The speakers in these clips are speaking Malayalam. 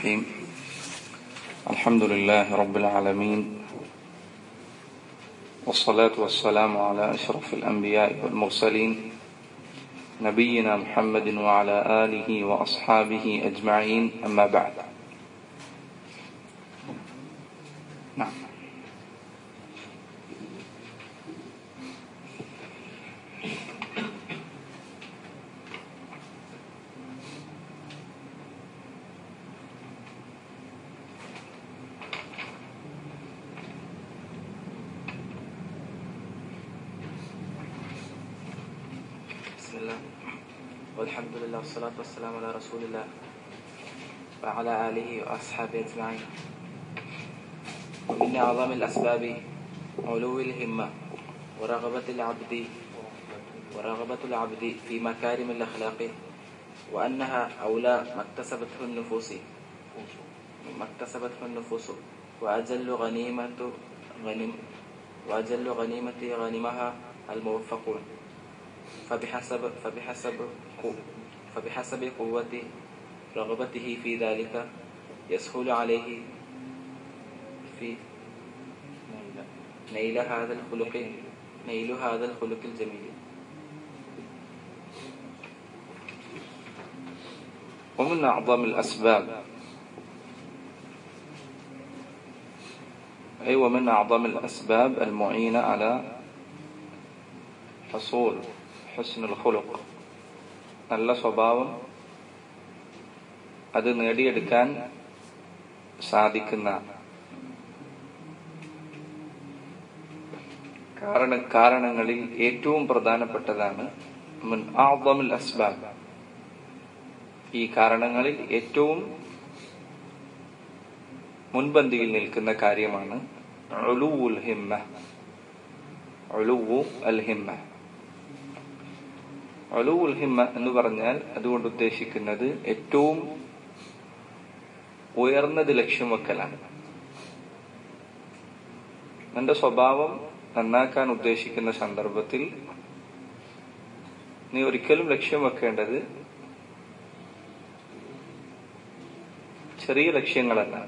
الرحيم الحمد لله رب العالمين والصلاة والسلام على أشرف الأنبياء والمرسلين نبينا محمد وعلى آله وأصحابه أجمعين أما بعد نعم بسم الله والحمد لله والصلاة والسلام على رسول الله وعلى آله وأصحابه أجمعين ومن أعظم الأسباب علو الهمة ورغبة العبد ورغبة العبد في مكارم الأخلاق وأنها أولى ما اكتسبته النفوس ما اكتسبته النفوس وأجل غنيمة غنم وأجل غنيمة غنمها الموفقون فبحسب فبحسب قو- فبحسب قوة رغبته في ذلك يسهل عليه في نيل هذا الخلق نيل هذا الخلق الجميل ومن أعظم الأسباب أي ومن أعظم الأسباب المعينة على حصول حسن الخلق നല്ല സ്വഭാവം അത് നേടിയെടുക്കാൻ സാധിക്കുന്ന കാരണ കാരണങ്ങളിൽ ഏറ്റവും പ്രധാനപ്പെട്ടതാണ് മുൻ ആദമുൽ അസ്ബാബ് ഈ കാരണങ്ങളിൽ ഏറ്റവും മുൻപന്തിയിൽ നിൽക്കുന്ന കാര്യമാണ് ഉലുവുൽ ഹിമ്മ ഉലുവു അൽ ഹിമ്മ ഉലുവുൽ ഹിമ്മ എന്ന് പറഞ്ഞാൽ അതുകൊണ്ട് ഉദ്ദേശിക്കുന്നത് ഏറ്റവും ഉയർന്നത് ലക്ഷ്യം വെക്കലാണ് നിന്റെ സ്വഭാവം നന്നാക്കാൻ ഉദ്ദേശിക്കുന്ന സന്ദർഭത്തിൽ നീ ഒരിക്കലും ലക്ഷ്യം വെക്കേണ്ടത് ചെറിയ ലക്ഷ്യങ്ങളല്ല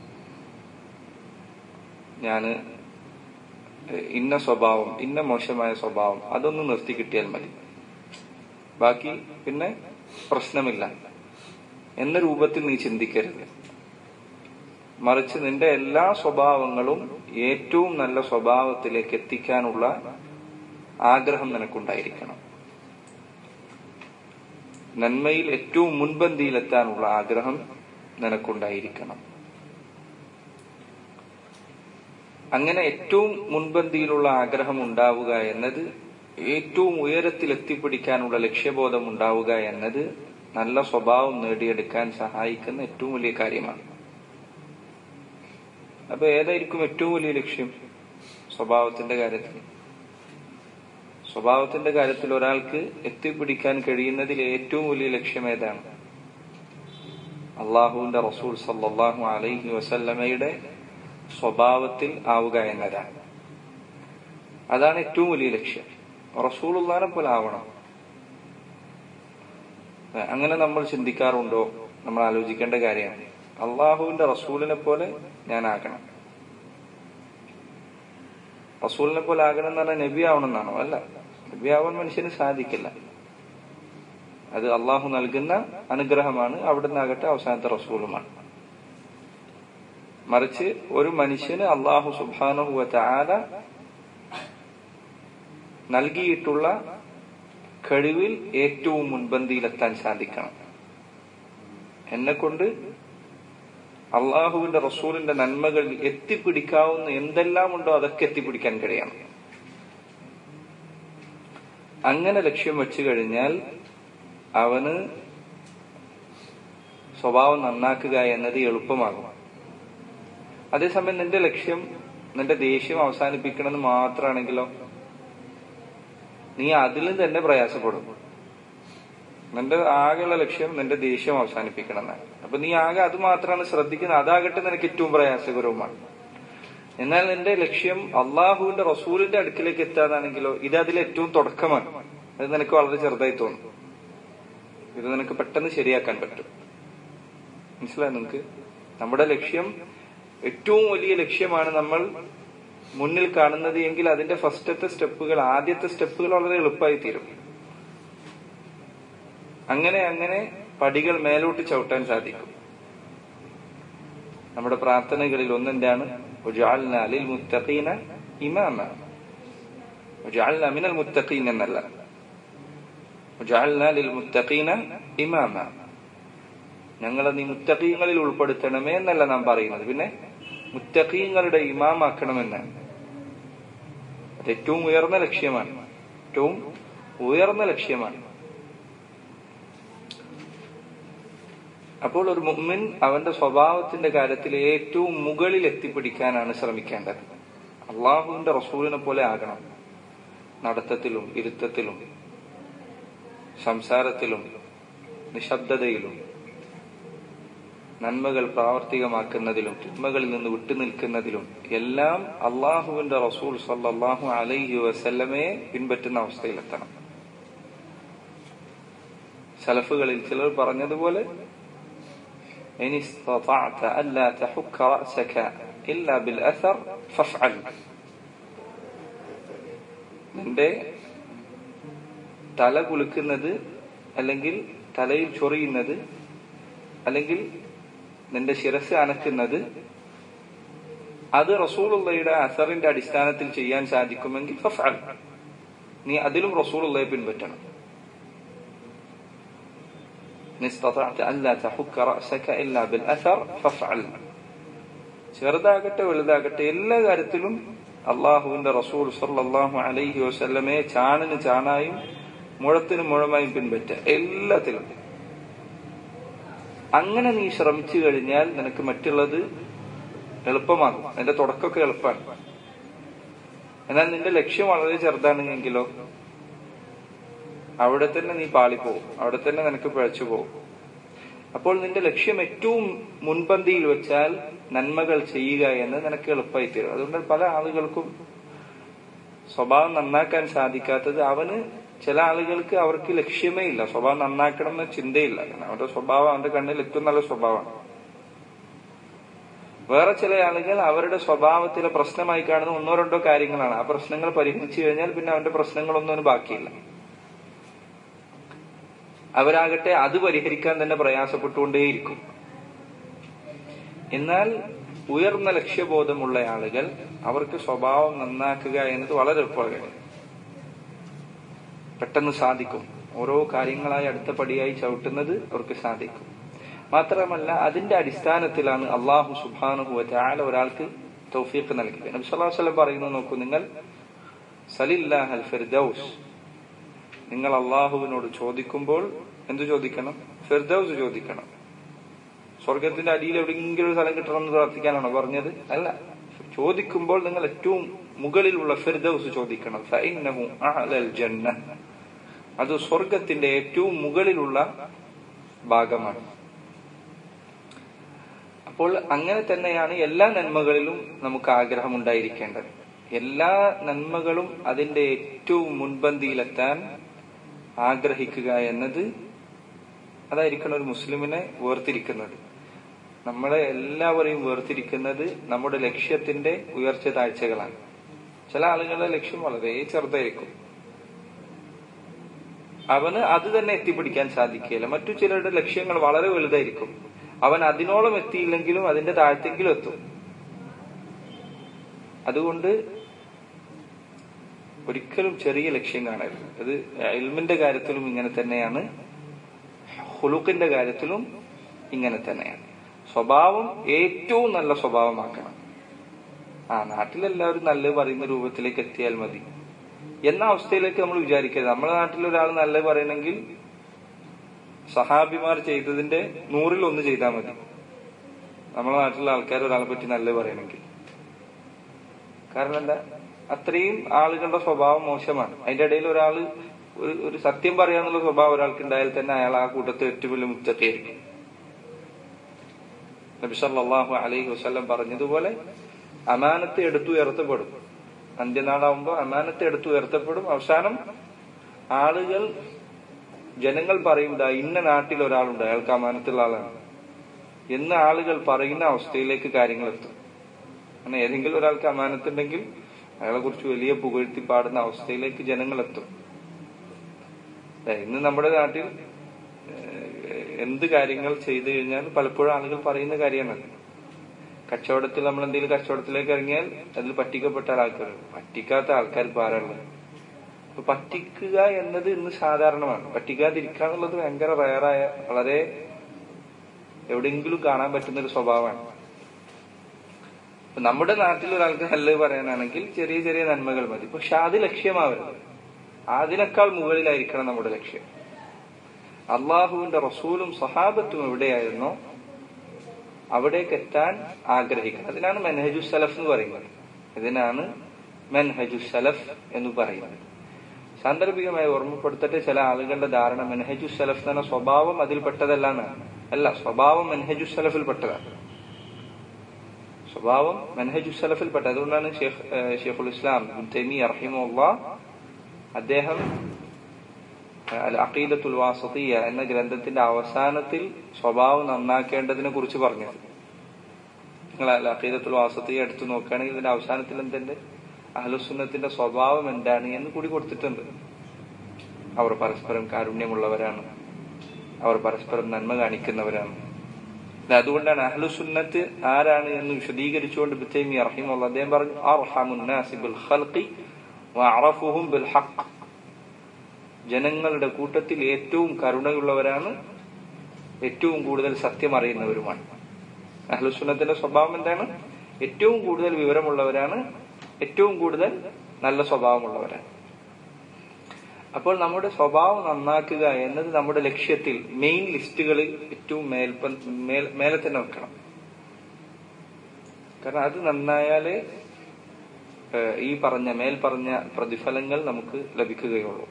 ഞാന് ഇന്ന സ്വഭാവം ഇന്ന മോശമായ സ്വഭാവം അതൊന്ന് നിർത്തി കിട്ടിയാൽ മതി ബാക്കി പിന്നെ പ്രശ്നമില്ല എന്ന രൂപത്തിൽ നീ ചിന്തിക്കരുത് മറിച്ച് നിന്റെ എല്ലാ സ്വഭാവങ്ങളും ഏറ്റവും നല്ല സ്വഭാവത്തിലേക്ക് എത്തിക്കാനുള്ള ആഗ്രഹം നിനക്കുണ്ടായിരിക്കണം നന്മയിൽ ഏറ്റവും മുൻപന്തിയിലെത്താനുള്ള ആഗ്രഹം നിനക്കുണ്ടായിരിക്കണം അങ്ങനെ ഏറ്റവും മുൻപന്തിയിലുള്ള ആഗ്രഹം ഉണ്ടാവുക എന്നത് ഏറ്റവും ഉയരത്തിൽ എത്തിപ്പിടിക്കാനുള്ള ലക്ഷ്യബോധം ഉണ്ടാവുക എന്നത് നല്ല സ്വഭാവം നേടിയെടുക്കാൻ സഹായിക്കുന്ന ഏറ്റവും വലിയ കാര്യമാണ് അപ്പൊ ഏതായിരിക്കും ഏറ്റവും വലിയ ലക്ഷ്യം സ്വഭാവത്തിന്റെ കാര്യത്തിൽ സ്വഭാവത്തിന്റെ കാര്യത്തിൽ ഒരാൾക്ക് എത്തിപ്പിടിക്കാൻ കഴിയുന്നതിൽ ഏറ്റവും വലിയ ലക്ഷ്യം ഏതാണ് അള്ളാഹുവിന്റെ റസൂൽ സല്ലാഹു അലൈഹി വസല്ലമയുടെ സ്വഭാവത്തിൽ ആവുക എന്നതാണ് അതാണ് ഏറ്റവും വലിയ ലക്ഷ്യം റസൂലുള്ളാനെ പോലെ ആവണം അങ്ങനെ നമ്മൾ ചിന്തിക്കാറുണ്ടോ നമ്മൾ ആലോചിക്കേണ്ട കാര്യമാണ് അള്ളാഹുവിന്റെ റസൂലിനെ പോലെ ഞാൻ ആകണം റസൂലിനെ പോലെ ആകണം എന്ന് പറഞ്ഞാൽ നബി ആവണമെന്നാണോ അല്ല നബി ആവാൻ മനുഷ്യന് സാധിക്കില്ല അത് അള്ളാഹു നൽകുന്ന അനുഗ്രഹമാണ് അവിടെ നിന്നാകട്ടെ അവസാനത്തെ റസൂലുമാണ് മറിച്ച് ഒരു മനുഷ്യന് അള്ളാഹു സുബാനുഹുവ ആല നൽകിയിട്ടുള്ള കഴിവിൽ ഏറ്റവും മുൻപന്തിയിലെത്താൻ സാധിക്കണം എന്നെ കൊണ്ട് അള്ളാഹുവിന്റെ റസൂലിന്റെ നന്മകളിൽ എത്തിപ്പിടിക്കാവുന്ന എന്തെല്ലാം ഉണ്ടോ അതൊക്കെ എത്തിപ്പിടിക്കാൻ കഴിയണം അങ്ങനെ ലക്ഷ്യം വെച്ചു കഴിഞ്ഞാൽ അവന് സ്വഭാവം നന്നാക്കുക എന്നത് എളുപ്പമാകും അതേസമയം നിന്റെ ലക്ഷ്യം നിന്റെ ദേഷ്യം അവസാനിപ്പിക്കണമെന്ന് മാത്രമാണെങ്കിലോ നീ അതിലും തന്നെ പ്രയാസപ്പെടും നിന്റെ ആകെയുള്ള ലക്ഷ്യം നിന്റെ ദേഷ്യം അവസാനിപ്പിക്കണം എന്നാണ് അപ്പൊ നീ ആകെ അത് മാത്രമാണ് ശ്രദ്ധിക്കുന്നത് അതാകട്ടെ നിനക്ക് ഏറ്റവും പ്രയാസകരവുമാണ് എന്നാൽ നിന്റെ ലക്ഷ്യം അള്ളാഹുവിന്റെ റസൂലിന്റെ അടുക്കിലേക്ക് എത്താതാണെങ്കിലോ ഇത് അതിൽ ഏറ്റവും തുടക്കമാണ് അത് നിനക്ക് വളരെ ചെറുതായി തോന്നും ഇത് നിനക്ക് പെട്ടെന്ന് ശരിയാക്കാൻ പറ്റും മനസ്സിലായി നിങ്ങൾക്ക് നമ്മുടെ ലക്ഷ്യം ഏറ്റവും വലിയ ലക്ഷ്യമാണ് നമ്മൾ മുന്നിൽ കാണുന്നത് എങ്കിൽ അതിന്റെ ഫസ്റ്റത്തെ സ്റ്റെപ്പുകൾ ആദ്യത്തെ സ്റ്റെപ്പുകൾ വളരെ എളുപ്പമായി തീരും അങ്ങനെ അങ്ങനെ പടികൾ മേലോട്ട് ചവിട്ടാൻ സാധിക്കും നമ്മുടെ പ്രാർത്ഥനകളിൽ ഒന്നെന്താണ് وجعلنا للمتقين إماما وجعلنا من المتقين എന്നല്ല وجعلنا للمتقين إماما ഞങ്ങളെ നീ മുത്തഖീങ്ങളിൽ ഉൾപ്പെടുത്തണമേ എന്നല്ല നാം പറയുന്നത് പിന്നെ മുത്തഖീങ്ങളുടെ ഇമാമാക്കണമെന്നാണ് അത് ഏറ്റവും ഉയർന്ന ലക്ഷ്യമാണ് ഏറ്റവും ഉയർന്ന ലക്ഷ്യമാണ് അപ്പോൾ ഒരു മുഅ്മിൻ അവന്റെ സ്വഭാവത്തിന്റെ കാര്യത്തിൽ ഏറ്റവും മുകളിൽ എത്തിപ്പിടിക്കാനാണ് ശ്രമിക്കേണ്ടത് അള്ളാഹുവിന്റെ റസൂലിനെ പോലെ ആകണം നടത്തത്തിലും ഇരുത്തത്തിലും സംസാരത്തിലും നിശബ്ദതയിലും നന്മകൾ പ്രാവർത്തികമാക്കുന്നതിലും തിന്മകളിൽ നിന്ന് വിട്ടുനിൽക്കുന്നതിലും എല്ലാം അള്ളാഹുവിന്റെ റസൂൽ സല്ലാഹു അലൈഹി വസല്ലമയെ പിൻപറ്റുന്ന അവസ്ഥയിലെത്തണം സലഫുകളിൽ ചിലർ പറഞ്ഞതുപോലെ إن استطعت ألا تحك رأسك إلا بالأثر فافعل നിന്റെ തല കുലുക്കുന്നത് അല്ലെങ്കിൽ തലയിൽ ചൊറിയുന്നത് അല്ലെങ്കിൽ നിന്റെ ശിരസ് അനക്കുന്നത് അത് റസൂളുള്ളയുടെ അസറിന്റെ അടിസ്ഥാനത്തിൽ ചെയ്യാൻ സാധിക്കുമെങ്കിൽ ഫഫ്അൽ നീ അതിലും റസൂലുള്ളയെ പിൻപറ്റണം إن استطعت ألا تحك رأسك إلا بالأثر فافعل ചെറുതാകട്ടെ വലുതാകട്ടെ എല്ലാ കാര്യത്തിലും അള്ളാഹുവിന്റെ റസൂൽ സല്ലാഹു അലൈഹി വസല്ലമയെ ചാണിന് ചാണായും മുഴത്തിന് മുഴമായും പിൻപറ്റ എല്ലാത്തിലും അങ്ങനെ നീ ശ്രമിച്ചു കഴിഞ്ഞാൽ നിനക്ക് മറ്റുള്ളത് എളുപ്പമാകും അതിന്റെ തുടക്കമൊക്കെ എളുപ്പമാണ് എന്നാൽ നിന്റെ ലക്ഷ്യം വളരെ ചെറുതാണെങ്കിലോ അവിടെ തന്നെ നീ പാളിപ്പോവും അവിടെ തന്നെ നിനക്ക് പിഴച്ചു പോകും അപ്പോൾ നിന്റെ ലക്ഷ്യം ഏറ്റവും മുൻപന്തിയിൽ വെച്ചാൽ നന്മകൾ ചെയ്യുക എന്ന് നിനക്ക് എളുപ്പമായി തീരും അതുകൊണ്ട് പല ആളുകൾക്കും സ്വഭാവം നന്നാക്കാൻ സാധിക്കാത്തത് അവന് ചില ആളുകൾക്ക് അവർക്ക് ലക്ഷ്യമേ ഇല്ല സ്വഭാവം നന്നാക്കണം എന്ന ചിന്തയില്ല കാരണം അവരുടെ സ്വഭാവം അവന്റെ കണ്ണിൽ ഏറ്റവും നല്ല സ്വഭാവമാണ് വേറെ ചില ആളുകൾ അവരുടെ സ്വഭാവത്തിലെ പ്രശ്നമായി കാണുന്ന ഒന്നോ രണ്ടോ കാര്യങ്ങളാണ് ആ പ്രശ്നങ്ങൾ പരിഹരിച്ചു കഴിഞ്ഞാൽ പിന്നെ അവന്റെ പ്രശ്നങ്ങളൊന്നും അവന് ബാക്കിയില്ല അവരാകട്ടെ അത് പരിഹരിക്കാൻ തന്നെ പ്രയാസപ്പെട്ടുകൊണ്ടേയിരിക്കും എന്നാൽ ഉയർന്ന ലക്ഷ്യബോധമുള്ള ആളുകൾ അവർക്ക് സ്വഭാവം നന്നാക്കുക എന്നത് വളരെ എളുപ്പമാണ് പെട്ടെന്ന് സാധിക്കും ഓരോ കാര്യങ്ങളായി അടുത്ത പടിയായി ചവിട്ടുന്നത് അവർക്ക് സാധിക്കും മാത്രമല്ല അതിന്റെ അടിസ്ഥാനത്തിലാണ് അള്ളാഹു സുബാനുഹുവ ചാല ഒരാൾക്ക് തൗഫീഖ് നൽകുക നബി സല്ലല്ലാഹു അലൈഹി വസല്ലം പറയുന്നു നോക്കൂ നിങ്ങൾ സലില്ലാഹൽ ഫിർദൌസ് നിങ്ങൾ അള്ളാഹുവിനോട് ചോദിക്കുമ്പോൾ എന്തു ചോദിക്കണം ഫിർദൌസ് ചോദിക്കണം സ്വർഗത്തിന്റെ അടിയിൽ എവിടെയെങ്കിലും ഒരു സ്ഥലം കിട്ടണം എന്ന് പ്രാർത്ഥിക്കാനാണോ പറഞ്ഞത് അല്ല ചോദിക്കുമ്പോൾ നിങ്ങൾ ഏറ്റവും മുകളിലുള്ള ഫിർദൌസ് ചോദിക്കണം ഫഇന്നഹു അഅലൽ ജന്ന അത് സ്വർഗത്തിന്റെ ഏറ്റവും മുകളിലുള്ള ഭാഗമാണ് അപ്പോൾ അങ്ങനെ തന്നെയാണ് എല്ലാ നന്മകളിലും നമുക്ക് ആഗ്രഹം ഉണ്ടായിരിക്കേണ്ടത് എല്ലാ നന്മകളും അതിന്റെ ഏറ്റവും മുൻപന്തിയിലെത്താൻ ആഗ്രഹിക്കുക എന്നത് അതായിരിക്കണം ഒരു മുസ്ലിമിനെ വേർതിരിക്കുന്നത് നമ്മളെ എല്ലാവരെയും വേർതിരിക്കുന്നത് നമ്മുടെ ലക്ഷ്യത്തിന്റെ ഉയർച്ച താഴ്ചകളാണ് ചില ആളുകളുടെ ലക്ഷ്യം വളരെ ചെറുതായിരിക്കും അവന് അത് തന്നെ എത്തിപ്പിടിക്കാൻ സാധിക്കുകയില്ല മറ്റു ചിലരുടെ ലക്ഷ്യങ്ങൾ വളരെ വലുതായിരിക്കും അവൻ അതിനോളം എത്തിയില്ലെങ്കിലും അതിന്റെ താഴ്ത്തെങ്കിലും എത്തും അതുകൊണ്ട് ഒരിക്കലും ചെറിയ ലക്ഷ്യം കാണരുത് അത് എൽമിന്റെ കാര്യത്തിലും ഇങ്ങനെ തന്നെയാണ് ഹുലുക്കിന്റെ കാര്യത്തിലും ഇങ്ങനെ തന്നെയാണ് സ്വഭാവം ഏറ്റവും നല്ല സ്വഭാവമാക്കണം ആ നാട്ടിലെല്ലാവരും നല്ലത് പറയുന്ന രൂപത്തിലേക്ക് എത്തിയാൽ മതി എന്ന അവസ്ഥയിലേക്ക് നമ്മൾ വിചാരിക്കരുത് നമ്മുടെ നാട്ടിൽ ഒരാൾ നല്ലത് പറയണമെങ്കിൽ സഹാബിമാർ ചെയ്തതിന്റെ നൂറിൽ ഒന്ന് ചെയ്താൽ മതി നമ്മുടെ നാട്ടിലുള്ള ആൾക്കാർ ഒരാളെ പറ്റി നല്ലത് പറയണമെങ്കിൽ കാരണം എന്താ അത്രയും ആളുകളുടെ സ്വഭാവം മോശമാണ് അതിന്റെ ഇടയിൽ ഒരാൾ ഒരു ഒരു സത്യം പറയാന്നുള്ള സ്വഭാവം ഒരാൾക്ക് ഉണ്ടായാൽ തന്നെ അയാൾ ആ കൂട്ടത്തിൽ ഏറ്റവും വലിയ മുത്തത്തെയായിരിക്കും നബി സല്ലല്ലാഹു അലൈഹി വസല്ലം പറഞ്ഞതുപോലെ അമാനത്ത് എടുത്തുയർത്തപ്പെടും അന്ത്യനാളാവുമ്പോൾ അമാനത്ത് എടുത്തുയർത്തപ്പെടും അവസാനം ആളുകൾ ജനങ്ങൾ പറയും ദാ ഇന്ന നാട്ടിൽ ഒരാളുണ്ട് അയാൾക്ക് അമാനത്തുള്ള ആളാണ് എന്ന് ആളുകൾ പറയുന്ന അവസ്ഥയിലേക്ക് കാര്യങ്ങൾ എത്തും അങ്ങനെ ഏതെങ്കിലും ഒരാൾക്ക് അമാനത്തുണ്ടെങ്കിൽ അയാളെ കുറിച്ച് വലിയ പുകഴ്ത്തി പാടുന്ന അവസ്ഥയിലേക്ക് ജനങ്ങൾ എത്തും ദേ, ഇന്ന് നമ്മുടെ നാട്ടിൽ ഏഹ്, എന്ത് കാര്യങ്ങൾ ചെയ്തു കഴിഞ്ഞാൽ പലപ്പോഴും ആളുകൾ പറയുന്ന കാര്യമാണ് കച്ചവടത്തിൽ നമ്മൾ എന്തെങ്കിലും കച്ചവടത്തിലേക്ക് ഇറങ്ങിയാൽ അതിൽ പറ്റിക്കപ്പെട്ട ആൾക്കാർ പറ്റിക്കാത്ത ആൾക്കാർ ഇപ്പൊ ആരാളുള്ളത് അപ്പൊ പറ്റിക്കുക എന്നത് ഇന്ന് സാധാരണമാണ് പറ്റിക്കാതിരിക്കുക എന്നുള്ളത് ഭയങ്കര റയറായ വളരെ എവിടെയെങ്കിലും കാണാൻ പറ്റുന്ന ഒരു സ്വഭാവമാണ് ഇപ്പൊ നമ്മുടെ നാട്ടിൽ ഒരാൾക്ക് നല്ലത് പറയാനാണെങ്കിൽ ചെറിയ ചെറിയ നന്മകൾ മതി പക്ഷെ അത് ലക്ഷ്യമാവരുത് അതിനേക്കാൾ മുകളിലായിരിക്കണം നമ്മുടെ ലക്ഷ്യം അള്ളാഹുവിന്റെ റസൂലും സഹാബത്തും എവിടെയായിരുന്നോ അവിടേക്ക് എത്താൻ ആഗ്രഹിക്കണം അതിനാണ് മെൻഹജു സലഫ് എന്ന് പറയുന്നത് ഇതിനാണ് മെൻഹജു സലഫ് എന്ന് പറയുന്നത് സാന്ദർഭികമായി ഓർമ്മപ്പെടുത്തട്ടെ ചില ആളുകളുടെ ധാരണ മെൻഹജു സലഫ് എന്ന സ്വഭാവം അതിൽപ്പെട്ടതല്ല എന്നാണ് അല്ല സ്വഭാവം മെൻഹജു സലഫിൽ പെട്ടതാണ് സ്വഭാവം മെൻഹജു സലഫിൽ പെട്ടത് അതുകൊണ്ടാണ് ഷെയ്ഖ് ഏഹ് ഷെയ്ഖുൽ ഇസ്ലാം ഇബ്നു തൈമിയ്യ റഹിമുള്ള അദ്ദേഹം അൽ അഖീദത്തുൽ വാസത്തിയ എന്ന ഗ്രന്ഥത്തിന്റെ അവസാനത്തിൽ സ്വഭാവം നന്നാക്കേണ്ടതിനെ കുറിച്ച് പറഞ്ഞത് നിങ്ങൾ അൽ അഖീദത്തുൽ വാസത്തിയ എടുത്തു നോക്കുകയാണെങ്കിൽ ഇതിന്റെ അവസാനത്തിൽ എന്തുണ്ട് അഹ്ലുസുന്നത്തിന്റെ സ്വഭാവം എന്താണ് എന്ന് കൂടി കൊടുത്തിട്ടുണ്ട് അവർ പരസ്പരം കാരുണ്യമുള്ളവരാണ് അവർ പരസ്പരം നന്മ കാണിക്കുന്നവരാണ് ഇത് അതുകൊണ്ടാണ് അഹ്ലുസുന്നത്ത് ആരാണ് എന്ന് വിശദീകരിച്ചുകൊണ്ട് ബിത്തൈമി റഹിമുള്ള അദ്ദേഹം പറഞ്ഞു അർഹമുന്നാസി ബിൽ ഖൽഖി വഅറഫുഹും ബിൽ ഹഖ് ജനങ്ങളുടെ കൂട്ടത്തിൽ ഏറ്റവും കരുണയുള്ളവരാണ് ഏറ്റവും കൂടുതൽ സത്യം അറിയുന്നവരുമാണ് അഹ്ലുസുന്നത്തിന്റെ സ്വഭാവം എന്താണ് ഏറ്റവും കൂടുതൽ വിവരമുള്ളവരാണ് ഏറ്റവും കൂടുതൽ നല്ല സ്വഭാവമുള്ളവരാണ് അപ്പോൾ നമ്മുടെ സ്വഭാവം നന്നാക്കുക എന്നത് നമ്മുടെ ലക്ഷ്യത്തിൽ മെയിൻ ലിസ്റ്റുകളിൽ ഏറ്റവും മേൽപ്പ മേൽ- മേലെ തന്നെ വെക്കണം കാരണം അത് നന്നായാലേ ഏഹ്, ഈ പറഞ്ഞ മേൽ പറഞ്ഞ പ്രതിഫലങ്ങൾ നമുക്ക് ലഭിക്കുകയുള്ളൂ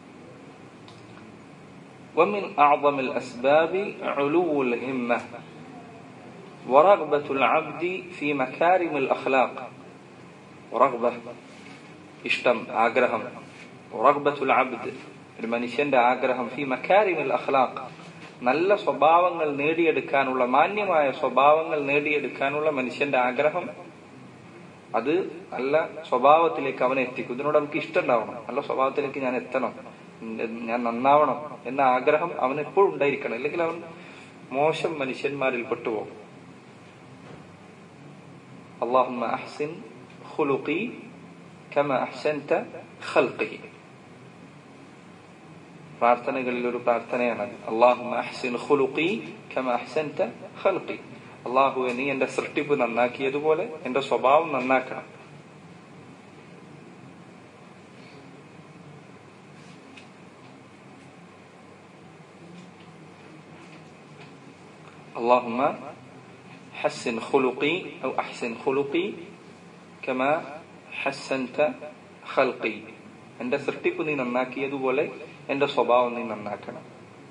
ومن أعظم الأسباب علو الهمة ورغبة العبد في مكارم الأخلاق ورغبة ഇഷ്ടം ആഗ്രഹം റഗ്ബത്തുൽ അബ്ദ് ഒരു മനുഷ്യന്റെ ആഗ്രഹം ഫി മക്കാരിമിൽ അഖ്ലാഖ് നല്ല സ്വഭാവങ്ങൾ നേടിയെടുക്കാനുള്ള മാന്യമായ സ്വഭാവങ്ങൾ നേടിയെടുക്കാനുള്ള മനുഷ്യന്റെ ആഗ്രഹം അത് നല്ല സ്വഭാവത്തിലേക്ക് അവനെ എത്തിക്കും ഇതിനോട് നമുക്ക് ഇഷ്ടം ഉണ്ടാവണം നല്ല സ്വഭാവത്തിലേക്ക് ഞാൻ എത്തണം ഞാൻ നന്നാവണം എന്ന ആഗ്രഹം അവൻ എപ്പോഴും ഉണ്ടായിരിക്കണം അല്ലെങ്കിൽ അവൻ മോശം മനുഷ്യന്മാരിൽ പെട്ടുപോകും اللهم أحسن خلقي كما أحسنت خلقي പ്രാർത്ഥനകളിൽ ഒരു പ്രാർത്ഥനയാണ് അള്ളാഹുമ്മ അഹ്സിൻ ഖുലുഖി കമ അഹ്സൻത ഖൽഖി അള്ളാഹു നീ എന്റെ സൃഷ്ടിപ്പ് നന്നാക്കിയതുപോലെ എന്റെ സ്വഭാവം നന്നാക്കണം اللهم حسن خلقي أو أحسن خلقي كما حسنت خلقي എന്റെ സൃഷ്ടിപ്പ് നീ നന്നാക്കിയതുപോലെ എന്റെ സ്വഭാവം നീ നന്നാക്കണം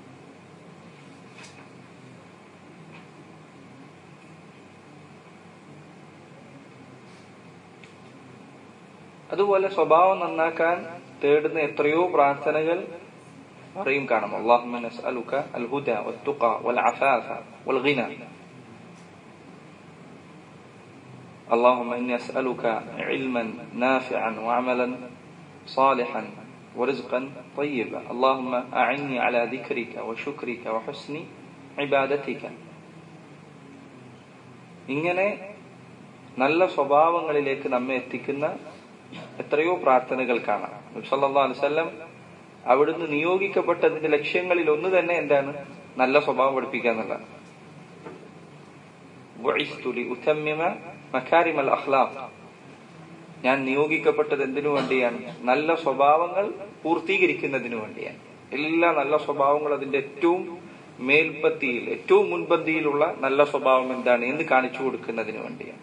അതുപോലെ സ്വഭാവം നന്നാക്കാൻ തേടുന്ന എത്രയോ പ്രാർത്ഥനകൾ പറയും കാണാം അള്ളാഹുമ്മ നസ്അലുക അൽ ഹുദ വത്തുഖ വൽ അഫാഫ വൽ ഗിന اللهم إني أسألك علما نافعا وعملا صالحا ورزقا طيبا اللهم أعني على ذكرك وشكرك وحسن عبادتك ഇങ്ങനെ നല്ല സ്വഭാവങ്ങളിലേക്ക് നമ്മെ എത്തിക്കുന്ന എത്രയോ പ്രാർത്ഥനകൾ കാണാം സല്ലല്ലാഹു അലൈഹി വസല്ലം അവിടുന്ന് നിയോഗിക്കപ്പെട്ടതിന്റെ ലക്ഷ്യങ്ങളിൽ ഒന്ന് തന്നെ എന്താണ് നല്ല സ്വഭാവം പഠിപ്പിക്കുക എന്നുള്ളതാണ് ബുഇസ്തു ലിഉതമ്മിമ മകാരിമൽ അഖ്ലാഖ് ഞാൻ നിയോഗിക്കപ്പെട്ടത് എന്തിനു വേണ്ടിയാണ് നല്ല സ്വഭാവങ്ങൾ പൂർത്തീകരിക്കുന്നതിനു വേണ്ടിയാണ് എല്ലാ നല്ല സ്വഭാവങ്ങളും അതിന്റെ ഏറ്റവും മേൽപ്പത്തിയിൽ ഏറ്റവും മുൻപന്തിയിലുള്ള നല്ല സ്വഭാവം എന്താണ് എന്ന് കാണിച്ചു കൊടുക്കുന്നതിന് വേണ്ടിയാണ്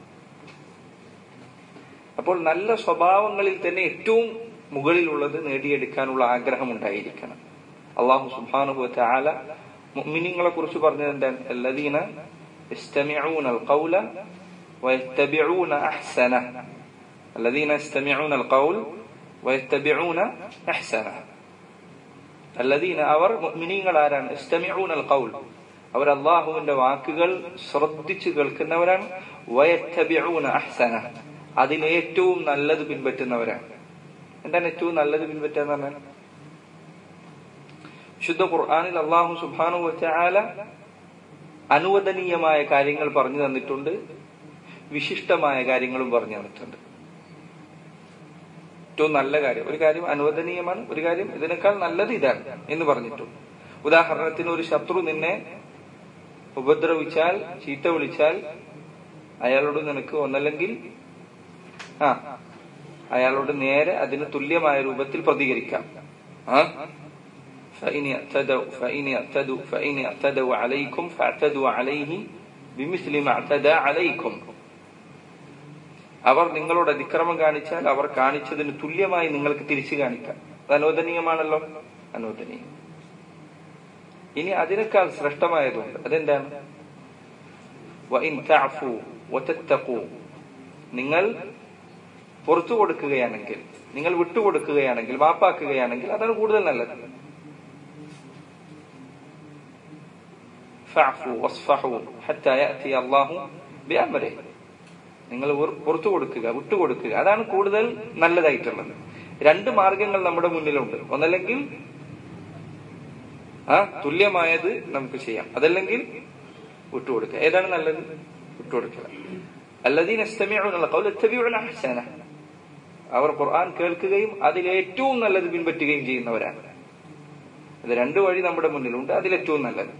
അപ്പോൾ നല്ല സ്വഭാവങ്ങളിൽ തന്നെ ഏറ്റവും മുകളിലുള്ളത് നേടിയെടുക്കാനുള്ള ആഗ്രഹം ഉണ്ടായിരിക്കണം അള്ളാഹു സുബാനുഭവ ആല മുഅ്മിനീങ്ങളെ കുറിച്ച് പറഞ്ഞത് എന്താണ് الذين يستمعون القول ويتبعون احسنه الذين يستمعون القول ويتبعون احسنه الذين അവർ മുഅ്മിനീങ്ങൾ ആരാണ് يستمعون القول അവർ അള്ളാഹുവിന്റെ വാക്കുകൾ ശ്രദ്ധിച്ചു കേൾക്കുന്നവരാണ് വയത്തബിഊന അഹ്സന അതിലേറ്റവും നല്ലത് പിൻപറ്റുന്നവരാണ് എന്താണ് ഏറ്റവും നല്ലത് പിൻപറ്റുക എന്ന് പറഞ്ഞാൽ ശുദ്ധ ഖുർആാനിൽ അള്ളാഹു സുബാനു വച്ചാല അനുവദനീയമായ കാര്യങ്ങൾ പറഞ്ഞു തന്നിട്ടുണ്ട് വിശിഷ്ടമായ കാര്യങ്ങളും പറഞ്ഞു തന്നിട്ടുണ്ട് ഏറ്റവും നല്ല കാര്യം ഒരു കാര്യം അനുവദനീയമാണ് ഒരു കാര്യം ഇതിനേക്കാൾ നല്ലത് ഇതാണ് എന്ന് പറഞ്ഞിട്ടുണ്ട് ഉദാഹരണത്തിന് ഒരു ശത്രു നിന്നെ ഉപദ്രവിച്ചാൽ ചീത്ത വിളിച്ചാൽ അയാളോട് നിനക്ക് ഒന്നല്ലെങ്കിൽ ആ അയാളോട് നേരെ അതിന് തുല്യമായ രൂപത്തിൽ പ്രതികരിക്കാം ആ فإن اعتدوا فإن اعتدوا فإن اعتدوا عليكم فاعتدوا عليه بمثل ما اعتدى عليكم അവർ നിങ്ങളോട് അതിക്രമം കാണിച്ചാൽ അവർ കാണിച്ചതിന് തുല്യമായി നിങ്ങൾക്ക് തിരിച്ചു കാണിക്കാം അത് അനുവദനീയമാണല്ലോ അനുവദനീയം ഇനി അതിനേക്കാൾ ശ്രേഷ്ഠമായതുണ്ട് അതെന്താണ് വഇൻ തഅഫു വതത്തഖു നിങ്ങൾ പുറത്തു കൊടുക്കുകയാണെങ്കിൽ നിങ്ങൾ വിട്ടുകൊടുക്കുകയാണെങ്കിൽ മാപ്പാക്കുകയാണെങ്കിൽ അതാണ് കൂടുതൽ നല്ലത് ഫഅഫു വസ്ഫഹു ഹത്താ യഅതി അല്ലാഹു ബിഅംരിഹി നിങ്ങൾ പുറത്തു കൊടുക്കുക വിട്ടുകൊടുക്കുക അതാണ് കൂടുതൽ നല്ലതായിട്ടുള്ളത് രണ്ട് മാർഗങ്ങൾ നമ്മുടെ മുന്നിലുണ്ട് ഒന്നല്ലെങ്കിൽ ആ തുല്യമായത് നമുക്ക് ചെയ്യാം അതല്ലെങ്കിൽ വിട്ടുകൊടുക്കുക ഏതാണ് നല്ലത് വിട്ടുകൊടുക്കുക അല്ലദീൻ അവർ ഖുർആൻ കേൾക്കുകയും അതിൽ ഏറ്റവും നല്ലത് പിൻപറ്റുകയും ചെയ്യുന്നവരാണ് ഇത് രണ്ടു വഴി നമ്മുടെ മുന്നിലുണ്ട് അതിലേറ്റവും നല്ലത്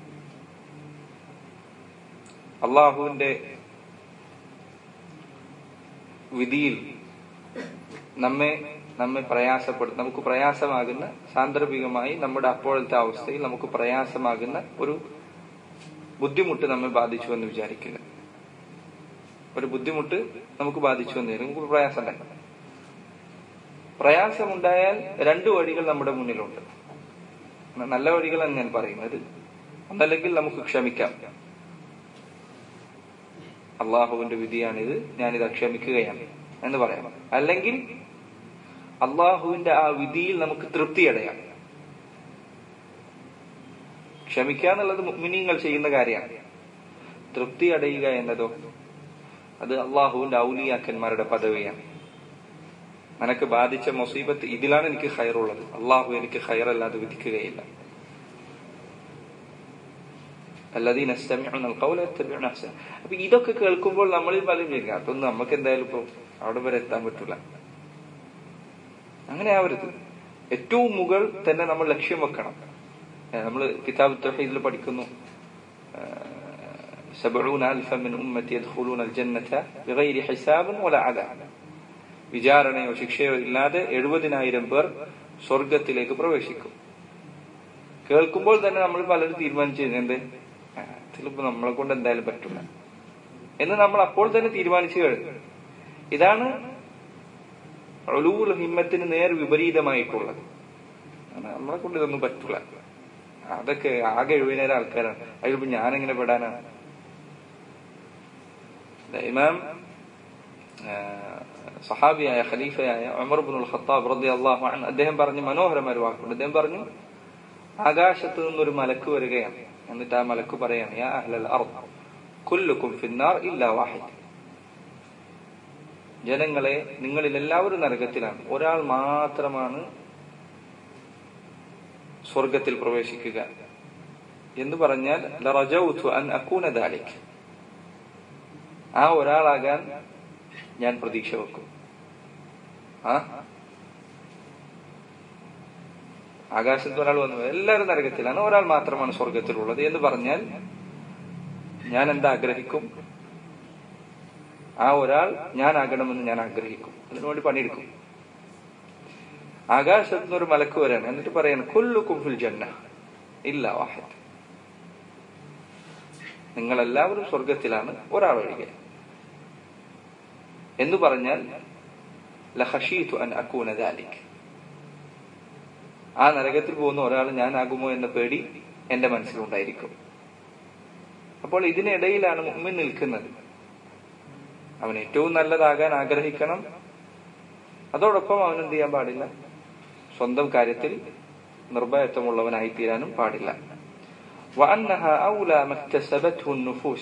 അള്ളാഹുവിന്റെ വിധിയിൽ നമ്മെ നമ്മെ പ്രയാസപ്പെടും നമുക്ക് പ്രയാസമാകുന്ന സാന്ദർഭികമായി നമ്മുടെ അപ്പോഴത്തെ അവസ്ഥയിൽ നമുക്ക് പ്രയാസമാകുന്ന ഒരു ബുദ്ധിമുട്ട് നമ്മെ ബാധിച്ചു എന്ന് വിചാരിക്കുക ഒരു ബുദ്ധിമുട്ട് നമുക്ക് ബാധിച്ചു എന്ന് നമുക്ക് പ്രയാസം ഉണ്ടായി പ്രയാസമുണ്ടായാൽ രണ്ടു വഴികൾ നമ്മുടെ മുന്നിലുണ്ട് നല്ല വഴികളാണ് ഞാൻ പറയുന്നത് ഒന്നല്ലെങ്കിൽ നമുക്ക് ക്ഷമിക്കാം അള്ളാഹുവിന്റെ വിധിയാണിത് ഞാനിത് ക്ഷമിക്കുകയാണ് എന്ന് പറയാം അല്ലെങ്കിൽ അള്ളാഹുവിന്റെ ആ വിധിയിൽ നമുക്ക് തൃപ്തിയടയാം ക്ഷമിക്കുക എന്നുള്ളത് മിനിങ്ങൾ ചെയ്യുന്ന കാര്യമാണ് തൃപ്തി അടയുക എന്നതോ അത് അള്ളാഹുവിന്റെ ഔലിയാക്കന്മാരുടെ പദവിയാണ് നിനക്ക് ബാധിച്ച മുസീബത്ത് ഇതിലാണ് എനിക്ക് ഹയറുള്ളത് അള്ളാഹു എനിക്ക് ഹയറല്ലാതെ വിധിക്കുകയില്ല അല്ലതീൻ അപ്പൊ ഇതൊക്കെ കേൾക്കുമ്പോൾ നമ്മളിൽ പലരും ചെയ്യും അതൊന്നും നമുക്ക് എന്തായാലും ഇപ്പൊ അവിടെ വരെ എത്താൻ പറ്റൂല അങ്ങനെ ആവരുത് ഏറ്റവും മുകൾ തന്നെ നമ്മൾ ലക്ഷ്യം വെക്കണം നമ്മൾ കിതാബ് തഹീദിൽ പഠിക്കുന്നു سبعون ألفا من أمتي يدخلون الجنة بغير حساب ولا عذاب വിചാരണയോ ശിക്ഷയോ ഇല്ലാതെ എഴുപതിനായിരം പേർ സ്വർഗത്തിലേക്ക് പ്രവേശിക്കും കേൾക്കുമ്പോൾ തന്നെ നമ്മൾ പലരും തീരുമാനിച്ചു എന്ത് ചിലപ്പോ നമ്മളെ കൊണ്ട് എന്തായാലും പറ്റില്ല എന്ന് നമ്മൾ അപ്പോൾ തന്നെ തീരുമാനിച്ചു കഴിഞ്ഞു ഇതാണ് ഒലൂൽ ഹിമ്മത്തിന് നേർ വിപരീതമായിട്ടുള്ളത് നമ്മളെ കൊണ്ട് ഇതൊന്നും പറ്റില്ല അതൊക്കെ ആകെ എഴുപതിനായിരം ആൾക്കാരാണ് അതിലിപ്പോ ഞാനെങ്ങനെ പെടാനാണ് ഇമാം സഹാബിയായ ഖലീഫയായ ഉമർ ബിൻ ഖത്താബ് റതി അള്ളാഹു അദ്ദേഹം പറഞ്ഞു മനോഹരമായ ഒരു വാക്കുണ്ട് അദ്ദേഹം പറഞ്ഞു ആകാശത്ത് നിന്നൊരു മലക്ക് വരികയാണ് എന്നിട്ട് ആ മലക്ക് പറയാണ് യാ അഹ്ലൽ അർദ് കുല്ലുക്കും ഫിന്നാർ ഇല്ലാ വാഹിദ് ജനങ്ങളെ നിങ്ങളിൽ എല്ലാവരും നരകത്തിലാണ് ഒരാൾ മാത്രമാണ് സ്വർഗത്തിൽ പ്രവേശിക്കുക എന്ന് പറഞ്ഞാൽ ലറജൗതു അൻ അക്കൂന ദാലിക് ആ ഒരാളാകാൻ ഞാൻ പ്രതീക്ഷ വെക്കും ആ ആകാശത്ത് ഒരാൾ വന്നു എല്ലാവരും നരകത്തിലാണ് ഒരാൾ മാത്രമാണ് സ്വർഗത്തിലുള്ളത് എന്ന് പറഞ്ഞാൽ ഞാൻ എന്താ ആഗ്രഹിക്കും ആ ഒരാൾ ഞാനാകണമെന്ന് ഞാൻ ആഗ്രഹിക്കും അതിനുവേണ്ടി പണിയെടുക്കും ആകാശത്ത് നിന്ന് ഒരു മലക്ക് വരാണ് എന്നിട്ട് പറയാണ് കൊല്ലുക്കും ഫിൽ ജന്ന ഇല്ല വാഹിദ് നിങ്ങളെല്ലാവരും സ്വർഗത്തിലാണ് ഒരാൾ ഒഴികെ എന്ന് പറഞ്ഞാൽ ലഹഷീതു അൻ അക്കൂന ദാലിക് ആ നരകത്തിൽ പോകുന്ന ഒരാൾ ഞാനാകുമോ എന്ന പേടി എന്റെ മനസ്സിലുണ്ടായിരിക്കും അപ്പോൾ ഇതിനിടയിലാണ് മുമ്പിൽ നിൽക്കുന്നത് അവൻ ഏറ്റവും നല്ലതാകാൻ ആഗ്രഹിക്കണം അതോടൊപ്പം അവൻ എന്ത് ചെയ്യാൻ പാടില്ല സ്വന്തം കാര്യത്തിൽ നിർഭയത്വമുള്ളവനായി തീരാനും പാടില്ല وأنها أولى ما اكتسبته النفوس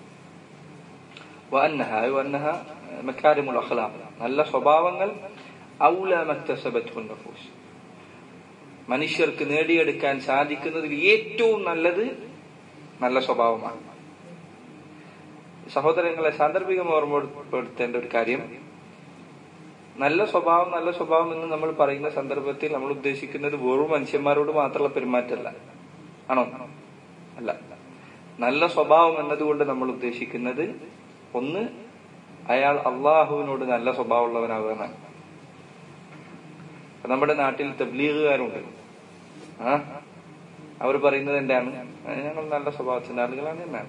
وأنها أي وأنها مكارم الأخلاق നല്ല സ്വഭാവങ്ങൾ ഔല മക്തസബത്തു നഫൂസ് മനുഷ്യർക്ക് നേടിയെടുക്കാൻ സാധിക്കുന്നതിൽ ഏറ്റവും നല്ലത് നല്ല സ്വഭാവമാണ് സഹോദരങ്ങളെ സാന്ദർഭികം ഓർമ്മപ്പെടുത്തേണ്ട ഒരു കാര്യം നല്ല സ്വഭാവം നല്ല സ്വഭാവം എന്ന് നമ്മൾ പറയുന്ന സന്ദർഭത്തിൽ നമ്മൾ ഉദ്ദേശിക്കുന്നത് വെറും മനുഷ്യന്മാരോട് മാത്രമുള്ള പെരുമാറ്റമല്ല ആണോ അല്ല നല്ല സ്വഭാവം എന്നതുകൊണ്ട് നമ്മൾ ഉദ്ദേശിക്കുന്നത് ഒന്ന് അയാൾ അള്ളാഹുവിനോട് നല്ല സ്വഭാവമുള്ളവനാകാനാണ് നമ്മുടെ നാട്ടിൽ തബ്ലീഗുകാരുണ്ട് ആ അവർ പറയുന്നത് എന്താണ് ഞങ്ങൾ നല്ല സ്വഭാവത്തിന്റെ ആളുകളാണ് എന്നാണ്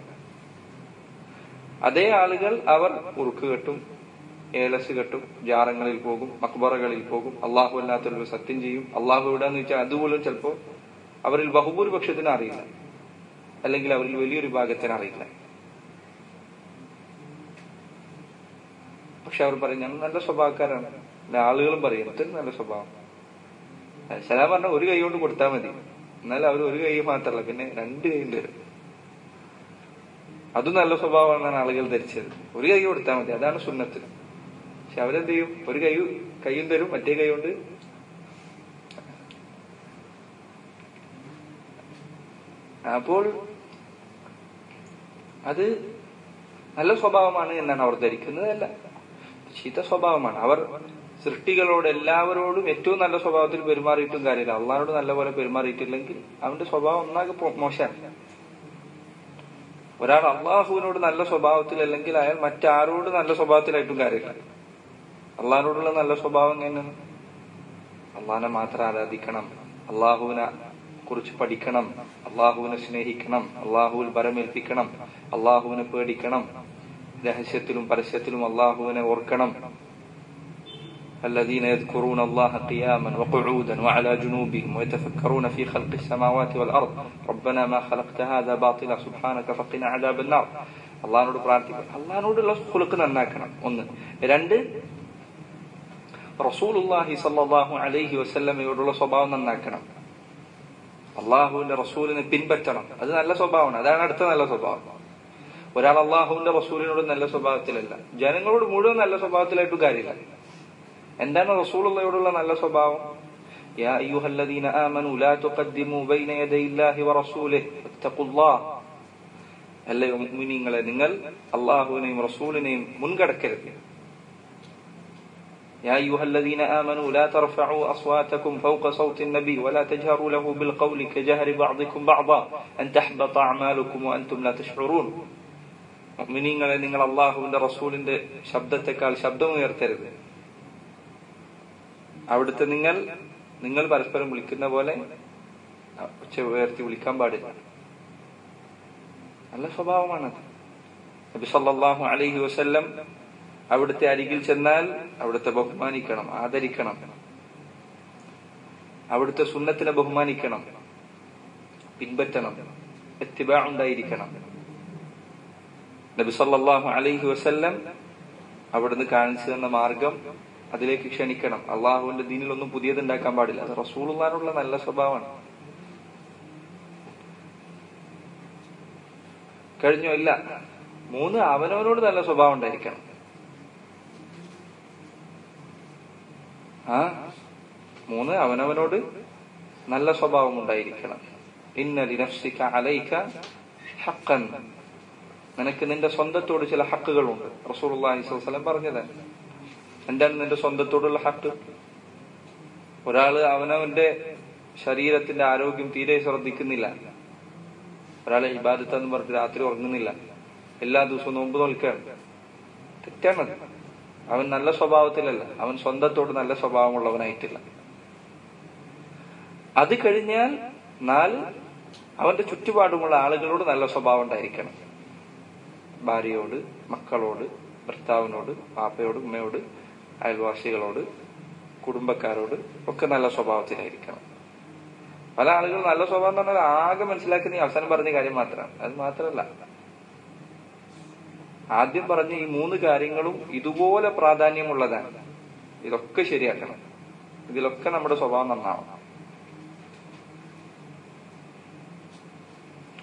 അതേ ആളുകൾ അവർ ഉറുക്ക് കെട്ടും ഏലസ് കെട്ടും ജാറങ്ങളിൽ പോകും മക്ബറകളിൽ പോകും അള്ളാഹു അല്ലാത്തൊരു സത്യം ചെയ്യും അള്ളാഹു എവിടെന്ന് വെച്ചാൽ അതുപോലും ചിലപ്പോ അവരിൽ ബഹുഭൂരിപക്ഷത്തിന് അറിയില്ല അല്ലെങ്കിൽ അവരിൽ വലിയൊരു ഭാഗത്തിന് അറിയില്ല പക്ഷെ അവർ പറയും ഞങ്ങൾ നല്ല സ്വഭാവക്കാരാണ് ആളുകളും പറയും എന്തൊരു നല്ല സ്വഭാവം സലാം പറഞ്ഞ ഒരു കൈ കൊണ്ട് കൊടുത്താൽ മതി എന്നാൽ അവർ ഒരു കൈ മാത്രമല്ല പിന്നെ രണ്ട് കൈ തരും അതും നല്ല സ്വഭാവമാണെന്നാണ് ആളുകൾ ധരിച്ചത് ഒരു കൈ കൊടുത്താൽ മതി അതാണ് സുന്നത്ത് പക്ഷെ അവരെന്ത് ചെയ്യും ഒരു കൈ കൈയും തരും മറ്റേ കൈ കൊണ്ട് അപ്പോൾ അത് നല്ല സ്വഭാവമാണ് എന്നാണ് അവർ ധരിക്കുന്നത് അല്ല ചീത്ത സ്വഭാവമാണ് അവർ സൃഷ്ടികളോട് എല്ലാവരോടും ഏറ്റവും നല്ല സ്വഭാവത്തിൽ പെരുമാറിയിട്ടും കാര്യമില്ല അള്ളാഹോട് നല്ലപോലെ പെരുമാറിയിട്ടില്ലെങ്കിൽ അവന്റെ സ്വഭാവം ഒന്നാകെ മോശമാണ് ഒരാൾ അള്ളാഹുവിനോട് നല്ല സ്വഭാവത്തിൽ അല്ലെങ്കിൽ അയാൾ മറ്റാരോട് നല്ല സ്വഭാവത്തിലായിട്ടും കാര്യമില്ല അള്ളാഹിനോടുള്ള നല്ല സ്വഭാവം എങ്ങനെയാണ് അള്ളാഹിനെ മാത്രം ആരാധിക്കണം അള്ളാഹുവിനെ കുറിച്ച് പഠിക്കണം അള്ളാഹുവിനെ സ്നേഹിക്കണം അള്ളാഹുവിൽ ബലമേൽപ്പിക്കണം അള്ളാഹുവിനെ പേടിക്കണം രഹസ്യത്തിലും പരസ്യത്തിലും അള്ളാഹുവിനെ ഓർക്കണം الذين يذكرون الله قياما وقعودا وعلى جنوبهم ويتفكرون في خلق السماوات والأرض ربنا ما خلقت هذا باطلا سبحانك فقنا عذاب النار അള്ളഹാനോട് പ്രാർത്ഥിക്കണം അള്ളഹാനോടുള്ള ഹുലുക്ക് നന്നാക്കണം ഒന്ന് രണ്ട് റസൂലുല്ലാഹി സല്ലാഹു അലൈഹി വസല്ലമയോടുള്ള സ്വഭാവം നന്നാക്കണം അള്ളാഹുവിന്റെ റസൂലിനെ പിൻപറ്റണം അത് നല്ല സ്വഭാവമാണ് അതാണ് അടുത്ത നല്ല സ്വഭാവം ഒരാൾ അള്ളാഹുവിന്റെ റസൂലിനോട് നല്ല സ്വഭാവത്തിലല്ല ജനങ്ങളോട് മുഴുവൻ നല്ല സ്വഭാവത്തിലായിട്ടും കാര്യമില്ല എന്താണ് റസൂലുള്ളയോടുള്ള നല്ല സ്വഭാവം يا أيها الذين آمنوا لا تقدموا بين يدي الله ورسوله اتقوا الله അല്ലയോ മുഅ്മിനീങ്ങളെ നിങ്ങൾ അള്ളാഹുവിനെയും റസൂലിനെയും മുൻകടക്കരുത് يا أيها الذين آمنوا لا ترفعوا أصواتكم فوق صوت النبي ولا تجهروا له بالقول كجهر بعضكم بعضا أن تحبط أعمالكم وأنتم لا تشعرون മുഅ്മിനീങ്ങളെ നിങ്ങൾ അള്ളാഹുവിന്റെ റസൂലിന്റെ ശബ്ദത്തെക്കാൾ ശബ്ദമുയർത്തരുത് അവിടുത്തെ നിങ്ങൾ നിങ്ങൾ പരസ്പരം വിളിക്കുന്ന പോലെ ഉച്ച ഉയർത്തി വിളിക്കാൻ പാടില്ല നല്ല സ്വഭാവമാണത് നബി സല്ലല്ലാഹു അലൈഹി വസല്ലം അവിടുത്തെ അരികിൽ ചെന്നാൽ അവിടുത്തെ ബഹുമാനിക്കണം ആദരിക്കണം അവിടുത്തെ സുന്നത്തിനെ ബഹുമാനിക്കണം പിൻപറ്റണം എത്തിബാ ഉണ്ടായിരിക്കണം നബി സല്ലല്ലാഹു അലൈഹി വസല്ലം അവിടുന്ന് കാണിച്ചു തന്ന മാർഗം അതിലേക്ക് ക്ഷണിക്കണം അള്ളാഹുവിന്റെ ദീനിലൊന്നും പുതിയത് ഉണ്ടാക്കാൻ പാടില്ല അത് റസൂലുള്ളാനുള്ള നല്ല സ്വഭാവമാണ് കഴിഞ്ഞോ ഇല്ല മൂന്ന് അവനവനോട് നല്ല സ്വഭാവം ഉണ്ടായിരിക്കണം ആ മൂന്ന് അവനവനോട് നല്ല സ്വഭാവം ഉണ്ടായിരിക്കണം ഇന്നലി നഫ്സിക അലൈക ഹക്കൻ നിനക്ക് നിന്റെ സ്വന്തത്തോട് ചില ഹക്കുകളുണ്ട് റസൂലുള്ളാഹി സ്വല്ലല്ലാഹു അലൈഹി വസല്ലം പറഞ്ഞത് എന്താണ് നിന്റെ സ്വന്തത്തോടുള്ള ഹക്ക് ഒരാള് അവനവന്റെ ശരീരത്തിന്റെ ആരോഗ്യം തീരെ ശ്രദ്ധിക്കുന്നില്ല ഒരാളെ ഇബാദത്തെന്ന് പറഞ്ഞിട്ട് രാത്രി ഉറങ്ങുന്നില്ല എല്ലാ ദിവസവും നോമ്പ് നോൽക്കുകയാണ് തെറ്റാണത് അവൻ നല്ല സ്വഭാവത്തിലല്ല അവൻ സ്വന്തത്തോട് നല്ല സ്വഭാവമുള്ളവനായിട്ടില്ല അത് കഴിഞ്ഞാൽ നാല് അവന്റെ ചുറ്റുപാടുമുള്ള ആളുകളോട് നല്ല സ്വഭാവം ഉണ്ടായിരിക്കണം ഭാര്യയോട് മക്കളോട് ഭർത്താവിനോട് പാപ്പയോട് ഉമ്മയോട് അയൽവാസികളോട് കുടുംബക്കാരോട് ഒക്കെ നല്ല സ്വഭാവത്തിലായിരിക്കണം പല ആളുകൾ നല്ല സ്വഭാവം എന്ന് പറഞ്ഞാൽ ആകെ മനസ്സിലാക്കുന്ന ഈ അവസാനം പറഞ്ഞ കാര്യം മാത്രമാണ് അത് മാത്രമല്ല ആദ്യം പറഞ്ഞ ഈ മൂന്ന് കാര്യങ്ങളും ഇതുപോലെ പ്രാധാന്യമുള്ളതാണ് ഇതൊക്കെ ശരിയാക്കണം ഇതിലൊക്കെ നമ്മുടെ സ്വഭാവം നന്നാവണം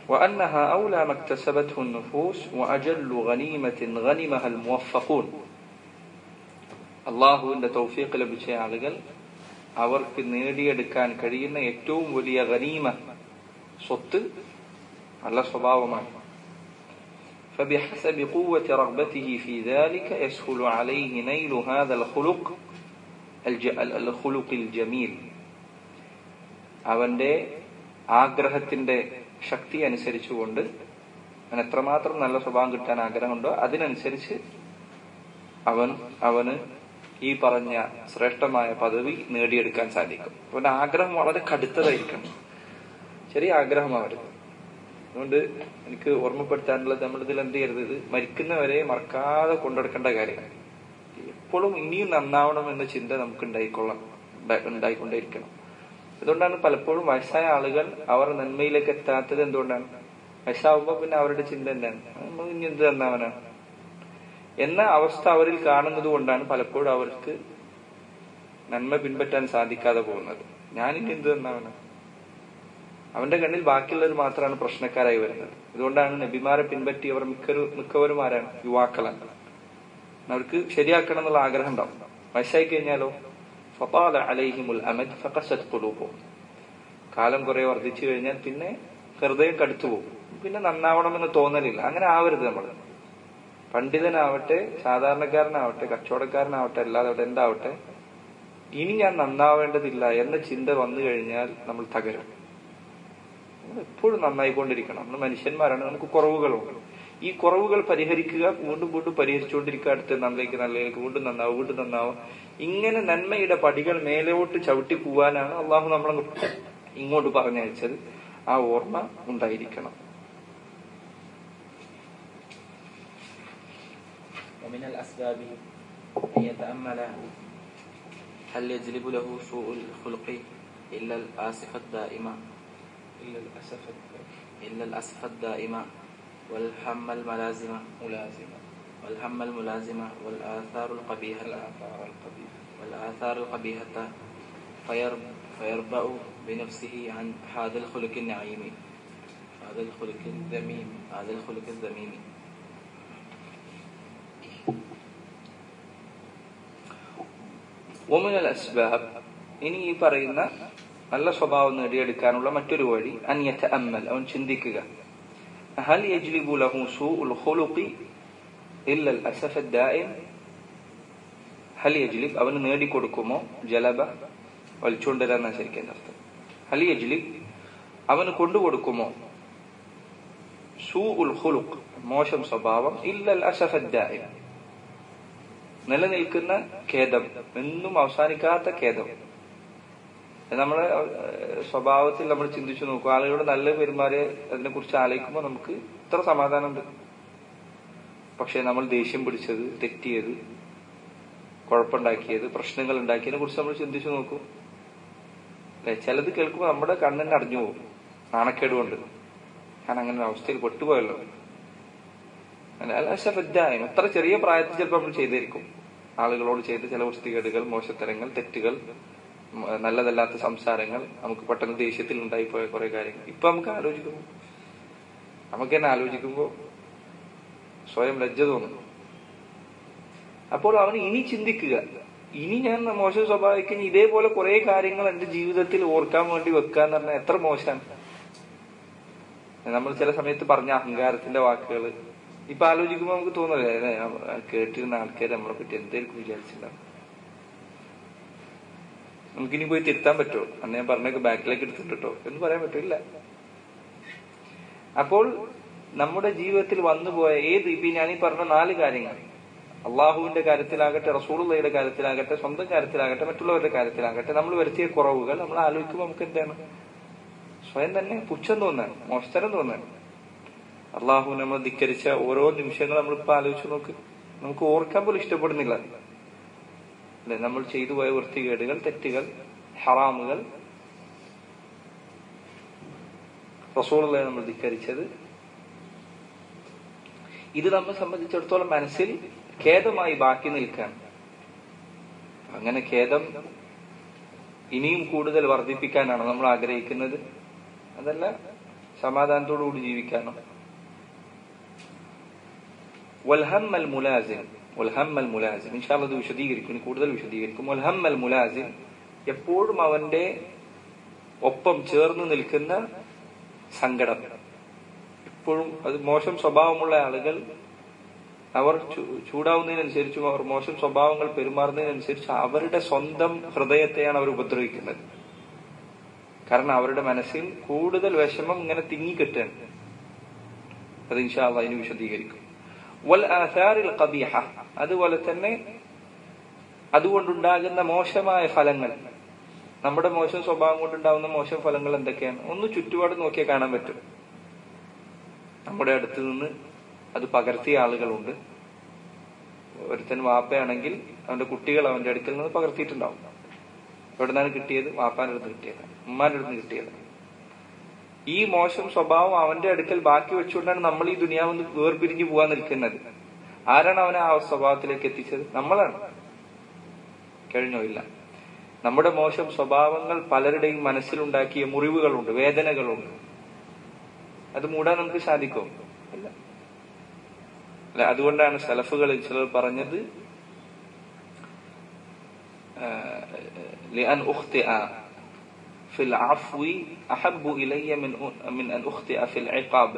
وأنها أولى ما اكتسبته النفوس وأجل غنيمة غنمها الموفقون അള്ളാഹുവിന്റെ തൗഫീഖ് ലഭിച്ച ആളുകൾ അവർക്ക് നേടിയെടുക്കാൻ കഴിയുന്ന ഏറ്റവും വലിയ ഗനീമ സ്വത്ത് നല്ല സ്വഭാവമാണ് فبحسب قوة رغبته في ذلك يسهل عليه نيل هذا الخلق الج- الخلق الجميل അവന്റെ ആഗ്രഹത്തിന്റെ ശക്തി അനുസരിച്ചുകൊണ്ട് അവൻ എത്രമാത്രം നല്ല സ്വഭാവം കിട്ടാൻ ആഗ്രഹമുണ്ടോ അതിനനുസരിച്ച് അവൻ അവന് ഈ പറഞ്ഞ ശ്രേഷ്ഠമായ പദവി നേടിയെടുക്കാൻ സാധിക്കും അവന്റെ ആഗ്രഹം വളരെ കടുത്തതായിരിക്കണം ചെറിയ ആഗ്രഹമാവരുത് അതുകൊണ്ട് എനിക്ക് ഓർമ്മപ്പെടുത്താനുള്ളത് നമ്മൾ ഇതിൽ എന്ത് ചെയ്യരുത് ഇത് മരിക്കുന്നവരെ മറക്കാതെ കൊണ്ടെടുക്കേണ്ട കാര്യമാണ് എപ്പോഴും ഇനിയും നന്നാവണം എന്ന ചിന്ത നമുക്ക് ഉണ്ടായിക്കൊള്ളണം ഉണ്ടാ- ഉണ്ടായിക്കൊണ്ടേയിരിക്കണം അതുകൊണ്ടാണ് പലപ്പോഴും വയസ്സായ ആളുകൾ അവർ നന്മയിലേക്ക് എത്താത്തത് എന്തുകൊണ്ടാണ് വയസ്സാവുമ്പോ പിന്നെ അവരുടെ ചിന്ത എന്താണ് നമ്മൾ ഇനി എന്ത് നന്നാവനാണ് എന്ന അവസ്ഥ അവരിൽ കാണുന്നത് കൊണ്ടാണ് പലപ്പോഴും അവർക്ക് നന്മ പിൻപറ്റാൻ സാധിക്കാതെ പോകുന്നത് ഞാനിനി എന്ത് നന്നാവനാണ് അവന്റെ കണ്ണിൽ ബാക്കിയുള്ളവർ മാത്രമാണ് പ്രശ്നക്കാരായി വരുന്നത് അതുകൊണ്ടാണ് നബിമാരെ പിൻപറ്റിയവർ മിക്കവരും മിക്കവരും ആരാണ് യുവാക്കളാണ് അവർക്ക് ശരിയാക്കണം എന്നുള്ള ആഗ്രഹം ഉണ്ടാവും വയസ്സായി കഴിഞ്ഞാലോ ഫതാല അലൈഹിമുൽ അമദ് ഫഖസത് ഖുലൂബുഹും കാലം കുറെ വർദ്ധിച്ചു കഴിഞ്ഞാൽ പിന്നെ ഹൃദയം കടുത്തു പോകും പിന്നെ നന്നാവണമെന്ന് തോന്നലില്ല അങ്ങനെ ആവരുത് നമ്മൾ പണ്ഡിതനാവട്ടെ സാധാരണക്കാരനാവട്ടെ കച്ചവടക്കാരനാവട്ടെ അല്ലാതെ എന്താവട്ടെ ഇനി ഞാൻ നന്നാവേണ്ടതില്ല എന്ന ചിന്ത വന്നു കഴിഞ്ഞാൽ നമ്മൾ തകരും നമ്മൾ എപ്പോഴും നന്നായിക്കൊണ്ടിരിക്കണം നമ്മൾ മനുഷ്യന്മാരാണ് നമുക്ക് കുറവുകളുണ്ട് ഈ കുറവുകൾ പരിഹരിക്കുക വീണ്ടും വീണ്ടും പരിഹരിച്ചുകൊണ്ടിരിക്കുക അടുത്ത് നല്ലതിലേക്ക് നല്ലതിലേക്ക് വീണ്ടും നന്നാവും വീണ്ടും നന്നാവും ഇങ്ങനെ നന്മയുടെ പടികൾ മേലോട്ട് ചവിട്ടി പോവാനാണ് അള്ളാഹു നമ്മളെ ഇങ്ങോട്ട് പറഞ്ഞയച്ചത് ആ ഓർമ്മ ഉണ്ടായിരിക്കണം ومن الأسباب أن يتأمل هل يجلب له سوء الخلق إلا الآسف الدائمة إلا الأسف إلا الأسف الدائمة والهم الملازمة ملازمة والهم الملازمة والآثار القبيحة الآثار القبيحة والآثار القبيحة فيرب فيربأ بنفسه عن هذا الخلق النعيم هذا الخلق الذميم هذا الخلق الذميم ഒമിനൽ അസ്ബാബ് ഇനി ഈ പറയുന്ന നല്ല സ്വഭാവം നേടിയെടുക്കാനുള്ള മറ്റൊരു വഴി അന്യറ്റ അമ്മൽ അവൻ ചിന്തിക്കുക ഹൽ യജ്ലിബു ലഹു സൂഉൽ ഖുലുഖി ഇല്ല അൽ അസഫ ദായിം ഹൽ യജ്ലിബ് അവന് നേടിക്കൊടുക്കുമോ ജലബ വലിച്ചുകൊണ്ടുവരാന്ന ശരിക്കും എൻ്റെ അർത്ഥം ഹൽ യജ്ലിബ് അവന് കൊണ്ടുകൊടുക്കുമോ സൂ ഉൽ ഖുലുഖ് മോശം സ്വഭാവം ഇല്ല അൽ അസഫ ദായിം നിലനിൽക്കുന്ന ഖേദം എന്നും അവസാനിക്കാത്ത ഖേദം നമ്മളെ ഏഹ്, സ്വഭാവത്തിൽ നമ്മൾ ചിന്തിച്ചു നോക്കും ആളുകളുടെ നല്ല പെരുമാറിയ അതിനെ കുറിച്ച് ആലോചിക്കുമ്പോൾ നമുക്ക് ഇത്ര സമാധാനമുണ്ട് പക്ഷെ നമ്മൾ ദേഷ്യം പിടിച്ചത് തെറ്റിയത് കുഴപ്പമുണ്ടാക്കിയത് പ്രശ്നങ്ങൾ ഉണ്ടാക്കിയതിനെ കുറിച്ച് നമ്മൾ ചിന്തിച്ചു നോക്കും അല്ലെ ചിലത് കേൾക്കുമ്പോൾ നമ്മുടെ കണ്ണിനെ അടഞ്ഞു പോകും നാണക്കേട് കൊണ്ട് ഞാൻ അങ്ങനെ ഒരു അവസ്ഥയിൽ പെട്ടുപോയല്ലോ അല്ല, അല്ല, അശബദ്ധായം. എത്ര ചെറിയ പ്രായത്തിൽ ചിലപ്പോൾ നമ്മൾ ചെയ്തിരിക്കും ആളുകളോട് ചെയ്ത ചില വൃത്തികേടുകൾ മോശത്തരങ്ങൾ തെറ്റുകൾ ഉം, നല്ലതല്ലാത്ത സംസാരങ്ങൾ നമുക്ക് പെട്ടെന്ന് ദേഷ്യത്തിൽ ഉണ്ടായിപ്പോയ കുറെ കാര്യങ്ങൾ ഇപ്പൊ നമുക്ക് ആലോചിക്കുമ്പോൾ നമുക്ക് തന്നെ ആലോചിക്കുമ്പോൾ സ്വയം ലജ്ജ തോന്നുന്നു അപ്പോൾ അവൻ ഇനി ചിന്തിക്കുക ഇനി ഞാൻ മോശം സ്വഭാവിക്കുന്ന ഇതേപോലെ കുറെ കാര്യങ്ങൾ എന്റെ ജീവിതത്തിൽ ഓർക്കാൻ വേണ്ടി വെക്കാന്ന് പറഞ്ഞാൽ എത്ര മോശമാണ് നമ്മൾ ചില സമയത്ത് പറഞ്ഞ അഹങ്കാരത്തിന്റെ വാക്കുകൾ ഇപ്പൊ ആലോചിക്കുമ്പോൾ നമുക്ക് തോന്നില്ലേ അല്ലേ, ആ കേട്ടിരുന്ന ആൾക്കാർ നമ്മളെ പറ്റി എന്തായിരിക്കും വിചാരിച്ചിട്ടുണ്ടാവും നമുക്കിനി പോയി തിരുത്താൻ പറ്റുമോ അന്ന് ഞാൻ പറഞ്ഞൊക്കെ ബാക്കിലേക്ക് എടുത്തിട്ടോ എന്ന് പറയാൻ പറ്റില്ല അപ്പോൾ നമ്മുടെ ജീവിതത്തിൽ വന്നുപോയ ഏത് ഇപ്പൊ ഞാൻ ഈ പറഞ്ഞ നാല് കാര്യങ്ങൾ അള്ളാഹുവിന്റെ കാര്യത്തിലാകട്ടെ റസൂളുള്ളയുടെ കാര്യത്തിലാകട്ടെ സ്വന്തം കാര്യത്തിലാകട്ടെ മറ്റുള്ളവരുടെ കാര്യത്തിലാകട്ടെ നമ്മൾ വരുത്തിയ കുറവുകൾ നമ്മൾ ആലോചിക്കുമ്പോൾ നമുക്ക് എന്താണ് സ്വയം തന്നെ പുച്ഛം തോന്നാൻ മോശത്തരം തോന്നാൻ അള്ളാഹു നമ്മൾ ധിക്കരിച്ച ഓരോ നിമിഷങ്ങൾ നമ്മളിപ്പോ ആലോചിച്ച് നോക്ക് നമുക്ക് ഓർക്കാൻ പോലും ഇഷ്ടപ്പെടുന്നില്ല അല്ലെ നമ്മൾ ചെയ്തു പോയ വൃത്തികേടുകൾ തെറ്റുകൾ ഹറാമുകൾ റസൂളെ നമ്മൾ ധിക്കരിച്ചത് ഇത് നമ്മെ സംബന്ധിച്ചിടത്തോളം മനസ്സിൽ ഖേദമായി ബാക്കി നിൽക്കാൻ അങ്ങനെ ഖേദം ഇനിയും കൂടുതൽ വർദ്ധിപ്പിക്കാനാണ് നമ്മൾ ആഗ്രഹിക്കുന്നത് അതല്ല സമാധാനത്തോടുകൂടി ജീവിക്കാനോ വൽഹമ്മൽ മുലാസിം വൽഹമ്മൽ മുലാസിം ഇൻഷാല്ല അത് വിശദീകരിക്കും ഇനി കൂടുതൽ വിശദീകരിക്കും വൽഹമ്മൽ മുലാസിം എപ്പോഴും അവന്റെ ഒപ്പം ചേർന്ന് നിൽക്കുന്ന സങ്കടം എപ്പോഴും അത് മോശം സ്വഭാവമുള്ള ആളുകൾ അവർ ചൂ- ചൂടാവുന്നതിനനുസരിച്ചും അവർ മോശം സ്വഭാവങ്ങൾ പെരുമാറുന്നതിനനുസരിച്ച് അവരുടെ സ്വന്തം ഹൃദയത്തെയാണ് അവർ ഉപദ്രവിക്കുന്നത് കാരണം അവരുടെ മനസ്സിൽ കൂടുതൽ വിഷമം ഇങ്ങനെ തിങ്ങിക്കെട്ടാണ് അത് ഇൻഷാല്ല അതിന് വിശദീകരിക്കും വൽ ആഥാരിൽ ഖബീഹ അതുപോലെ തന്നെ അതുകൊണ്ടുണ്ടാകുന്ന മോശമായ ഫലങ്ങൾ നമ്മുടെ മോശം സ്വഭാവം കൊണ്ടുണ്ടാകുന്ന മോശം ഫലങ്ങൾ എന്തൊക്കെയാണ് ഒന്ന് ചുറ്റുപാട് നോക്കിയാൽ കാണാൻ പറ്റും നമ്മുടെ അടുത്ത് നിന്ന് അത് പകർത്തിയ ആളുകളുണ്ട് ഒരുത്തൻ വാപ്പയാണെങ്കിൽ അവന്റെ കുട്ടികൾ അവന്റെ അടുക്കൽ നിന്ന് പകർത്തിയിട്ടുണ്ടാവും എവിടെ നിന്നാണ് കിട്ടിയത് വാപ്പാന്റെ അടുത്ത് കിട്ടിയത് ഉമ്മാന്റെ അടുത്ത് കിട്ടിയത് ഈ മോശം സ്വഭാവം അവന്റെ അടുക്കൽ ബാക്കി വെച്ചുകൊണ്ടാണ് നമ്മൾ ഈ ദുനിയാവിൽ വേർപിരിഞ്ഞു പോകാൻ നിൽക്കുന്നത് ആരാണ് അവനെ ആ സ്വഭാവത്തിലേക്ക് എത്തിച്ചത് നമ്മളാണ് കഴിഞ്ഞോ ഇല്ല നമ്മുടെ മോശം സ്വഭാവങ്ങൾ പലരുടെയും മനസ്സിലുണ്ടാക്കിയ മുറിവുകളുണ്ട് വേദനകളുണ്ട് അത് മൂടാൻ നമുക്ക് സാധിക്കും ഇല്ല അല്ല അതുകൊണ്ടാണ് സലഫുകളിൽ ചിലർ പറഞ്ഞത് لأن أخطئ في العفو أحب إلي من من أن أخطئ في العقاب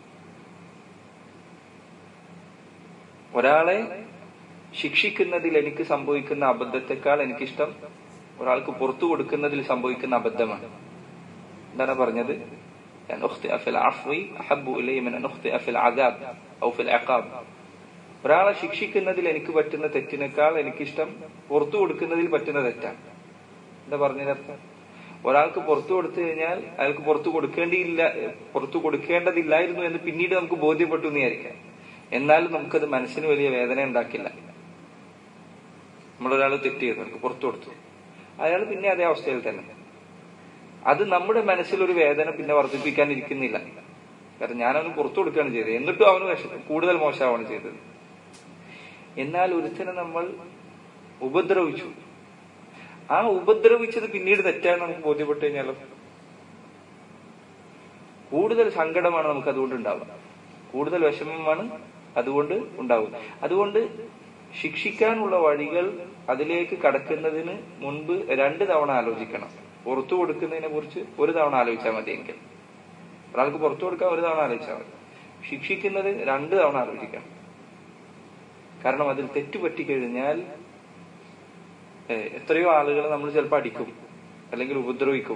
ഒരാളെ ശിക്ഷിക്കുന്നതിൽ എനിക്ക് സംഭവിക്കുന്ന അബദ്ധത്തെക്കാൾ എനിക്കിഷ്ടം ഒരാൾക്ക് പുറത്തു കൊടുക്കുന്നതിൽ സംഭവിക്കുന്ന അബദ്ധമാണ് എന്താണ് പറഞ്ഞത് أن أخطئ في العفو أحب إلي من أن أخطئ في العذاب أو في العقاب ഒരാളെ ശിക്ഷിക്കുന്നതിൽ എനിക്ക് പറ്റുന്ന തെറ്റിനേക്കാൾ എനിക്കിഷ്ടം പുറത്തു കൊടുക്കുന്നതിൽ പറ്റുന്ന തെറ്റാണ് എന്താ പറഞ്ഞതിനർത്ഥം ഒരാൾക്ക് പുറത്തു കൊടുത്തു കഴിഞ്ഞാൽ അയാൾക്ക് പുറത്തു കൊടുക്കേണ്ടിയില്ല പുറത്തു കൊടുക്കേണ്ടതില്ലായിരുന്നു എന്ന് പിന്നീട് നമുക്ക് ബോധ്യപ്പെട്ടു എന്ന് വിചാരിക്കാം എന്നാലും നമുക്കത് മനസ്സിന് വലിയ വേദന ഉണ്ടാക്കില്ല നമ്മളൊരാൾ തെറ്റ് ചെയ്തു നമുക്ക് പുറത്തു കൊടുത്തു അയാൾ പിന്നെ അതേ അവസ്ഥയിൽ തന്നെ അത് നമ്മുടെ മനസ്സിൽ ഒരു വേദന പിന്നെ വർദ്ധിപ്പിക്കാൻ ഇരിക്കുന്നില്ല കാരണം ഞാനവന് പുറത്തു കൊടുക്കുകയാണ് ചെയ്തത് എന്നിട്ടും അവന് വിഷ- കൂടുതൽ മോശമാവാണ് ചെയ്തത് എന്നാൽ ഒരുത്തനെ നമ്മൾ ഉപദ്രവിച്ചു ആ ഉപദ്രവിച്ചത് പിന്നീട് തെറ്റാണ് നമുക്ക് ബോധ്യപ്പെട്ടു കഴിഞ്ഞാലോ കൂടുതൽ സങ്കടമാണ് നമുക്ക് അതുകൊണ്ട് ഉണ്ടാവുക കൂടുതൽ വിഷമമാണ് അതുകൊണ്ട് ഉണ്ടാവുക അതുകൊണ്ട് ശിക്ഷിക്കാനുള്ള വഴികൾ അതിലേക്ക് കടക്കുന്നതിന് മുൻപ് രണ്ട് തവണ ആലോചിക്കണം പുറത്തു കൊടുക്കുന്നതിനെ കുറിച്ച് ഒരു തവണ ആലോചിച്ചാൽ മതിയെങ്കിൽ ഒരാൾക്ക് പുറത്തു കൊടുക്കാൻ ഒരു തവണ ആലോചിച്ചാൽ മതി ശിക്ഷിക്കുന്നത് രണ്ട് തവണ ആലോചിക്കണം കാരണം അതിൽ തെറ്റുപറ്റി കഴിഞ്ഞാൽ ഏഹ്, എത്രയോ ആളുകൾ നമ്മൾ ചിലപ്പോൾ അടിക്കും അല്ലെങ്കിൽ ഉപദ്രവിക്കും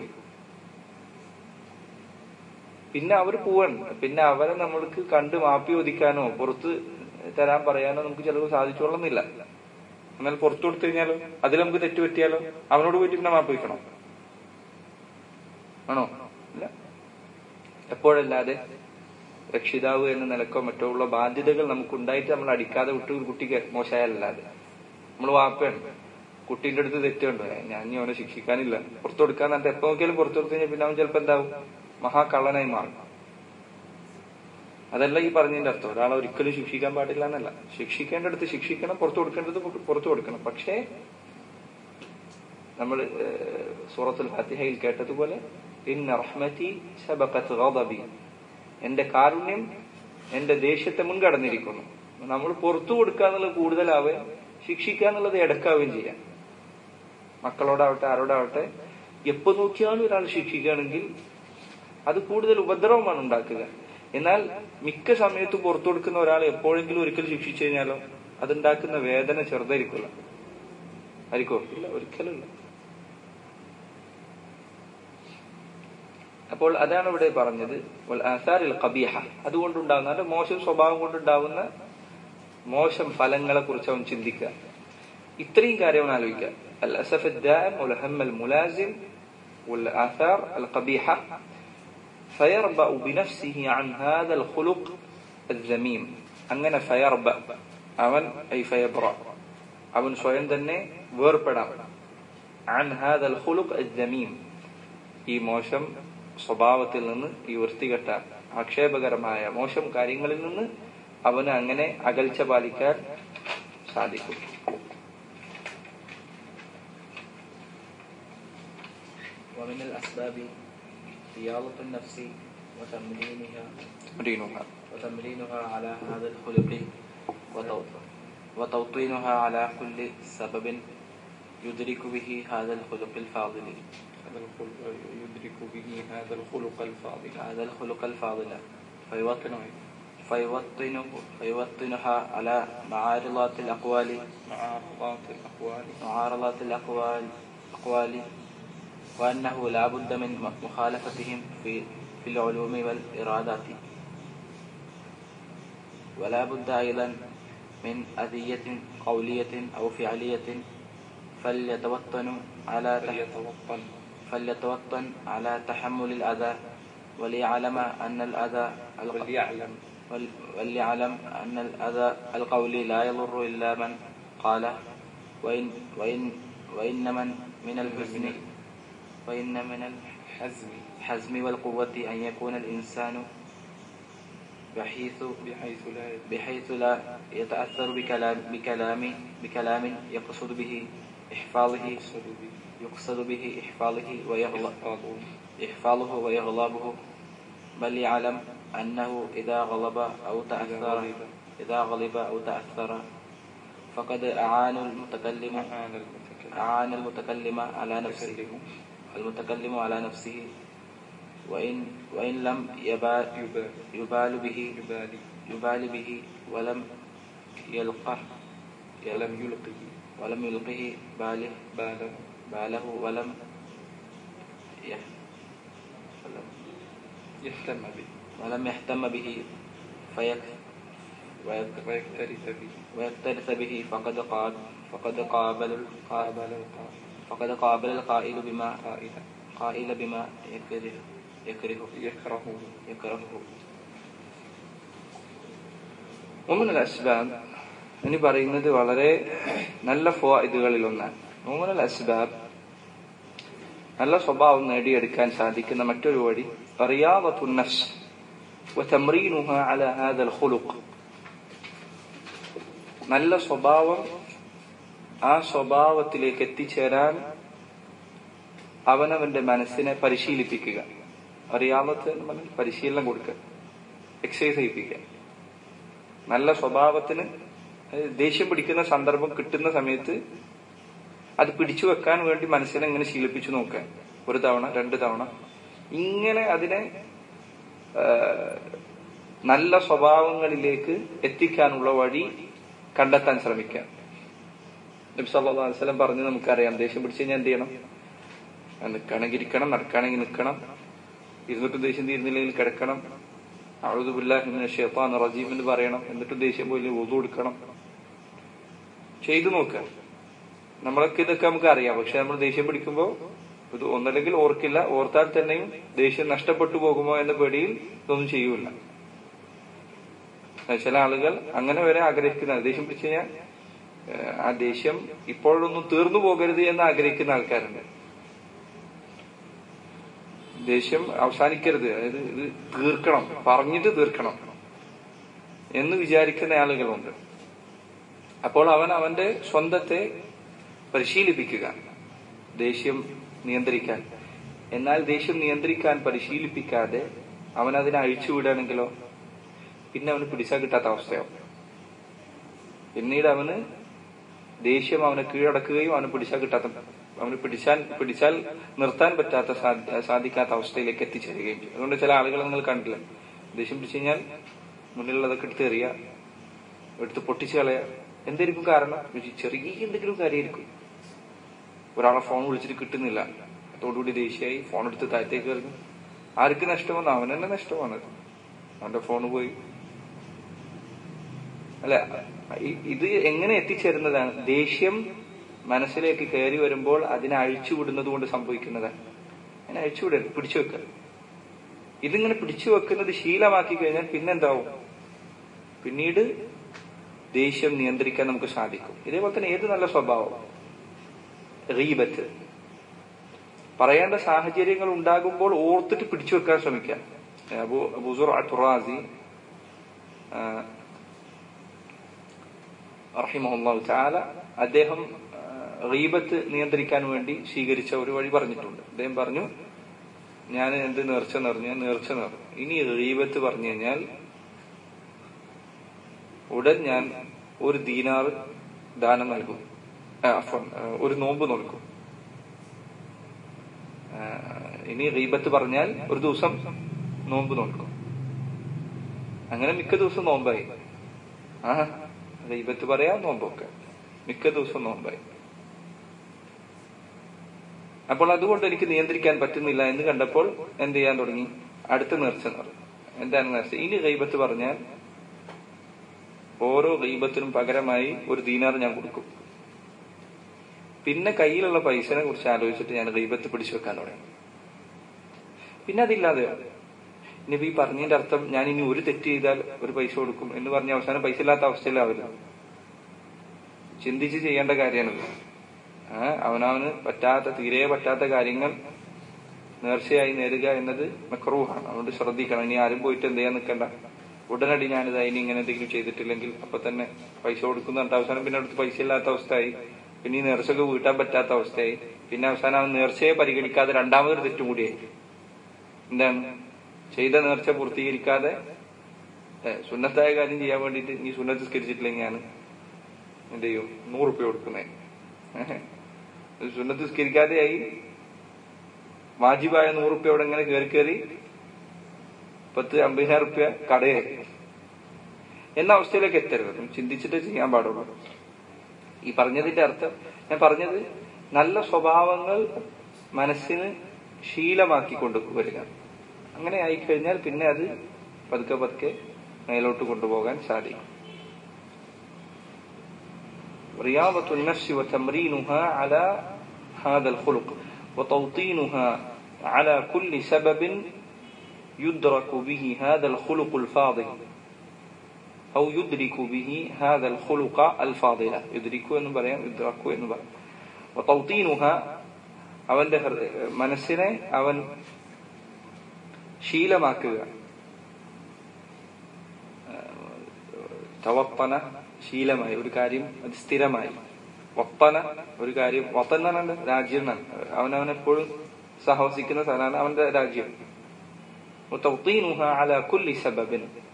പിന്നെ അവർ പോവാണ് പിന്നെ അവരെ നമ്മൾക്ക് കണ്ട് മാപ്പി ഒതിക്കാനോ പുറത്ത് തരാൻ പറയാനോ നമുക്ക് ചിലപ്പോൾ സാധിച്ചോളുന്നില്ല എന്നാൽ പുറത്തു കൊടുത്തു കഴിഞ്ഞാലോ അതിൽ നമുക്ക് തെറ്റ് പറ്റിയാലോ അവനോട് പോയിട്ട് പിന്നെ മാപ്പ് വയ്ക്കണം ആണോ ഇല്ല എപ്പോഴല്ലാതെ രക്ഷിതാവ് എന്ന നിലക്കോ മറ്റോ ഉള്ള ബാധ്യതകൾ നമുക്ക് ഉണ്ടായിട്ട് നമ്മൾ അടിക്കാതെ വിട്ട് ഒരു കുട്ടിക്ക് മോശമായല്ലാതെ നമ്മൾ വാപ്പയാണ് കുട്ടീന്റെ അടുത്ത് തെറ്റുണ്ടോ ഏ, ഞാൻ ഇനി അവനെ ശിക്ഷിക്കാനില്ല പുറത്തു കൊടുക്കാൻ എന്നിട്ട് എപ്പോ നോക്കിയാലും പുറത്തു കൊടുത്തു കഴിഞ്ഞാൽ പിന്നെ അവൻ ചിലപ്പോ എന്താവും മഹാകള്ളനായി മാറും അതല്ല ഈ പറഞ്ഞതിന്റെ അർത്ഥം ഒരാളെ ഒരിക്കലും ശിക്ഷിക്കാൻ പാടില്ല എന്നല്ല ശിക്ഷിക്കേണ്ടടുത്ത് ശിക്ഷിക്കണം പുറത്തു കൊടുക്കേണ്ടത് പുറ- പുറത്തു കൊടുക്കണം പക്ഷേ നമ്മൾ സൂറത്തുൽ ഫാത്തിഹയിൽ കേട്ടതുപോലെ ഇന്ന റഹ്മതി സബഖത്ത് ഗദബി എന്റെ കാരുണ്യം എന്റെ ദേഷ്യത്തെ മുൻകടന്നിരിക്കുന്നു നമ്മൾ പുറത്തു കൊടുക്കുക എന്നുള്ളത് കൂടുതലാവുകയും ശിക്ഷിക്കുക എന്നുള്ളത് ഇടക്കാവുകയും ചെയ്യാം മക്കളോടാവട്ടെ ആരോടാവട്ടെ എപ്പോ നോക്കിയാലും ഒരാൾ ശിക്ഷിക്കുകയാണെങ്കിൽ അത് കൂടുതൽ ഉപദ്രവമാണ് ഉണ്ടാക്കുക എന്നാൽ മിക്ക സമയത്തും പുറത്തു കൊടുക്കുന്ന ഒരാൾ എപ്പോഴെങ്കിലും ഒരിക്കൽ ശിക്ഷിച്ചു കഴിഞ്ഞാലോ അതുണ്ടാക്കുന്ന വേദന ചെറുതായിരിക്കില്ല ആയിരിക്കോ ഇല്ല ഒരിക്കലും ഇല്ല അപ്പോൾ അതാണ് ഇവിടെ പറഞ്ഞത് വൽ ആസാരിൽ ഖബീഹ അതുകൊണ്ടുണ്ടാകുന്ന അത് മോശം സ്വഭാവം കൊണ്ടുണ്ടാകുന്ന മോശം ഫലങ്ങളെ കുറിച്ച് അവൻ ചിന്തിക്കുക ഇത്രയും കാര്യം അവൻ ആലോചിക്കുക അൽ അസഫ് الدائم والهم الملازم والآثار القبيحة فيربأ بنفسه عن هذا الخلق الذميم അങ്ങനെ ഫയർബ അവൻ ഐ ഫയബ്ര അവൻ സ്വയം തന്നെ വേർപ്പെടാം عن هذا الخلق الذميم ഈ മോശം സ്വഭാവത്തിൽ നിന്ന് ഈ വൃത്തികെട്ട ആക്ഷേപകരമായ മോശം കാര്യങ്ങളിൽ നിന്ന് അവന് അങ്ങനെ അകൽച്ച പാലിക്കാൻ സാധിക്കും ومن الأسباب رياضة النفس وتمرينها റീനുഹ وتمرينها على هذا الخلق وتو- وتوطينها على كل سبب يدرك به هذا الخلق الفاضل هذا الخلق يدرك به هذا الخلق الفاضل هذا الخلق الفاضل فيوطن فيوطن فيوطنها على معارضات الأقوال معارضات الأقوال معارضات الأقوال أقوال وأنه لا بد من مخالفتهم في في العلوم والإرادات ولا بد أيضا من أذية قولية أو فعلية فليتوطنوا على تح- فليتوطن فليتوطن على تحمل الأذى وليعلم أن الأذى الق- وليعلم ول- وليعلم أن الأذى القولي لا يضر إلا من قاله وإن وإن وإن من من الحزن وإن من حزم الحزم والقوة أن يكون الإنسان بحيث بحيث لا يدرك بحيث لا يتأثر بكلام بكلام بكلام يقصد به إحفاظه يقصد به يقصد به إحفاظه ويغلب إحفاظه إحفاظه وإغلابه بل يعلم أنه إذا غلب أو تأثر غلب. إذا غلب أو تأثر فقد أعان المتكلم أعان المتكلم أعان المتكلم على نفسه المتكلم المتكلم على نفسه وإن وإن لم يبال يبالي يبال به يبالي يبال به ولم يلقه ولم يلقه ولم يلقه باله باله باله ولم يح- ولم يهتم به ولم يهتم به فيك ويك- ويكترث به ويكترث به فقد قال فقد قابل القائل قابل القائل فقد قابل القائل بما قائلا قائل بما يكره يكره يكرهه يكرهه മുമനൽ അസ്ബാബ് ഇനി പറയുന്നത് വളരെ നല്ല ഫവായിദുകളിൽ ഒന്നാണ് മുമനൽ അസ്ബാബ് നല്ല സ്വഭാവം നേടിയെടുക്കാൻ സാധിക്കുന്ന മറ്റൊരു വഴി റിയാദത്തുൻ നഫ്സ് وتمرينها على هذا الخلق നല്ല സ്വഭാവം ആ സ്വഭാവത്തിലേക്ക് എത്തിച്ചേരാൻ അവനവന്റെ മനസ്സിനെ പരിശീലിപ്പിക്കുക അറിയാമത്ത് എന്ന് പറഞ്ഞാൽ പരിശീലനം കൊടുക്കുക എക്സസൈസ് ചെയ്യിപ്പിക്കുക നല്ല സ്വഭാവത്തിന് അതായത് ദേഷ്യം പിടിക്കുന്ന സന്ദർഭം കിട്ടുന്ന സമയത്ത് അത് പിടിച്ചു വെക്കാൻ വേണ്ടി മനസ്സിനെ ഇങ്ങനെ ശീലിപ്പിച്ചു നോക്കുക ഒരു തവണ രണ്ട് തവണ ഇങ്ങനെ അതിനെ ആ, നല്ല സ്വഭാവങ്ങളിലേക്ക് എത്തിക്കാനുള്ള വഴി കണ്ടെത്താൻ ശ്രമിക്കുക നബി സല്ലല്ലാഹു അലൈഹി വസല്ലം പറഞ്ഞു നമുക്കറിയാം ദേഷ്യം പിടിച്ചു കഴിഞ്ഞാൽ എന്ത് ചെയ്യണം നിൽക്കുകയാണെങ്കിൽ ഇരിക്കണം നടക്കുകയാണെങ്കിൽ നിൽക്കണം ഇരുന്നിട്ടും ദേഷ്യം തീരുന്നില്ലെങ്കിൽ കിടക്കണം അഴുതുബില്ലാഹിമിന് ഷെയ്ത്താൻ റജീം എന്ന് പറയണം എന്നിട്ടും ദേഷ്യം പോയി വുതു കൊടുക്കണം ചെയ്തു നോക്കുക നമ്മളൊക്കെ ഇതൊക്കെ നമുക്ക് അറിയാം പക്ഷെ നമ്മൾ ദേഷ്യം പിടിക്കുമ്പോൾ ഇത് ഒന്നല്ലെങ്കിൽ ഓർക്കില്ല ഓർത്താൽ തന്നെയും ദേഷ്യം നഷ്ടപ്പെട്ടു പോകുമോ എന്ന പേടിയിൽ ഇതൊന്നും ചെയ്യൂല ചില ആളുകൾ അങ്ങനെ വരെ ആഗ്രഹിക്കുന്ന ദേഷ്യം പിടിച്ചു കഴിഞ്ഞാൽ ഏഹ്, ആ ദേഷ്യം ഇപ്പോഴൊന്നും തീർന്നു പോകരുത് എന്ന് ആഗ്രഹിക്കുന്ന ആൾക്കാരുണ്ട് ദേഷ്യം അവസാനിക്കരുത് അതായത് ഇത് തീർക്കണം പറഞ്ഞിട്ട് തീർക്കണം എന്ന് വിചാരിക്കുന്ന ആളുകളുണ്ട് അപ്പോൾ അവൻ അവന്റെ സ്വന്തത്തെ പരിശീലിപ്പിക്കുക ദേഷ്യം നിയന്ത്രിക്കാൻ എന്നാൽ ദേഷ്യം നിയന്ത്രിക്കാൻ പരിശീലിപ്പിക്കാതെ അവൻ അതിനെ അഴിച്ചുവിടുകയാണെങ്കിലോ പിന്നെ അവന് പിടിച്ചാൽ കിട്ടാത്ത അവസ്ഥയാവും പിന്നീട് അവന് ദേഷ്യം അവനെ കീഴടക്കുകയും അവന് പിടിച്ചാൽ കിട്ടാത്ത അവന് പിടിച്ചാൽ പിടിച്ചാൽ നിർത്താൻ പറ്റാത്ത സാധി- സാധിക്കാത്ത അവസ്ഥയിലേക്ക് എത്തിച്ചേരുകയും ചെയ്യും അതുകൊണ്ട് ചില ആളുകൾ നിങ്ങൾ കണ്ടില്ല ദേഷ്യം പിടിച്ചു കഴിഞ്ഞാൽ മുന്നിലുള്ളതൊക്കെ എടുത്ത് എറിയുക എടുത്ത് പൊട്ടിച്ച് കളയുക എന്തായിരിക്കും കാരണം ഒരു ചെറിയ എന്തെങ്കിലും കാര്യമായിരിക്കും ഒരാളെ ഫോൺ വിളിച്ചിട്ട് കിട്ടുന്നില്ല അതോടുകൂടി ദേഷ്യമായി ഫോൺ എടുത്ത് താഴത്തേക്ക് എറിഞ്ഞു ആർക്ക് നഷ്ടമാണ് അവൻ തന്നെ നഷ്ടമാണ് അവന്റെ ഫോൺ പോയി അല്ല ഇ- ഇത് എങ്ങനെ എത്തിച്ചേരുന്നതാണ് ദേഷ്യം മനസ്സിലേക്ക് കയറി വരുമ്പോൾ അതിനെ അഴിച്ചുവിടുന്നത് കൊണ്ട് സംഭവിക്കുന്നതാണ് അതിനെ അഴിച്ചുവിടരുത് പിടിച്ചു വെക്കുക ഇതിങ്ങനെ പിടിച്ചു വെക്കുന്നത് ശീലമാക്കി കഴിഞ്ഞാൽ പിന്നെന്താവും പിന്നീട് ദേഷ്യം നിയന്ത്രിക്കാൻ നമുക്ക് സാധിക്കും ഇതേപോലെ തന്നെ ഏത് നല്ല സ്വഭാവം റീബത്ത് പറയേണ്ട സാഹചര്യങ്ങൾ ഉണ്ടാകുമ്പോൾ ഓർത്തിട്ട് പിടിച്ചു വെക്കാൻ ശ്രമിക്കാം അബു അബുസുർ അത്തുറാസി റഹിമഹുല്ലാഹു ചാല അദ്ദേഹം റീബത്ത് നിയന്ത്രിക്കാൻ വേണ്ടി സ്വീകരിച്ച ഒരു വഴി പറഞ്ഞിട്ടുണ്ട് അദ്ദേഹം പറഞ്ഞു ഞാൻ എന്ത് നേർച്ച നിറഞ്ഞ നേർച്ച നിറഞ്ഞു ഇനി റീബത്ത് പറഞ്ഞു കഴിഞ്ഞാൽ ഉടൻ ഞാൻ ഒരു ദീനാർ ദാനം നൽകും ആ, അഫ്വാൻ, ആ, ഒരു നോമ്പ് നോൽക്കും ആ, ഇനി റീബത്ത് പറഞ്ഞാൽ ഒരു ദിവസം നോമ്പ് നോൽക്കും അങ്ങനെ മിക്ക ദിവസം നോമ്പായി ആ റീബത്ത് പറയാ നോമ്പൊക്കെ മിക്ക ദിവസം നോമ്പായി അപ്പോൾ അതുകൊണ്ട് എനിക്ക് നിയന്ത്രിക്കാൻ പറ്റുന്നില്ല എന്ന് കണ്ടപ്പോൾ എന്ത് ചെയ്യാൻ തുടങ്ങി അടുത്ത നേർച്ച എന്ന് പറഞ്ഞു എന്താണ് നേർച്ച ഇനി ഗൈബത്ത് പറഞ്ഞാൽ ഓരോ ഗൈബത്തിനും പകരമായി ഒരു ദീനാർ ഞാൻ കൊടുക്കും പിന്നെ കയ്യിലുള്ള പൈസനെ കുറിച്ച് ആലോചിച്ചിട്ട് ഞാൻ ഗൈബത്ത് പിടിച്ചു വെക്കാൻ തുടങ്ങി പിന്നെ അതില്ലാതെ ഇനി ഈ പറഞ്ഞതിന്റെ അർത്ഥം ഞാൻ ഇനി ഒരു തെറ്റ് ചെയ്താൽ ഒരു പൈസ കൊടുക്കും എന്ന് പറഞ്ഞ അവസാനം പൈസ ഇല്ലാത്ത അവസ്ഥയിലാവില്ല ചിന്തിച്ച് ചെയ്യേണ്ട കാര്യമാണിത് ആ അവനവന് പറ്റാത്ത തീരെ പറ്റാത്ത കാര്യങ്ങൾ നേർച്ചയായി നേരുക എന്നത് മക്രൂഹാണ് അതുകൊണ്ട് ശ്രദ്ധിക്കണം ഇനി ആരും പോയിട്ട് എന്ത് ചെയ്യാൻ നിൽക്കണ്ട ഉടനടി ഞാനിത് ഇനി ഇങ്ങനെ എന്തെങ്കിലും ചെയ്തിട്ടില്ലെങ്കിൽ അപ്പൊ തന്നെ പൈസ കൊടുക്കുന്നുണ്ട് അവസാനം പിന്നെ അടുത്ത് പൈസ ഇല്ലാത്ത അവസ്ഥയായി പിന്നെ ഈ നേർച്ചയൊക്കെ വീട്ടാൻ പറ്റാത്ത അവസ്ഥയായി പിന്നെ അവസാനം അവൻ നേർച്ചയെ പരിഗണിക്കാതെ രണ്ടാമതൊരു തെറ്റും കൂടിയായി എന്താണ് ചെയ്ത നേർച്ച പൂർത്തീകരിക്കാതെ ഏ, സുന്നത്തായ കാര്യം ചെയ്യാൻ വേണ്ടിയിട്ട് നീ സുന്നത്ത് സ്കരിച്ചിട്ടില്ലെങ്കിൽ ഞാൻ എന്ത് ചെയ്യും നൂറ് റുപ്യ കൊടുക്കുന്നേ സുന്നത്ത് സ്കരിക്കാതെയായി വാജിബായ നൂറ് റുപ്യ അവിടെ ഇങ്ങനെ കയറി കയറി പത്ത് അമ്പതിനായിരം റുപ്യ കടയായി എന്ന അവസ്ഥയിലേക്ക് എത്തരുത് ഒന്ന് ചിന്തിച്ചിട്ട് ചെയ്യാൻ പാടുള്ളൂ ഈ പറഞ്ഞതിന്റെ അർത്ഥം ഞാൻ പറഞ്ഞത് നല്ല സ്വഭാവങ്ങൾ മനസ്സിന് ശീലമാക്കി കൊണ്ടുവരിക അങ്ങനെ ആയിക്കഴിഞ്ഞാൽ പിന്നെ അത് പതുക്കെ പതുക്കെ മേലോട്ട് കൊണ്ടുപോകാൻ സാധിക്കും رياضة النفس وتمرينها على هذا الخلق وتوطينها على كل سبب يدرك به هذا الخلق الفاضل أو يدرك به هذا الخلق الفاضل يدرك എന്ന് പറയാം يدرك എന്ന് പറയാം وتوطينها അവന്റെ ഹൃദയ- മനസ്സിനെ അവൻ ശീലമാക്കുക തവപ്പന ശീലമായി ഒരു കാര്യം അത് സ്ഥിരമായി വപ്പന ഒരു കാര്യം വപ്പൻ എന്ന് പറഞ്ഞാൽ രാജ്യം എന്നാണ് അവനവൻ എപ്പോഴും സഹവസിക്കുന്ന സ്ഥലമാണ് അവന്റെ രാജ്യം وتوطينها على كل سبب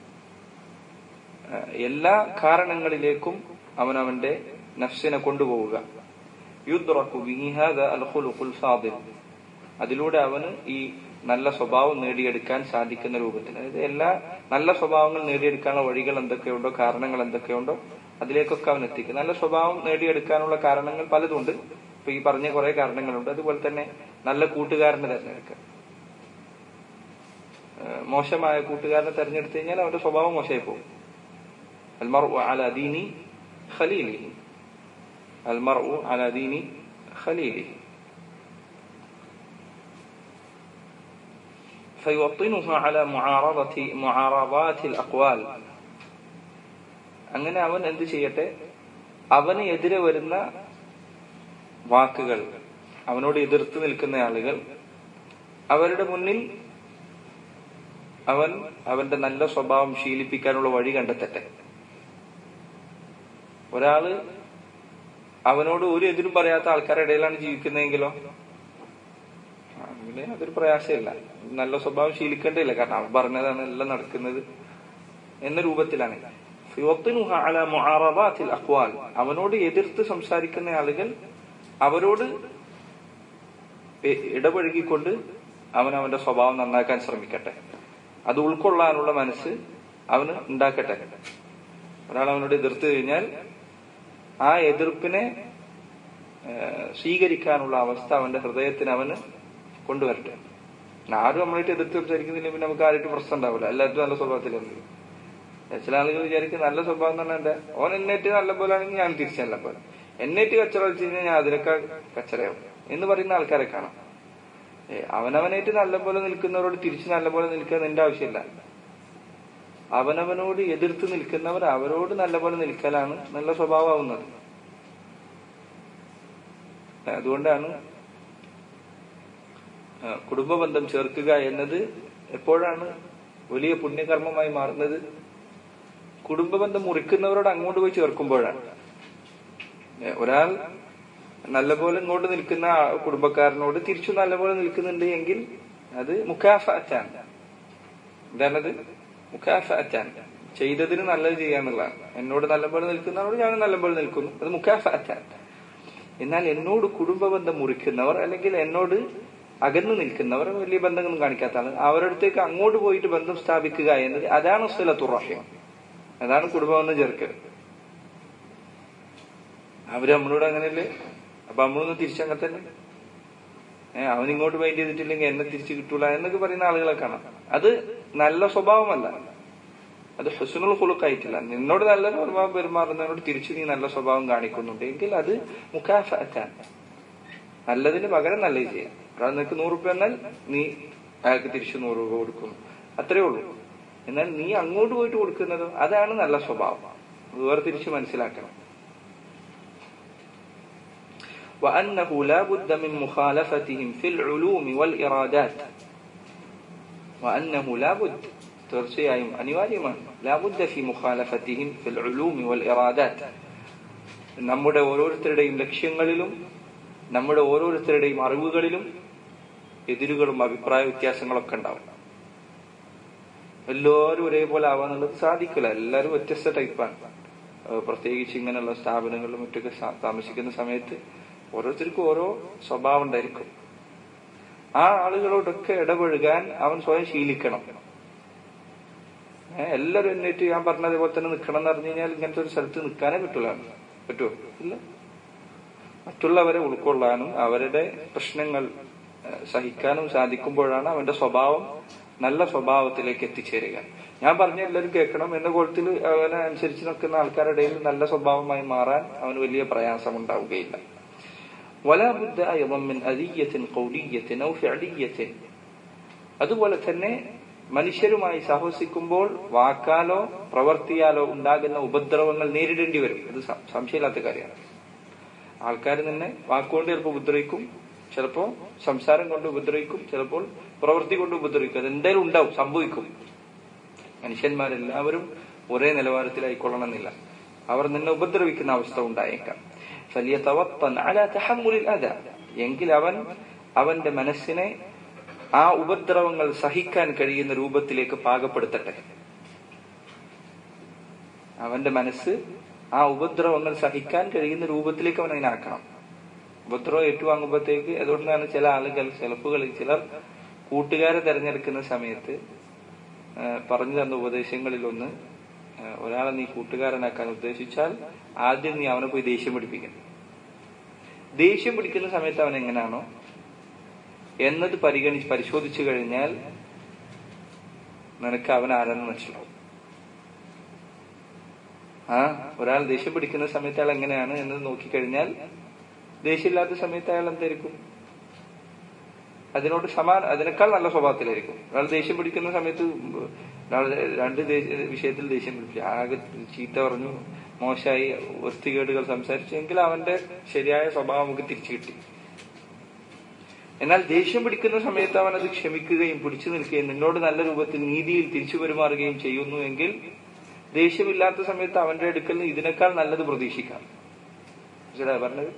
ഏഹ് എല്ലാ കാരണങ്ങളിലേക്കും അവൻ അവന്റെ നഫ്സിനെ കൊണ്ടുപോവുക യുദ്റഖു ബിഹി ഹാദാ അൽ ഖുലുഖുൽ ഫാദിൽ അതിലൂടെ അവന് ഈ നല്ല സ്വഭാവം നേടിയെടുക്കാൻ സാധിക്കുന്ന രൂപത്തിൽ അതായത് എല്ലാ നല്ല സ്വഭാവങ്ങൾ നേടിയെടുക്കാനുള്ള വഴികൾ എന്തൊക്കെയുണ്ടോ കാരണങ്ങൾ എന്തൊക്കെയുണ്ടോ അതിലേക്കൊക്കെ അവൻ എത്തിക്കും നല്ല സ്വഭാവം നേടിയെടുക്കാനുള്ള കാരണങ്ങൾ പലതുണ്ട് ഇപ്പൊ ഈ പറഞ്ഞ കുറെ കാരണങ്ങളുണ്ട് അതുപോലെ തന്നെ നല്ല കൂട്ടുകാരനെ തിരഞ്ഞെടുക്കുക ഏഹ് മോശമായ കൂട്ടുകാരനെ തെരഞ്ഞെടുത്തു കഴിഞ്ഞാൽ അവന്റെ സ്വഭാവം മോശമായി പോകും المرء على دين خليله المرء على دين خليله فيوطنها على معارضة معارضات الأقوال അങ്ങനെ അവൻ എന്ത് ചെയ്യട്ടെ അവന് എതിരെ വരുന്ന വാക്കുകൾ അവനോട് എതിർത്ത് നിൽക്കുന്ന ആളുകൾ അവരുടെ മുന്നിൽ അവൻ അവന്റെ നല്ല സ്വഭാവം ശീലിപ്പിക്കാനുള്ള വഴി കണ്ടെത്തട്ടെ ഒരാള് അവനോട് ഒരു എതിരും പറയാത്ത ആൾക്കാരുടെ ഇടയിലാണ് ജീവിക്കുന്നതെങ്കിലോ അങ്ങനെ അതൊരു പ്രയാസമില്ല നല്ല സ്വഭാവം ശീലിക്കേണ്ടതില്ല കാരണം അവൻ പറഞ്ഞതാണ് എല്ലാം നടക്കുന്നത് എന്ന രൂപത്തിലാണ് ഫിവത്തിനുഹ അല മുആറദാത്തിൽ അഖ്വാൽ അവനോട് എതിർത്ത് സംസാരിക്കുന്ന ആളുകൾ അവരോട് ഇ- ഇടപഴകിക്കൊണ്ട് അവൻ അവന്റെ സ്വഭാവം നന്നാക്കാൻ ശ്രമിക്കട്ടെ അത് ഉൾക്കൊള്ളാനുള്ള മനസ്സ് അവന് ഉണ്ടാക്കട്ടെ ഒരാൾ അവനോട് എതിർത്ത് കഴിഞ്ഞാൽ ആ എതിർപ്പിനെ ഏഹ്, സ്വീകരിക്കാനുള്ള അവസ്ഥ അവന്റെ ഹൃദയത്തിന് അവന് കൊണ്ടുവരട്ടെ പിന്നെ ആരും നമ്മളായിട്ട് എതിർത്ത് സംസാരിക്കുന്നില്ല പിന്നെ നമുക്ക് ആരായിട്ട് പ്രശ്നം ഉണ്ടാവില്ല എല്ലാവരും നല്ല സ്വഭാവത്തിലുണ്ട് ചില ആളുകൾ വിചാരിക്കും നല്ല സ്വഭാവം എന്ന് പറഞ്ഞാൽ എന്താ ഓൻ എന്നേറ്റ് നല്ല പോലെ ആണെങ്കിൽ ഞാൻ തിരിച്ചു നല്ല പോലെ എന്നേറ്റ് കച്ചറ വെച്ച് കഴിഞ്ഞാൽ ഞാൻ അതിനൊക്കെ കച്ചറയാവും എന്ന് പറയുന്ന ആൾക്കാരെ കാണാം ഏ, അവനവനായിട്ട് നല്ല പോലെ നിൽക്കുന്നവരോട് തിരിച്ച് നല്ല പോലെ നിൽക്കുക നിന്റെ ആവശ്യമില്ല അവനവനോട് എതിർത്ത് നിൽക്കുന്നവർ അവരോട് നല്ല പോലെ നിൽക്കലാണ് നല്ല സ്വഭാവമാവുന്നത് അതുകൊണ്ടാണ് ആ, കുടുംബ ബന്ധം ചേർക്കുക എന്നത് എപ്പോഴാണ് വലിയ പുണ്യകർമ്മമായി മാറുന്നത് കുടുംബ ബന്ധം മുറിക്കുന്നവരോട് അങ്ങോട്ട് പോയി ചേർക്കുമ്പോഴാണ് ഏ, ഒരാൾ നല്ലപോലെ ഇങ്ങോട്ട് നിൽക്കുന്ന ആ കുടുംബക്കാരനോട് തിരിച്ചു നല്ലപോലെ നിൽക്കുന്നുണ്ട് എങ്കിൽ അത് മുക്കാഫാറ്റാണ് എന്താണത് മുക്കാഫാറ്റാണ് ചെയ്തതിന് നല്ലത് ചെയ്യാന്നുള്ളതാണ് എന്നോട് നല്ലപോലെ നിൽക്കുന്നവരോട് ഞാൻ നല്ലപോലെ നിൽക്കുന്നു അത് മുക്കാഫാറ്റാണ് എന്നാൽ എന്നോട് കുടുംബ ബന്ധം മുറിക്കുന്നവർ അല്ലെങ്കിൽ എന്നോട് അകന്നു നിൽക്കുന്നവർ വലിയ ബന്ധങ്ങളൊന്നും കാണിക്കാത്ത ആള് അവരുടെ അടുത്തേക്ക് അങ്ങോട്ട് പോയിട്ട് ബന്ധം സ്ഥാപിക്കുക എന്നത് അതാണ് സുലത്തുറഹ്യം അതാണ് കുടുംബബന്ധം ചേർക്കൽ അവര് നമ്മളോട് അങ്ങനെയല്ലേ അപ്പൊ നമ്മളൊന്ന് തിരിച്ചങ്ങനെ തന്നെ ഏഹ് അവൻ ഇങ്ങോട്ട് മൈൻഡ് ചെയ്തിട്ടില്ലെങ്കിൽ എന്നെ തിരിച്ചു കിട്ടൂല എന്നൊക്കെ പറയുന്ന ആളുകളെ കാണാം അത് നല്ല സ്വഭാവമല്ല അത് ഹുസുനുൽ ഹുലുക്കായിട്ടില്ല നിന്നോട് നല്ല സ്വഭാവം പെരുമാറുന്നതിനോട് തിരിച്ചു നീ നല്ല സ്വഭാവം കാണിക്കുന്നുണ്ട് എങ്കിൽ അത് മുഖാഫാറ്റാണ് നല്ലതിന് പകരം നല്ലത് ചെയ്യാം കാരണം നിനക്ക് നൂറ് രൂപ എന്നാൽ നീ അയാൾക്ക് തിരിച്ചു നൂറ് രൂപ കൊടുക്കുന്നു അത്രേ ഉള്ളൂ എന്നാൽ നീ അങ്ങോട്ട് പോയിട്ട് കൊടുക്കുന്നതോ അതാണ് നല്ല സ്വഭാവം അത് വേറെ തിരിച്ച് മനസ്സിലാക്കണം وأنه لا بد من مخالفتهم في العلوم والإرادات وأنه لا بد തീർച്ചയായും അനിവാര്യമാണ് ലാബുദ്ദ ഫി മുഖാലഫത്തിഹിം ഫിൽ ഉലൂമി വൽ ഇറാദാത്ത് നമ്മുടെ ഓരോരുത്തരുടെയും ലക്ഷ്യങ്ങളിലും നമ്മുടെ ഓരോരുത്തരുടെയും അറിവുകളിലും എതിരുകളും അഭിപ്രായ വ്യത്യാസങ്ങളൊക്കെ ഉണ്ടാവും എല്ലാവരും ഒരേപോലെ ആവാന്നുള്ളത് സാധിക്കില്ല എല്ലാവരും വ്യത്യസ്ത ടൈപ്പാണ് ഏഹ് പ്രത്യേകിച്ച് ഇങ്ങനെയുള്ള സ്ഥാപനങ്ങളിലും മറ്റൊക്കെ സ- താമസിക്കുന്ന സമയത്ത് ഓരോരുത്തർക്കും ഓരോ സ്വഭാവം ഉണ്ടായിരിക്കും ആ ആളുകളോടൊക്കെ ഇടപഴകാൻ അവൻ സ്വയം ശീലിക്കണം ഏഹ് എല്ലാവരും എന്നിട്ട് ഞാൻ പറഞ്ഞതുപോലെ തന്നെ നിൽക്കണം എന്ന് പറഞ്ഞു കഴിഞ്ഞാൽ ഇങ്ങനത്തെ ഒരു സ്ഥലത്ത് നിൽക്കാനേ പറ്റൂല പറ്റുമോ ഇല്ല മറ്റുള്ളവരെ ഉൾക്കൊള്ളാനും അവരുടെ പ്രശ്നങ്ങൾ ഏഹ് സഹിക്കാനും സാധിക്കുമ്പോഴാണ് അവന്റെ സ്വഭാവം നല്ല സ്വഭാവത്തിലേക്ക് എത്തിച്ചേരുക ഞാൻ പറഞ്ഞ എല്ലാവരും കേൾക്കണം എന്ന കോലത്തിൽ അവനെ അനുസരിച്ച് നിൽക്കുന്ന ആൾക്കാരുടെ ഇടയിൽ നല്ല സ്വഭാവമായി മാറാൻ അവന് വലിയ പ്രയാസം ഉണ്ടാവുകയില്ല ولا بد أيضا من أذية قولية أو فعلية അതുപോലെ തന്നെ മനുഷ്യരുമായി സഹവസിക്കുമ്പോൾ വാക്കാലോ പ്രവർത്തിയാലോ ഉണ്ടാകുന്ന ഉപദ്രവങ്ങൾ നേരിടേണ്ടി വരും ഇത് സം- സംശയമില്ലാത്ത കാര്യമാണ് ആൾക്കാർ തന്നെ വാക്കുകൊണ്ട് ചിലപ്പോൾ ഉപദ്രവിക്കും ചിലപ്പോൾ സംസാരം കൊണ്ട് ഉപദ്രവിക്കും ചിലപ്പോൾ പ്രവൃത്തി കൊണ്ട് ഉപദ്രവിക്കും അത് എന്തായാലും ഉണ്ടാവും സംഭവിക്കും മനുഷ്യന്മാരെല്ലാവരും ഒരേ നിലവാരത്തിലായിക്കൊള്ളണമെന്നില്ല അവർ നിന്നെ ഉപദ്രവിക്കുന്ന അവസ്ഥ ഉണ്ടായേക്കാം فليتوطن على تحمل الأذى എങ്കിൽ അവൻ അവന്റെ മനസ്സിനെ ആ ഉപദ്രവങ്ങൾ സഹിക്കാൻ കഴിയുന്ന രൂപത്തിലേക്ക് പാകപ്പെടുത്തട്ടെ അവന്റെ മനസ്സ് ആ ഉപദ്രവങ്ങൾ സഹിക്കാൻ കഴിയുന്ന രൂപത്തിലേക്ക് അവൻ അതിനാക്കണം ഉപദ്രവം ഏറ്റുവാങ്ങുമ്പോഴത്തേക്ക് അതുകൊണ്ടാണ് ചില ആളുകൾ ചിലപ്പുകളിൽ ചിലർ കൂട്ടുകാരെ തെരഞ്ഞെടുക്കുന്ന സമയത്ത് ആ, പറഞ്ഞു തന്ന ഉപദേശങ്ങളിൽ ഒന്ന് ആ, ഒരാളെ നീ കൂട്ടുകാരനാക്കാൻ ഉദ്ദേശിച്ചാൽ ആദ്യം നീ അവനെ പോയി ദേഷ്യം പിടിപ്പിക്കണം ദേഷ്യം പിടിക്കുന്ന സമയത്ത് അവൻ എങ്ങനെയാണോ എന്നത് പരിഗണിച്ച് പരിശോധിച്ചു കഴിഞ്ഞാൽ നിനക്ക് അവൻ ആരാന്ന് മനസ്സിലാവും ആ ഒരാൾ ദേഷ്യം പിടിക്കുന്ന സമയത്ത് അയാൾ എങ്ങനെയാണ് എന്നത് നോക്കിക്കഴിഞ്ഞാൽ ദേഷ്യമില്ലാത്ത സമയത്ത് അയാൾ എന്തായിരിക്കും അതിനോട് സമാന അതിനേക്കാൾ നല്ല സ്വഭാവത്തിലായിരിക്കും ഒരാൾ ദേഷ്യം പിടിക്കുന്ന സമയത്ത് ഒരാൾ രണ്ട് ദേശ- വിഷയത്തിൽ ദേഷ്യം പിടിപ്പിച്ചു ആകെ ചീത്ത പറഞ്ഞു മോശമായി വൃത്തികേടുകൾ സംസാരിച്ചു എങ്കിൽ അവന്റെ ശരിയായ സ്വഭാവം നമുക്ക് തിരിച്ചു കിട്ടി എന്നാൽ ദേഷ്യം പിടിക്കുന്ന സമയത്ത് അവൻ അത് ക്ഷമിക്കുകയും പിടിച്ചു നിൽക്കുകയും നിന്നോട് നല്ല രൂപത്തിൽ നീതിയിൽ തിരിച്ചു പെരുമാറുകയും ചെയ്യുന്നു എങ്കിൽ ദേഷ്യമില്ലാത്ത സമയത്ത് അവന്റെ അടുക്കൽ നിന്ന് ഇതിനേക്കാൾ നല്ലത് പ്രതീക്ഷിക്കാം മനസ്സിലായോ പറഞ്ഞത്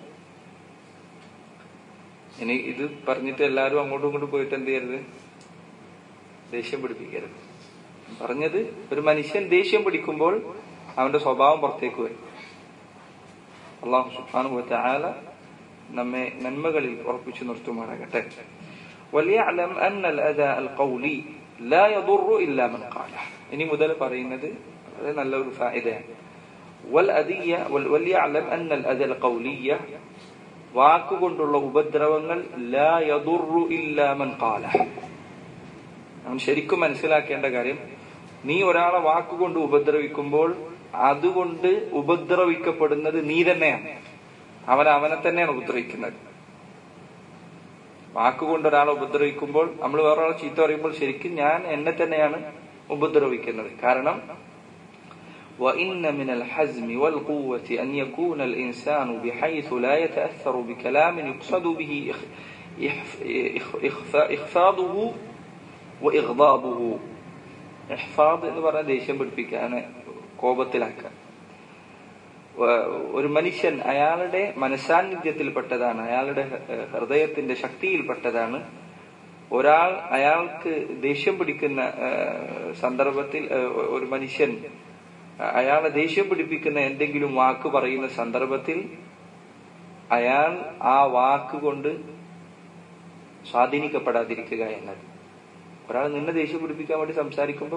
ഇനി ഇത് പറഞ്ഞിട്ട് എല്ലാവരും അങ്ങോട്ടും ഇങ്ങോട്ടും പോയിട്ട് എന്ത് ചെയ്യരുത് ദേഷ്യം പിടിപ്പിക്കരുത് പറഞ്ഞത് ഒരു മനുഷ്യൻ ദേഷ്യം പിടിക്കുമ്പോൾ അവന്റെ സ്വഭാവം പുറത്തേക്ക് വരും അള്ളാഹു സുബ്ഹാനഹു വതആല നമ്മെ നന്മകളിൽ ഉറപ്പിച്ചു നിർത്തുമാറാകട്ടെ وليعلم أن الأداء القولي لا يضر إلا من قاله ഇനി മുതൽ പറയുന്നത് വളരെ നല്ലൊരു ഫായിദയാണ് والأذية وال- وليعلم أن الأذى القولية വാക്കുകൊണ്ടുള്ള ഉപദ്രവങ്ങൾ لا يضر إلا من قاله അവൻ ശരിക്കും മനസ്സിലാക്കേണ്ട കാര്യം നീ ഒരാളെ വാക്കുകൊണ്ട് ഉപദ്രവിക്കുമ്പോൾ അതുകൊണ്ട് ഉപദ്രവിക്കപ്പെടുന്നത് നീ തന്നെയാണ് അവൻ അവനെ തന്നെയാണ് ഉപദ്രവിക്കുന്നത് വാക്കുകൊണ്ട് ഒരാളെ ഉപദ്രവിക്കുമ്പോൾ നമ്മൾ വേറൊരാളെ ചീത്ത പറയുമ്പോൾ ശരിക്കും ഞാൻ എന്നെ തന്നെയാണ് ഉപദ്രവിക്കുന്നത് കാരണം وإن من الحزم والقوة أن يكون الإنسان بحيث لا يتأثر بكلام يقصد به إخ- إخ- إخ- إخفا- إخفاضه وإغضابه ഇഹ്ഫാദ് എന്ന് പറഞ്ഞാൽ ദേഷ്യം പിടിപ്പിക്കാണ് കോപത്തിലാക്കുക വ- ഒരു മനുഷ്യൻ അയാളുടെ മനസാന്നിധ്യത്തിൽപ്പെട്ടതാണ് അയാളുടെ ഹ- ഹൃദയത്തിന്റെ ശക്തിയിൽപ്പെട്ടതാണ് ഒരാൾ അയാൾക്ക് ദേഷ്യം പിടിക്കുന്ന ആ, സന്ദർഭത്തിൽ ആ, ഒരു മനുഷ്യൻ അയാളെ ദേഷ്യം പിടിപ്പിക്കുന്ന എന്തെങ്കിലും വാക്ക് പറയുന്ന സന്ദർഭത്തിൽ അയാൾ ആ വാക്ക് കൊണ്ട് സ്വാധീനിക്കപ്പെടാതിരിക്കുക എന്നത് ഒരാൾ നിന്നെ ദേഷ്യം പിടിപ്പിക്കാൻ വേണ്ടി സംസാരിക്കുമ്പോൾ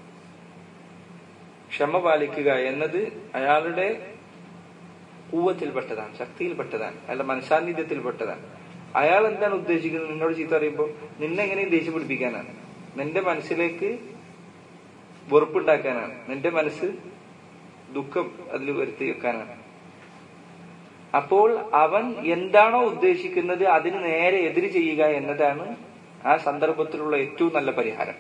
ക്ഷമ പാലിക്കുക എന്നത് അയാളുടെ ഊവത്തിൽപ്പെട്ടതാണ് ശക്തിയിൽപ്പെട്ടതാണ് അയാളുടെ മനസാന്നിധ്യത്തിൽപ്പെട്ടതാണ് അയാൾ എന്താണ് ഉദ്ദേശിക്കുന്നത് നിന്നോട് ചീത്ത പറയുമ്പോൾ നിന്നെ എങ്ങനെയും ദേഷ്യം പിടിപ്പിക്കാനാണ് നിന്റെ മനസ്സിലേക്ക് വെറുപ്പുണ്ടാക്കാനാണ് നിന്റെ മനസ്സ് ദുഃഖം അതിൽ വരുത്തി വെക്കാനാണ് അപ്പോൾ അവൻ എന്താണോ ഉദ്ദേശിക്കുന്നത് അതിന് നേരെ എതിര് ചെയ്യുക എന്നതാണ് ആ സന്ദർഭത്തിലുള്ള ഏറ്റവും നല്ല പരിഹാരം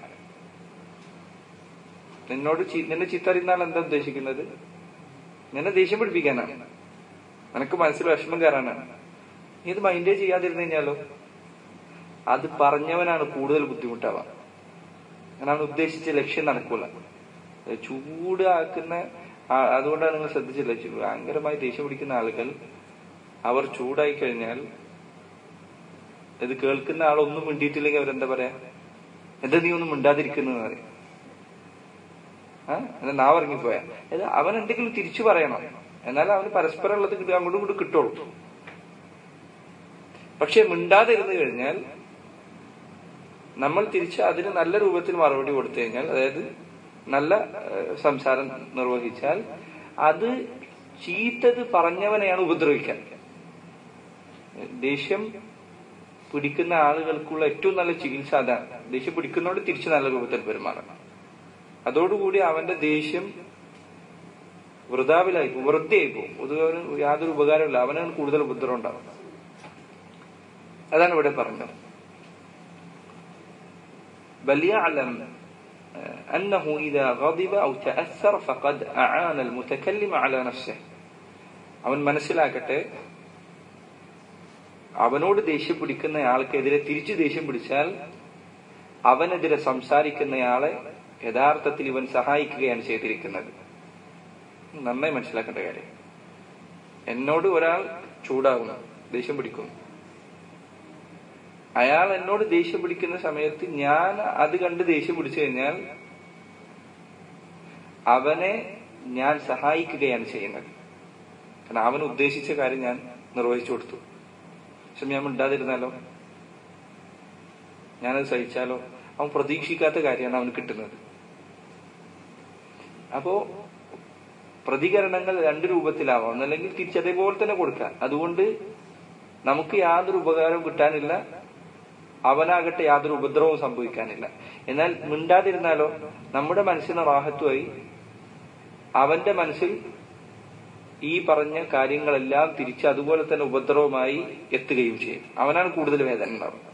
നിന്നോട് ചീ- നിന്നെ ചിത്തറിയുന്ന ആൾ എന്താ ഉദ്ദേശിക്കുന്നത് നിന്നെ ദേഷ്യം പിടിപ്പിക്കാനാണ് നിനക്ക് മനസ്സിൽ വിഷമം കയറാനാണ് നീ ഇത് മൈൻഡേ ചെയ്യാതിരുന്നു കഴിഞ്ഞാലോ അത് പറഞ്ഞവനാണ് കൂടുതൽ ബുദ്ധിമുട്ടാവുക കാരണം അവൻ ഉദ്ദേശിച്ച ലക്ഷ്യം നടക്കൂല ചൂടാക്കുന്ന ആ- അതുകൊണ്ടാണ് നിങ്ങൾ ശ്രദ്ധിച്ചില്ല ചു- ഭയങ്കരമായി ദേഷ്യം പിടിക്കുന്ന ആളുകൾ അവർ ചൂടായി കഴിഞ്ഞാൽ ഇത് കേൾക്കുന്ന ആളൊന്നും മിണ്ടിയിട്ടില്ലെങ്കിൽ അവരെന്താ പറയാ എന്താ നീ ഒന്നും മിണ്ടാതിരിക്കുന്നു പറയും ആ എന്നാ നാവ് ഇറങ്ങിപ്പോയാ അത് അവൻ എന്തെങ്കിലും തിരിച്ചു പറയണം എന്നാൽ അവന് പരസ്പരം ഉള്ളത് കിട്ടുക അങ്ങോട്ടും ഇങ്ങോട്ടും കിട്ടുള്ളൂ പക്ഷെ മിണ്ടാതെ ഇരുന്ന് കഴിഞ്ഞാൽ നമ്മൾ തിരിച്ച് അതിന് നല്ല രൂപത്തിൽ മറുപടി കൊടുത്തു കഴിഞ്ഞാൽ അതായത് നല്ല ഏഹ്, സംസാരം നിർവഹിച്ചാൽ അത് ചീത്തത് പറഞ്ഞവനെയാണ് ഉപദ്രവിക്കാൻ ദേഷ്യം പിടിക്കുന്ന ആളുകൾക്കുള്ള ഏറ്റവും നല്ല ചികിത്സ അതാണ് ദേഷ്യം പിടിക്കുന്നതോട് തിരിച്ച് നല്ല രൂപത്തിൽ പെരുമാറണം അതോടുകൂടി അവന്റെ ദേഷ്യം വൃതാവിലായി പോകും വൃത്തിയായി പോകും പൊതുവെ അവന് യാതൊരു ഉപകാരമില്ല അവനാണ് കൂടുതൽ ഉപദ്രവം ഉണ്ടാവുന്നത് അതാണ് ഇവിടെ പറഞ്ഞത് بل يعلم آه، أنه إذا غضب أو تأثر فقد أعان المتكلم على نفسه അവൻ മനസ്സിലാക്കട്ടെ അവനോട് ദേഷ്യം പിടിക്കുന്ന ആൾക്കെതിരെ തിരിച്ചു ദേഷ്യം പിടിച്ചാൽ അവനെതിരെ സംസാരിക്കുന്നയാളെ യഥാർത്ഥത്തിൽ ഇവൻ സഹായിക്കുകയാണ് ചെയ്തിരിക്കുന്നത് നന്നായി മനസ്സിലാക്കേണ്ട കാര്യം എന്നോട് ഒരാൾ ചൂടാകുന്നു ദേഷ്യം പിടിക്കുന്നു അയാൾ എന്നോട് ദേഷ്യം പിടിക്കുന്ന സമയത്ത് ഞാൻ അത് കണ്ട് ദേഷ്യം പിടിച്ചു കഴിഞ്ഞാൽ അവനെ ഞാൻ സഹായിക്കുകയാണ് ചെയ്യുന്നത് കാരണം അവൻ ഉദ്ദേശിച്ച കാര്യം ഞാൻ നിർവഹിച്ചു കൊടുത്തു പക്ഷെ ഞാൻ മിണ്ടാതിരുന്നാലോ ഞാനത് സഹിച്ചാലോ അവൻ പ്രതീക്ഷിക്കാത്ത കാര്യമാണ് അവന് കിട്ടുന്നത് അപ്പോ പ്രതികരണങ്ങൾ രണ്ട് രൂപത്തിലാവാം ഒന്നല്ലെങ്കിൽ തിരിച്ചതേപോലെ തന്നെ കൊടുക്കാം അതുകൊണ്ട് നമുക്ക് യാതൊരു ഉപകാരവും കിട്ടാനില്ല അവനാകട്ടെ യാതൊരു ഉപദ്രവവും സംഭവിക്കാനില്ല എന്നാൽ മിണ്ടാതിരുന്നാലോ നമ്മുടെ മനസ്സിന് റാഹത്തുമായി അവന്റെ മനസ്സിൽ ഈ പറഞ്ഞ കാര്യങ്ങളെല്ലാം തിരിച്ച് അതുപോലെ തന്നെ ഉപദ്രവമായി എത്തുകയും ചെയ്യും അവനാണ് കൂടുതൽ വേദന ഉണ്ടാവുന്നത്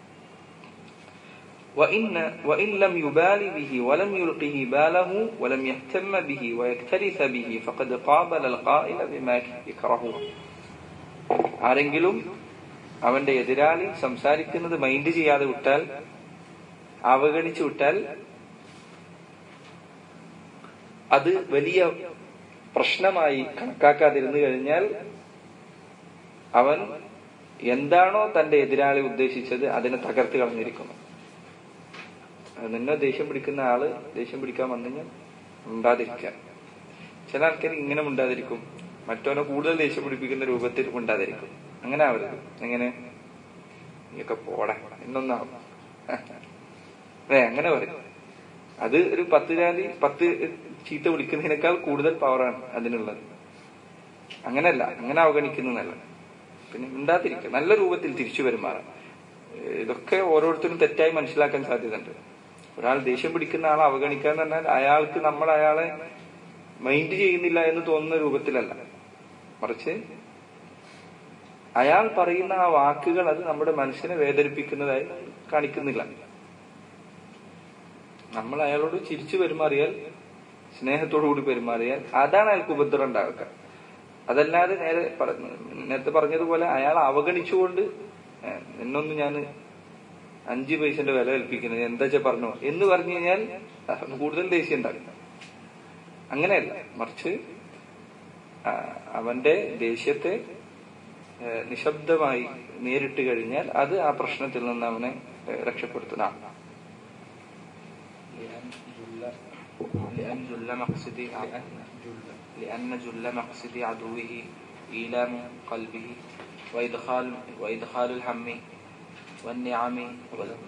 وإن, وإن لم يبال به ولم يلقه باله ولم يهتم به ويكترث به فقد قابل القائل بما يكرهه ആരെങ്കിലും അവന്റെ എതിരാളി സംസാരിക്കുന്നത് മൈൻഡ് ചെയ്യാതെ വിട്ടാൽ അവഗണിച്ചു വിട്ടാൽ അത് വലിയ പ്രശ്നമായി കണക്കാക്കാതിരുന്നു കഴിഞ്ഞാൽ അവൻ എന്താണോ തന്റെ എതിരാളി ഉദ്ദേശിച്ചത് അതിനെ തകർത്ത് കളഞ്ഞിരിക്കുന്നു അത് നിന്നെ ദേഷ്യം പിടിക്കുന്ന ആള് ദേഷ്യം പിടിക്കാൻ വന്നു കഴിഞ്ഞാൽ ഉണ്ടാതിരിക്കാൻ ചില ആൾക്കാർ ഇങ്ങനെ ഉണ്ടാതിരിക്കും മറ്റവനെ കൂടുതൽ ദേഷ്യം പിടിപ്പിക്കുന്ന രൂപത്തിൽ ഉണ്ടാതിരിക്കും അങ്ങനെ ആവരുത് എങ്ങനെ നീയൊക്കെ പോടാ എന്നൊന്നാവും അതെ അങ്ങനെ പറയും അത് ഒരു പത്ത് ജാതി പത്ത് ചീത്ത വിളിക്കുന്നതിനേക്കാൾ കൂടുതൽ പവറാണ് അതിനുള്ളത് അങ്ങനല്ല അങ്ങനെ അവഗണിക്കുന്നതല്ല പിന്നെ ഉണ്ടാതിരിക്കുക നല്ല രൂപത്തിൽ തിരിച്ചു പെരുമാറാം ഏഹ് ഇതൊക്കെ ഓരോരുത്തരും തെറ്റായി മനസ്സിലാക്കാൻ സാധ്യതയുണ്ട് ഒരാൾ ദേഷ്യം പിടിക്കുന്ന ആളെ അവഗണിക്കുക എന്ന് പറഞ്ഞാൽ അയാൾക്ക് നമ്മൾ അയാളെ മൈൻഡ് ചെയ്യുന്നില്ല എന്ന് തോന്നുന്ന രൂപത്തിലല്ല മറിച്ച് അയാൾ പറയുന്ന ആ വാക്കുകൾ അത് നമ്മുടെ മനസ്സിനെ വേദനിപ്പിക്കുന്നതായി കാണിക്കുന്നില്ല നമ്മൾ അയാളോട് ചിരിച്ചു പെരുമാറിയാൽ സ്നേഹത്തോടു കൂടി പെരുമാറിയാൽ അതാണ് അയാൾക്ക് ഉപദ്രവം ഉണ്ടാവുക അതല്ലാതെ നേരെ പറ- നേരത്തെ പറഞ്ഞതുപോലെ അയാൾ അവഗണിച്ചുകൊണ്ട് "ഏ, നിന്നൊന്നും ഞാൻ അഞ്ച് പൈസന്റെ വില കൽപ്പിക്കുന്നത് എന്താ വെച്ചാ പറഞ്ഞോ എന്ന് പറഞ്ഞു കഴിഞ്ഞാൽ അവന് കൂടുതൽ ദേഷ്യം ഉണ്ടാകും അങ്ങനെയല്ല മറിച്ച് ആ, അവന്റെ ദേഷ്യത്തെ ഏ, നിശബ്ദമായി നേരിട്ട് കഴിഞ്ഞാൽ അത് ആ പ്രശ്നത്തിൽ നിന്ന് അവനെ ഏഹ്, രക്ഷപ്പെടുത്തുന്ന لأن جل لأن جل مقصد لأن جل مقصد عدوه إيلام قلبه وإدخال وإدخال الهم والنعم وال-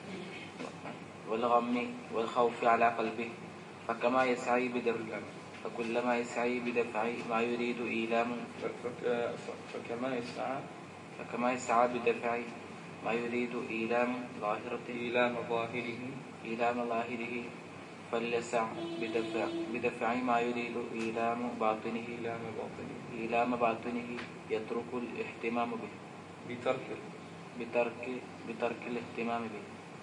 والغم والخوف على قلبه فكما يسعي بدفع فكلما يسعي بدفع ما يريد إيلام فكما يسعى فكما يسعى بدفع ما يريد إيلام ظاهرته إيلام ظاهره إيلام ظاهره فليسع بدفع بدفع ما يريد إيلام باطنه إيلام باطنه إيلام باطنه يترك الاهتمام به بترك بترك بترك الاهتمام به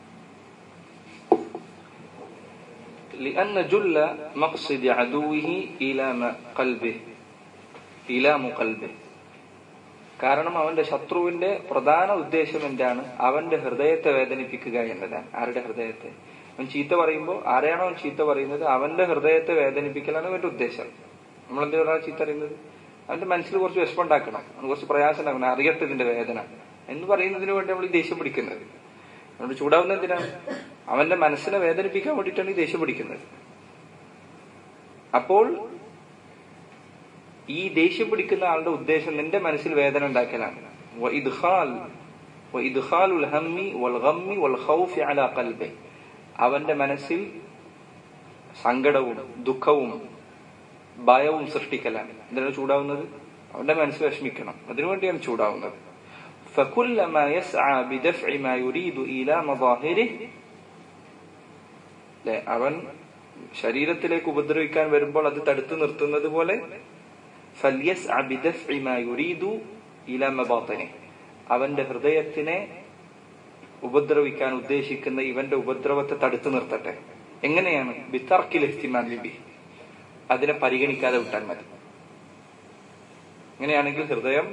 لأن جل مقصد عدوه إيلام قلبه إيلام قلبه കാരണം അവന്റെ ശത്രുവിന്റെ പ്രധാന ഉദ്ദേശം എന്താണ് അവന്റെ ഹൃദയത്തെ വേദനിപ്പിക്കുക എന്നതാണ് ആരുടെ ഹൃദയത്തെ അവൻ ചീത്ത പറയുമ്പോൾ ആരെയാണോ അവൻ ചീത്ത പറയുന്നത് അവന്റെ ഹൃദയത്തെ വേദനിപ്പിക്കലാണ് അവന്റെ ഉദ്ദേശം നമ്മൾ എന്ത് പറഞ്ഞാൽ ചീത്ത അറിയുന്നത് അവന്റെ മനസ്സിൽ കുറച്ച് വിഷമമുണ്ടാക്കണം അവന് കുറച്ച് പ്രയാസം ഉണ്ടാക്കണം അറിയട്ടെ ഇതിന്റെ വേദന എന്ന് പറയുന്നതിന് വേണ്ടി നമ്മൾ ഈ ദേഷ്യം പിടിക്കുന്നത് നമ്മൾ ചൂടാവുന്ന എന്തിനാണ് അവന്റെ മനസ്സിനെ വേദനിപ്പിക്കാൻ വേണ്ടിയിട്ടാണ് ഈ ദേഷ്യം പിടിക്കുന്നത് അപ്പോൾ ഈ ദേഷ്യം പിടിക്കുന്ന ആളുടെ ഉദ്ദേശം നിന്റെ മനസ്സിൽ വേദന ഉണ്ടാക്കലാണ് വഇദ്ഖാൽ വഇദ്ഖാലുൽ ഹമ്മി വൽ ഗമ്മി വൽ ഖൗഫി അലാ ഖൽബി അവന്റെ മനസ്സിൽ സങ്കടവും ദുഃഖവും ഭയവും സൃഷ്ടിക്കലാണ് എന്തിനാണ് ചൂടാവുന്നത് അവന്റെ മനസ്സ് വിഷമിക്കണം അതിനുവേണ്ടിയാണ് ചൂടാവുന്നത് فكلما يسعى بدفع ما يريد إيلام ظاهره ല്ലേ, അവൻ ശരീരത്തിലേക്ക് ഉപദ്രവിക്കാൻ വരുമ്പോൾ അത് തടുത്തു നിർത്തുന്നത് പോലെ فليسعى بدفع ما يريد إلى مباطنه അവന്റെ ഹൃദയത്തിനെ ഉപദ്രവിക്കാൻ ഉദ്ദേശിക്കുന്ന ഇവന്റെ ഉപദ്രവത്തെ തടുത്തു നിർത്തട്ടെ എങ്ങനെയാണ് ബിത്തർക്കിൽ ഇഹ്തിമാം ബിബി അതിനെ പരിഗണിക്കാതെ വിട്ടാൽ മതി അങ്ങനെയാണെങ്കിൽ ഹൃദയം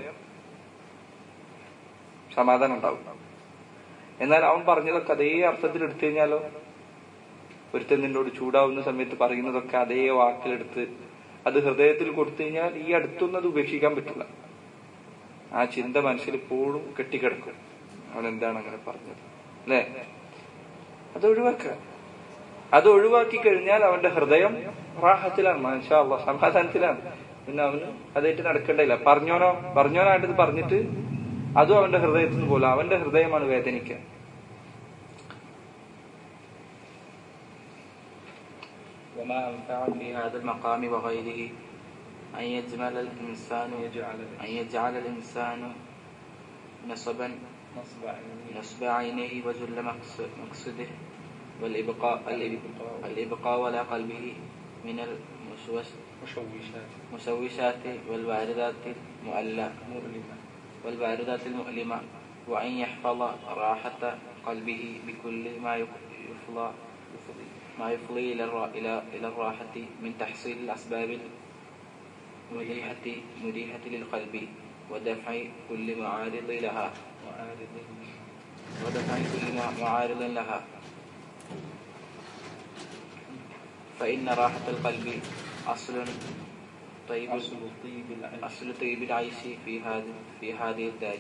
സമാധാനം ഉണ്ടാവും എന്നാൽ അവൻ പറഞ്ഞതൊക്കെ അതേ അർത്ഥത്തിൽ എടുത്തു കഴിഞ്ഞാലോ ഒരുത്തൻ നിന്നോട് ചൂടാവുന്ന സമയത്ത് പറയുന്നതൊക്കെ അതേ വാക്കിലെടുത്ത് അത് ഹൃദയത്തിൽ കൊടുത്തു കഴിഞ്ഞാൽ ഈ അടുത്തൊന്നും അത് ഉപേക്ഷിക്കാൻ പറ്റില്ല ആ ചിന്ത മനസ്സിൽ എപ്പോഴും കെട്ടിക്കിടക്കും അവൻ എന്താണ് അങ്ങനെ പറഞ്ഞത് അല്ലേ അത് ഒഴിവാക്കുക അത് ഒഴിവാക്കി കഴിഞ്ഞാൽ അവന്റെ ഹൃദയം റാഹത്തിലാണ് മാഷാ അള്ളാ സമാധാനത്തിലാണ് പിന്നെ അവന് അതായിട്ട് നടക്കേണ്ടയില്ല പറഞ്ഞോനോ പറഞ്ഞോനായിട്ട് പറഞ്ഞിട്ട് അതും അവന്റെ ഹൃദയത്തിൽ നിന്ന് പോലെ അവന്റെ ഹൃദയമാണ് വേദനിക്കുക وما أنفع في هذا المقام وغيره أن يجمل الإنسان أن يجعل الإنسان نصبا نصب عينيه وجل مقص- مقصده والإبقاء الإب- الإبقاء على قلبه من المشوش مشوشات المشوشات والواردات المؤلة مؤلمة والواردات المؤلمة وأن يحفظ راحة قلبه بكل ما يفضى ما يفضي إلى الرا- إلى إلى الراحة من تحصيل الأسباب المريحة مريحة للقلب ودفع كل معارض لها ودفع كل مع- معارض لها فإن راحة القلب أصل طيب أصل طيب العيش أصل طيب العيش في هذه في هذه الدار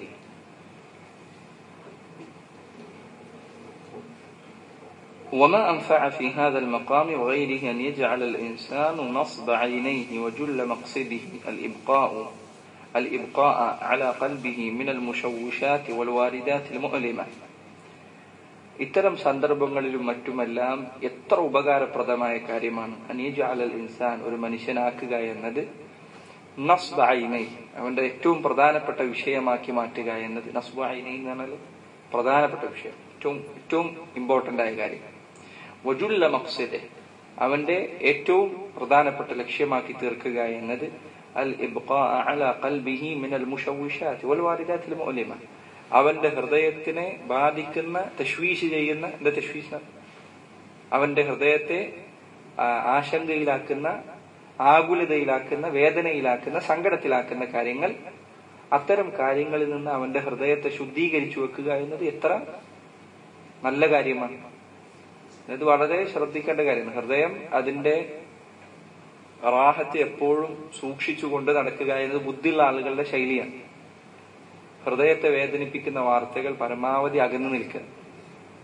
وما أنفع في هذا المقام وغيره أن يجعل الإنسان نصب عينيه وجل مقصده الإبقاء الإبقاء على قلبه من المشوشات والواردات المؤلمة ഇത്തരം സന്ദർഭങ്ങളിലും മറ്റുമെല്ലാം എത്ര ഉപകാരപ്രദമായ കാര്യമാണ് അനീജ് അലൽ ഇൻസാൻ ഒരു മനുഷ്യനാക്കുക എന്നത് നസ്ബ് ഐനൈ അവന്റെ ഏറ്റവും പ്രധാനപ്പെട്ട വിഷയമാക്കി മാറ്റുക എന്നത് നസ്ബ് ഐനൈ എന്ന് പറഞ്ഞാൽ പ്രധാനപ്പെട്ട വിഷയം ഏറ്റവും ഏറ്റവും ഇമ്പോർട്ടന്റ് ആയ കാര്യം വജുല്ല മക്സിദ് അവന്റെ ഏറ്റവും പ്രധാനപ്പെട്ട ലക്ഷ്യമാക്കി തീർക്കുക എന്നത് അൽ ഇബ്ഖാ അല ഖൽബിഹി മിനൽ മുഷവ്വിഷാത്ത് വൽ വാരിദാത്തിൽ മുഅലിമ അവന്റെ ഹൃദയത്തിനെ ബാധിക്കുന്ന തശ്വീഷ് ചെയ്യുന്ന എന്താ തശ്വീഷ് അവന്റെ ഹൃദയത്തെ ആ, ആശങ്കയിലാക്കുന്ന ആകുലതയിലാക്കുന്ന വേദനയിലാക്കുന്ന സങ്കടത്തിലാക്കുന്ന കാര്യങ്ങൾ അത്തരം കാര്യങ്ങളിൽ നിന്ന് അവന്റെ ഹൃദയത്തെ ശുദ്ധീകരിച്ചു വെക്കുക എന്നത് എത്ര നല്ല കാര്യമാണ് ഇത് വളരെ ശ്രദ്ധിക്കേണ്ട കാര്യമാണ് ഹൃദയം അതിന്റെ റാഹത്ത് എപ്പോഴും സൂക്ഷിച്ചുകൊണ്ട് നടക്കുക എന്നത് ബുദ്ധിയുള്ള ആളുകളുടെ ശൈലിയാണ് ഹൃദയത്തെ വേദനിപ്പിക്കുന്ന വാർത്തകൾ പരമാവധി അകന്നു നിൽക്കുക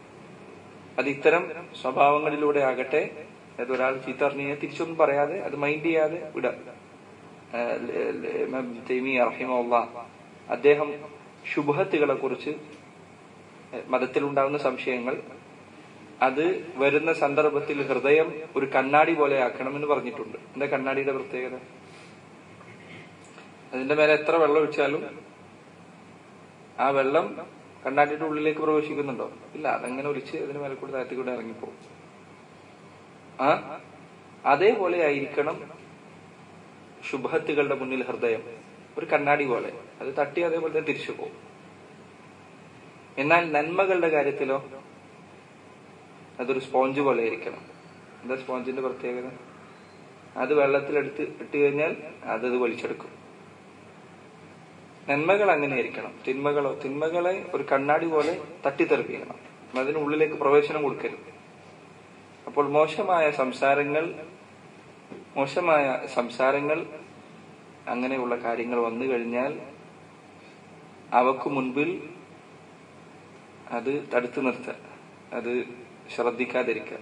അത് ഇത്തരം സ്വഭാവങ്ങളിലൂടെ ആകട്ടെ അത് ഒരാൾ ചീത്ത പറഞ്ഞു കഴിഞ്ഞാൽ തിരിച്ചൊന്നും പറയാതെ അത് മൈൻഡ് ചെയ്യാതെ വിടുക റഹിമുള്ള അദ്ദേഹം ശുഭത്തുകളെ കുറിച്ച് മതത്തിലുണ്ടാകുന്ന സംശയങ്ങൾ അത് വരുന്ന സന്ദർഭത്തിൽ ഹൃദയം ഒരു കണ്ണാടി പോലെ ആക്കണമെന്ന് പറഞ്ഞിട്ടുണ്ട് എന്താ കണ്ണാടിയുടെ പ്രത്യേകത അതിന്റെ മേലെ എത്ര വെള്ളം ഒഴിച്ചാലും ആ വെള്ളം കണ്ണാടിയുടെ ഉള്ളിലേക്ക് പ്രവേശിക്കുന്നുണ്ടോ ഇല്ല അതങ്ങനെ ഒലിച്ച് അതിന് മേലെ കൂടെ താഴത്തി കൂടെ ഇറങ്ങിപ്പോ ആ അതേപോലെ ആയിരിക്കണം ശുഭത്തുകളുടെ മുന്നിൽ ഹൃദയം ഒരു കണ്ണാടി പോലെ അത് തട്ടി അതേപോലെ തന്നെ തിരിച്ചു പോകും എന്നാൽ നന്മകളുടെ കാര്യത്തിലോ അതൊരു സ്പോഞ്ച് പോലെ ആയിരിക്കണം എന്താ സ്പോഞ്ചിന്റെ പ്രത്യേകത അത് വെള്ളത്തിലെടുത്ത് ഇട്ട് കഴിഞ്ഞാൽ അതത് വലിച്ചെടുക്കും നന്മകൾ അങ്ങനെ ആയിരിക്കണം തിന്മകളോ തിന്മകളെ ഒരു കണ്ണാടി പോലെ തട്ടിത്തെറിപ്പിക്കണം അതിനുള്ളിലേക്ക് പ്രവേശനം കൊടുക്കരുത് അപ്പോൾ മോശമായ സംസാരങ്ങൾ മോശമായ സംസാരങ്ങൾ അങ്ങനെയുള്ള കാര്യങ്ങൾ വന്നു കഴിഞ്ഞാൽ അവക്ക് മുൻപിൽ അത് തടുത്തു നിർത്തുക അത് ശ്രദ്ധിക്കാതിരിക്കുക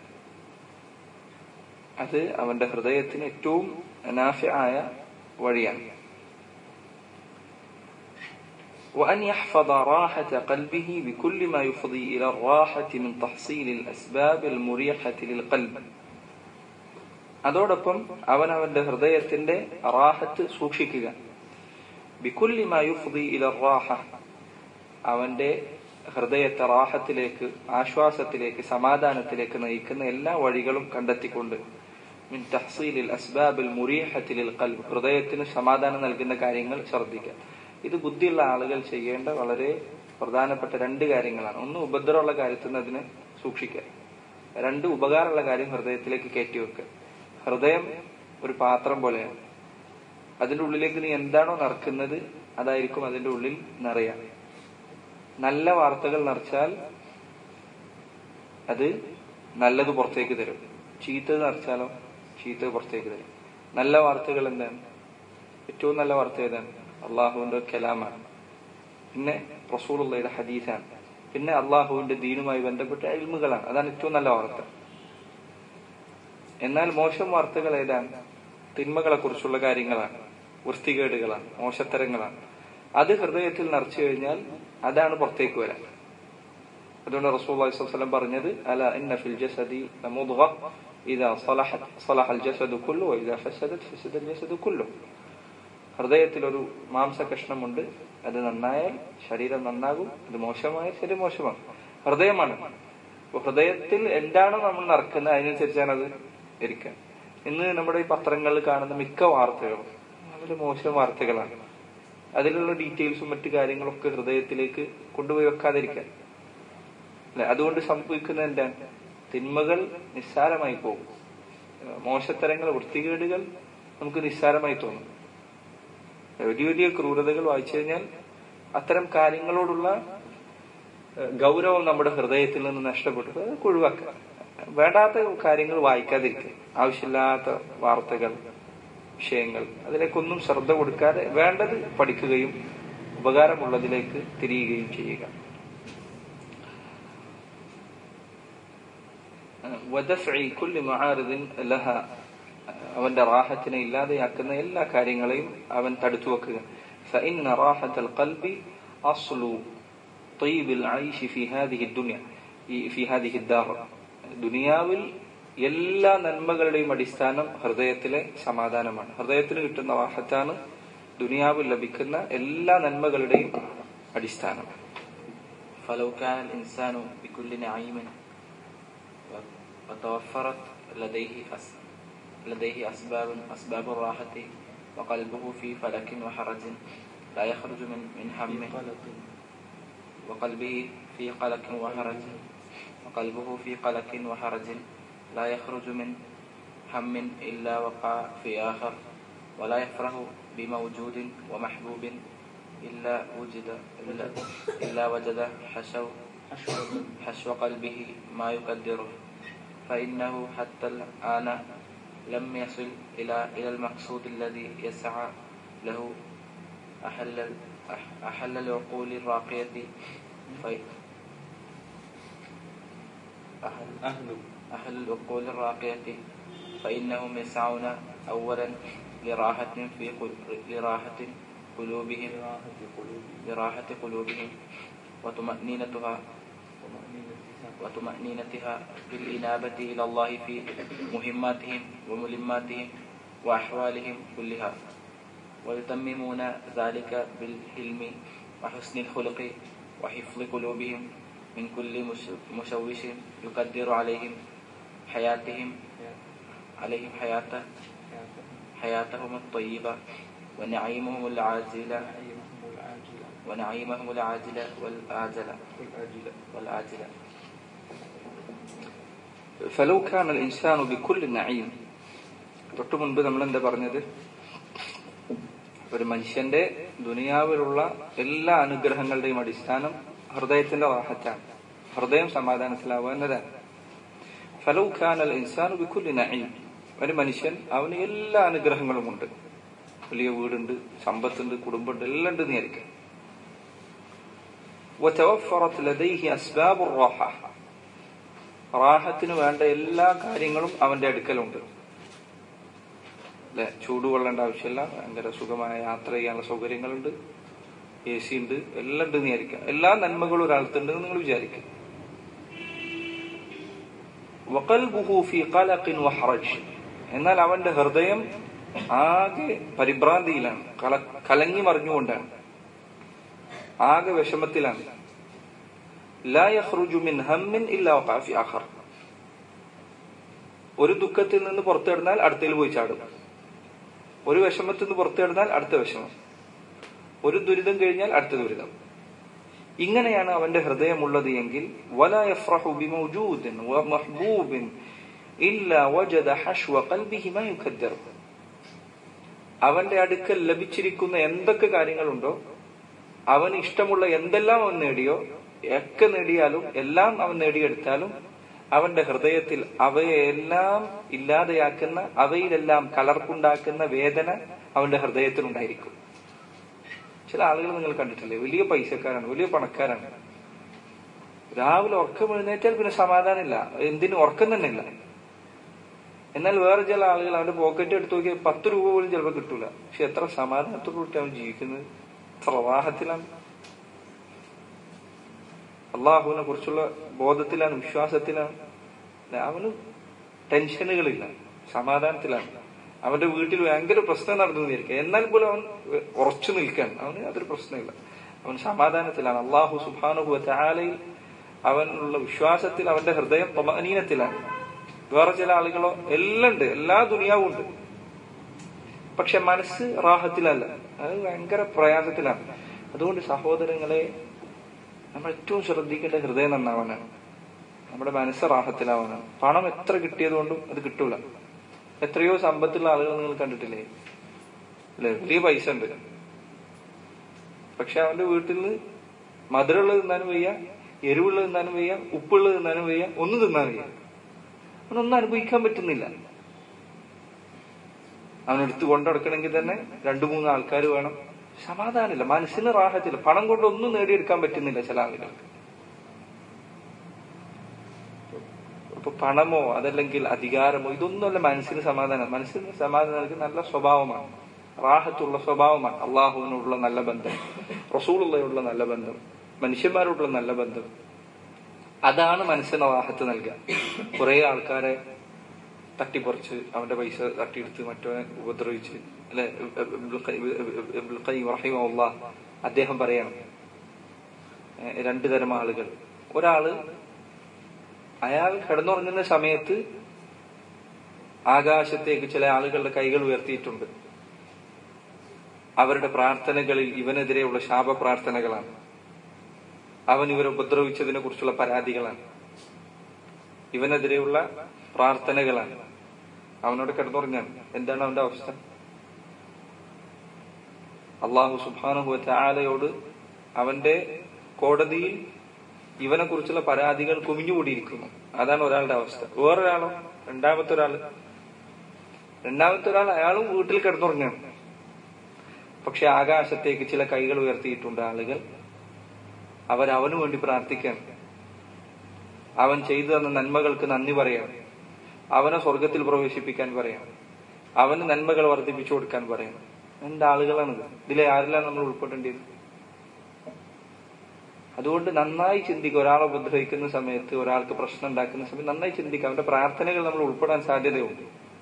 അത് അവന്റെ ഹൃദയത്തിന് ഏറ്റവും അനാഫ്യമായ വഴിയാണ് وأن يحفظ راحة قلبه بكل ما يفضي إلى الراحة من تحصيل الأسباب المريحة للقلب അതോടൊപ്പം അവൻ അവന്റെ ഹൃദയത്തിന്റെ റാഹത്ത് സൂക്ഷിക്കുക ബിക്കുല്ലി മായുഫ്ദി ഇല റാഹ അവന്റെ ഹൃദയത്തെ റാഹത്തിലേക്ക് ആശ്വാസത്തിലേക്ക് സമാധാനത്തിലേക്ക് നയിക്കുന്ന എല്ലാ വഴികളും കണ്ടെത്തിക്കൊണ്ട് മിൻ തഹ്സീലിൽ അസ്ബാബിൽ മുരീഹത്തിലിൽ കൽബ് ഹൃദയത്തിന് സമാധാനം നൽകുന്ന കാര്യങ്ങൾ ശ്രദ്ധിക്കുക ഇത് ബുദ്ധിയുള്ള ആളുകൾ ചെയ്യേണ്ട വളരെ പ്രധാനപ്പെട്ട രണ്ട് കാര്യങ്ങളാണ് ഒന്ന് ഉപദ്രവമുള്ള കാര്യത്തിൽ നിന്ന് അതിനെ സൂക്ഷിക്കുക രണ്ട് ഉപകാരമുള്ള കാര്യം ഹൃദയത്തിലേക്ക് കയറ്റി വെക്കുക ഹൃദയം ഒരു പാത്രം പോലെയാണ് അതിന്റെ ഉള്ളിലേക്ക് നീ എന്താണോ നിറക്കുന്നത് അതായിരിക്കും അതിന്റെ ഉള്ളിൽ നിറയാൻ നല്ല വാർത്തകൾ നിറച്ചാൽ അത് നല്ലത് പുറത്തേക്ക് തരും ചീത്തത് നിറച്ചാലോ ചീത്തത് പുറത്തേക്ക് തരും നല്ല വാർത്തകൾ എന്താണ് ഏറ്റവും നല്ല വാർത്ത ഏതാണ് അള്ളാഹുവിന്റെ കലാമാണ് പിന്നെ റസൂലുള്ളയുടെ ഹദീസാണ് പിന്നെ അള്ളാഹുവിന്റെ ദീനുമായി ബന്ധപ്പെട്ട അൽമുകളാണ് അതാണ് ഏറ്റവും നല്ല വാർത്ത എന്നാൽ മോശം വാർത്തകൾ ഏതാണ് തിന്മകളെ കുറിച്ചുള്ള കാര്യങ്ങളാണ് വൃത്തികേടുകളാണ് മോശത്തരങ്ങളാണ് അത് ഹൃദയത്തിൽ നിറച്ചു കഴിഞ്ഞാൽ അതാണ് പുറത്തേക്ക് വരാൻ അതുകൊണ്ട് റസൂൽ വസ്ലം പറഞ്ഞത് അല ഇന്ന ഫിൽ ജസദി മുദ്ഗ ഇതാ സലഹത് സലഹ അൽ ജസദു കുല്ലു ഇതാ ഫസദത് ഫസദ അൽ ജസദു കുല്ലു ഹൃദയത്തിൽ ഒരു മാംസ കഷ്ണമുണ്ട് അത് നന്നായാൽ ശരീരം നന്നാകും അത് മോശമായാൽ ശരീരം മോശമാണ് ഹൃദയമാണ് അപ്പൊ ഹൃദയത്തിൽ എന്താണോ നമ്മൾ നടക്കുന്നത് അതിനനുസരിച്ചാണ് അത് ഇരിക്കുക ഇന്ന് നമ്മുടെ ഈ പത്രങ്ങളിൽ കാണുന്ന മിക്ക വാർത്തകളും വളരെ മോശം വാർത്തകളാണ് അതിലുള്ള ഡീറ്റെയിൽസും മറ്റു കാര്യങ്ങളൊക്കെ ഹൃദയത്തിലേക്ക് കൊണ്ടുപോയി വെക്കാതിരിക്കാൻ അല്ലെ അതുകൊണ്ട് സംഭവിക്കുന്ന എന്താണ് തിന്മകൾ നിസ്സാരമായി പോകും മോശത്തരങ്ങൾ വൃത്തികേടുകൾ നമുക്ക് നിസ്സാരമായി തോന്നും വലിയ വലിയ ക്രൂരതകൾ വായിച്ചു കഴിഞ്ഞാൽ അത്തരം കാര്യങ്ങളോടുള്ള ഗൗരവം നമ്മുടെ ഹൃദയത്തിൽ നിന്ന് നഷ്ടപ്പെട്ടു അതൊക്കെ ഒഴിവാക്കുക വേണ്ടാത്ത കാര്യങ്ങൾ വായിക്കാതിരിക്കുക ആവശ്യമില്ലാത്ത വാർത്തകൾ വിഷയങ്ങൾ അതിലേക്കൊന്നും ശ്രദ്ധ കൊടുക്കാതെ വേണ്ടത് പഠിക്കുകയും ഉപകാരമുള്ളതിലേക്ക് തിരിയുകയും ചെയ്യുക ലഹ അവന്റെ റാഹത്തിനെ ഇല്ലാതെയാക്കുന്ന എല്ലാ കാര്യങ്ങളെയും അവൻ തടുത്തു വെക്കുക فإن راحة القلب أصل طيب العيش في هذه الدنيا في هذه الدار ദുനിയാവിൽ എല്ലാ നന്മകളുടെയും അടിസ്ഥാനം ഹൃദയത്തിലെ സമാധാനമാണ് ഹൃദയത്തിന് കിട്ടുന്ന വാഹത്താണ് ദുനിയാവിൽ ലഭിക്കുന്ന എല്ലാ നന്മകളുടെയും അടിസ്ഥാനം فلو كان الإنسان بكل نعيم وتوفرت لديه أس لديه أسباب أسباب الراحة وقلبه في فلك وحرج لا يخرج من من هم وقلبه في قلق وحرج وقلبه في قلق وحرج لا يخرج من هم إلا وقع في آخر ولا يفرح بموجود ومحبوب إلا وجد إلا, إلا وجد حشو حشو قلبه ما يقدره فإنه حتى الآن لم يصل إلى إلى المقصود الذي يسعى له أحل أحل العقول الراقية في أهل أهل أهل العقول الراقية فإنهم يسعون أولا لراحة في قل- لراحة قلوبهم لراحة قلوبهم وطمأنينتها وطمأنينتها بالإنابة إلى الله في مهماتهم وملماتهم وأحوالهم كلها ويتممون ذلك بالحلم وحسن الخلق وحفظ قلوبهم من كل مش- مشوش يقدر عليهم حياتهم عليهم حياة حياتهم الطيبة ونعيمهم العاجلة ونعيمهم العاجلة والآجلة والآجلة فلو كان الإنسان بكل نعيم തൊട്ടു മുൻപ് നമ്മൾ എന്താ പറഞ്ഞത് ഒരു മനുഷ്യന്റെ ദുനിയാവിലുള്ള എല്ലാ അനുഗ്രഹങ്ങളുടെയും അടിസ്ഥാനം ഹൃദയത്തിന്റെ റാഹത്താണ് ഹൃദയം സമാധാനത്തിലാവുക എന്നതാണ് ഫലൗ ഖാനൽ ഇൻസാൻ ബിക്കുല്ലി നഈം ഒരു മനുഷ്യൻ അവന് എല്ലാ അനുഗ്രഹങ്ങളും ഉണ്ട് വലിയ വീടുണ്ട് സമ്പത്തുണ്ട് കുടുംബമുണ്ട് എല്ലാം ഉണ്ട് വിചാരിക്കാം وتوفرت لديه أسباب الراحة റാഹത്തിന് വേണ്ട എല്ലാ കാര്യങ്ങളും അവന്റെ അടുക്കലുണ്ട് അല്ലെ ചൂടുകൊള്ളേണ്ട ആവശ്യമില്ല ഭയങ്കര സുഖമായ യാത്ര ചെയ്യാനുള്ള സൗകര്യങ്ങളുണ്ട് എ സി ഉണ്ട് എല്ലാം ഉണ്ട് എന്ന് വിചാരിക്കാം എല്ലാ നന്മകളും ഒരാൾക്കുണ്ട് എന്ന് നിങ്ങൾ വിചാരിക്കും വഖൽബുഹു ഫീ ഖലഖിൻ വഹറജ് എന്നാൽ അവന്റെ ഹൃദയം ആകെ പരിഭ്രാന്തിയിലാണ് കല കലങ്ങി മറിഞ്ഞുകൊണ്ടാണ് ആകെ വിഷമത്തിലാണ് ലാ യഖ്റുജു മിൻ ഹമ്മിൻ ഇല്ലാ വഖഅ ഫി ആഖർ ഒരു ദുഃഖത്തിൽ നിന്ന് പുറത്തു കിടന്നാൽ അടുത്തതിൽ പോയി ചാടും ഒരു വിഷമത്തിൽ നിന്ന് പുറത്തു കിടന്നാൽ അടുത്ത വിഷമം ഒരു ദുരിതം കഴിഞ്ഞാൽ അടുത്ത ദുരിതം ഇങ്ങനെയാണ് അവന്റെ ഹൃദയമുള്ളത് എങ്കിൽ വലാ യഫ്റഹു ബിമൗജൂദിൻ വമഹ്ബൂബിൻ ഇല്ലാ വജദ ഹഷ്വ ഖൽബിഹി മാ യുഖദ്ദർ അവന്റെ അടുക്കൽ ലഭിച്ചിരിക്കുന്ന എന്തൊക്കെ കാര്യങ്ങളുണ്ടോ അവന് ഇഷ്ടമുള്ള എന്തെല്ലാം അവൻ നേടിയോ ഒക്കെ നേടിയാലും എല്ലാം അവൻ നേടിയെടുത്താലും അവന്റെ ഹൃദയത്തിൽ അവയെല്ലാം ഇല്ലാതെയാക്കുന്ന അവയിലെല്ലാം കലർപ്പുണ്ടാക്കുന്ന വേദന അവന്റെ ഹൃദയത്തിൽ ഉണ്ടായിരിക്കും ചില ആളുകൾ നിങ്ങൾ കണ്ടിട്ടില്ലേ വലിയ പൈസക്കാരാണ് വലിയ പണക്കാരാണ് രാവിലെ ഉറക്കം എഴുന്നേറ്റാൽ പിന്നെ സമാധാനമില്ല എന്തിനും ഉറക്കം തന്നെ ഇല്ല എന്നാൽ വേറെ ചില ആളുകൾ അവന്റെ പോക്കറ്റ് എടുത്ത് നോക്കിയാൽ പത്ത് രൂപ പോലും ചിലപ്പോൾ കിട്ടൂല പക്ഷെ എത്ര സമാധാനത്തോടുകൂടി അവൻ ജീവിക്കുന്നത് എത്ര വാഹത്തിലാണ് അള്ളാഹുവിനെ കുറിച്ചുള്ള ബോധത്തിലാണ് വിശ്വാസത്തിലാണ് അല്ലെ, അവന് ടെൻഷനുകളില്ല സമാധാനത്തിലാണ് അവന്റെ വീട്ടിൽ ഭയങ്കര പ്രശ്നം നടന്നു വിചാരിക്കുക എന്നാൽ പോലും അവൻ ഉറച്ചു നിൽക്കാൻ അവന് അതൊരു പ്രശ്നമില്ല അവൻ സമാധാനത്തിലാണ് അള്ളാഹു സുബാനുഭവ ചാലയിൽ അവനുള്ള വിശ്വാസത്തിൽ അവന്റെ ഹൃദയം പമാനീനത്തിലാണ് വേറെ ചില ആളുകളോ എല്ലാം ഉണ്ട് എല്ലാ ദുനിയാവും ഉണ്ട് പക്ഷെ മനസ്സ് റാഹത്തിലല്ല അത് ഭയങ്കര പ്രയാസത്തിലാണ് അതുകൊണ്ട് സഹോദരങ്ങളെ നമ്മൾ ഏറ്റവും ശ്രദ്ധിക്കേണ്ട ഹൃദയം നന്നാവാനാണ് നമ്മുടെ മനസ്സ് റാഹത്തിലാവാനാണ് പണം എത്ര കിട്ടിയതുകൊണ്ടും അത് കിട്ടൂല എത്രയോ സമ്പത്തുള്ള ആളുകൾ നിങ്ങൾ കണ്ടിട്ടില്ലേ അല്ലെ വലിയ പൈസ ഉണ്ട് പക്ഷെ അവന്റെ വീട്ടിൽ നിന്ന് മധുരമുള്ളത് തിന്നാനും വയ്യ എരിവുള്ളത് തിന്നാനും വയ്യ ഉപ്പുള്ളത് തിന്നാനും വയ്യ ഒന്നും തിന്നാനും വയ്യ അവനൊന്നും അനുഭവിക്കാൻ പറ്റുന്നില്ല അവനെടുത്ത് കൊണ്ടുനടക്കണമെങ്കിൽ തന്നെ രണ്ടു മൂന്ന് ആൾക്കാർ വേണം സമാധാനമില്ല മനസ്സിന് റാഹത്തില്ല പണം കൊണ്ട് ഒന്നും നേടിയെടുക്കാൻ പറ്റുന്നില്ല ചില ആളുകൾക്ക് ഇപ്പൊ പണമോ അതല്ലെങ്കിൽ അധികാരമോ ഇതൊന്നുമല്ല മനസ്സിന് സമാധാനം മനസ്സിന് സമാധാനം നൽകുന്ന നല്ല സ്വഭാവമാണ് റാഹത്തുള്ള സ്വഭാവമാണ് അള്ളാഹുവിനോടുള്ള നല്ല ബന്ധം റസൂളുള്ളയോടുള്ള നല്ല ബന്ധം മനുഷ്യന്മാരോടുള്ള നല്ല ബന്ധം അതാണ് മനസ്സിന് റാഹത്ത് നൽകുക കുറെ ആൾക്കാരെ തട്ടിപ്പറിച്ച് അവന്റെ പൈസ തട്ടിയെടുത്ത് മറ്റവനെ ഉപദ്രവിച്ച് അല്ലെ റഹിമുള്ള അദ്ദേഹം പറയണം ഏഹ് രണ്ടു തരം ആളുകൾ ഒരാള് അയാൾ കിടന്നുറങ്ങുന്ന സമയത്ത് ആകാശത്തേക്ക് ചില ആളുകളുടെ കൈകൾ ഉയർത്തിയിട്ടുണ്ട് അവരുടെ പ്രാർത്ഥനകളിൽ ഇവനെതിരെയുള്ള ശാപ പ്രാർത്ഥനകളാണ് അവൻ ഇവരെ ഉപദ്രവിച്ചതിനെ കുറിച്ചുള്ള പരാതികളാണ് ഇവനെതിരെയുള്ള പ്രാർത്ഥനകളാണ് അവനോട് കിടന്നുറങ്ങാൻ എന്താണ് അവന്റെ അവസ്ഥ അള്ളാഹു സുബാനുഹുവ ആലയോട് അവന്റെ കോടതിയിൽ ഇവനെ കുറിച്ചുള്ള പരാതികൾ കുമിഞ്ഞുകൂടിയിരിക്കുന്നു അതാണ് ഒരാളുടെ അവസ്ഥ വേറൊരാളോ രണ്ടാമത്തെ ഒരാള് രണ്ടാമത്തെ ഒരാൾ അയാളും വീട്ടിൽ കിടന്നുറങ്ങാണ് പക്ഷെ ആകാശത്തേക്ക് ചില കൈകൾ ഉയർത്തിയിട്ടുണ്ട് ആളുകൾ അവരവനു വേണ്ടി പ്രാർത്ഥിക്കാൻ അവൻ ചെയ്തു തന്ന നന്മകൾക്ക് നന്ദി പറയാം അവനെ സ്വർഗത്തിൽ പ്രവേശിപ്പിക്കാൻ പറയാം അവന് നന്മകൾ വർദ്ധിപ്പിച്ചു കൊടുക്കാൻ പറയാം എന്ത് ആളുകളാണിത് ഇതിലെ ആരെല്ലാം നമ്മൾ ഉൾപ്പെടേണ്ടത് അതുകൊണ്ട് നന്നായി ചിന്തിക്കുക ഒരാളെ ഉപദ്രവിക്കുന്ന സമയത്ത് ഒരാൾക്ക് പ്രശ്നം ഉണ്ടാക്കുന്ന സമയത്ത് നന്നായി ചിന്തിക്കുക അവന്റെ പ്രാർത്ഥനകൾ നമ്മൾ ഉൾപ്പെടാൻ സാധ്യതയുണ്ട്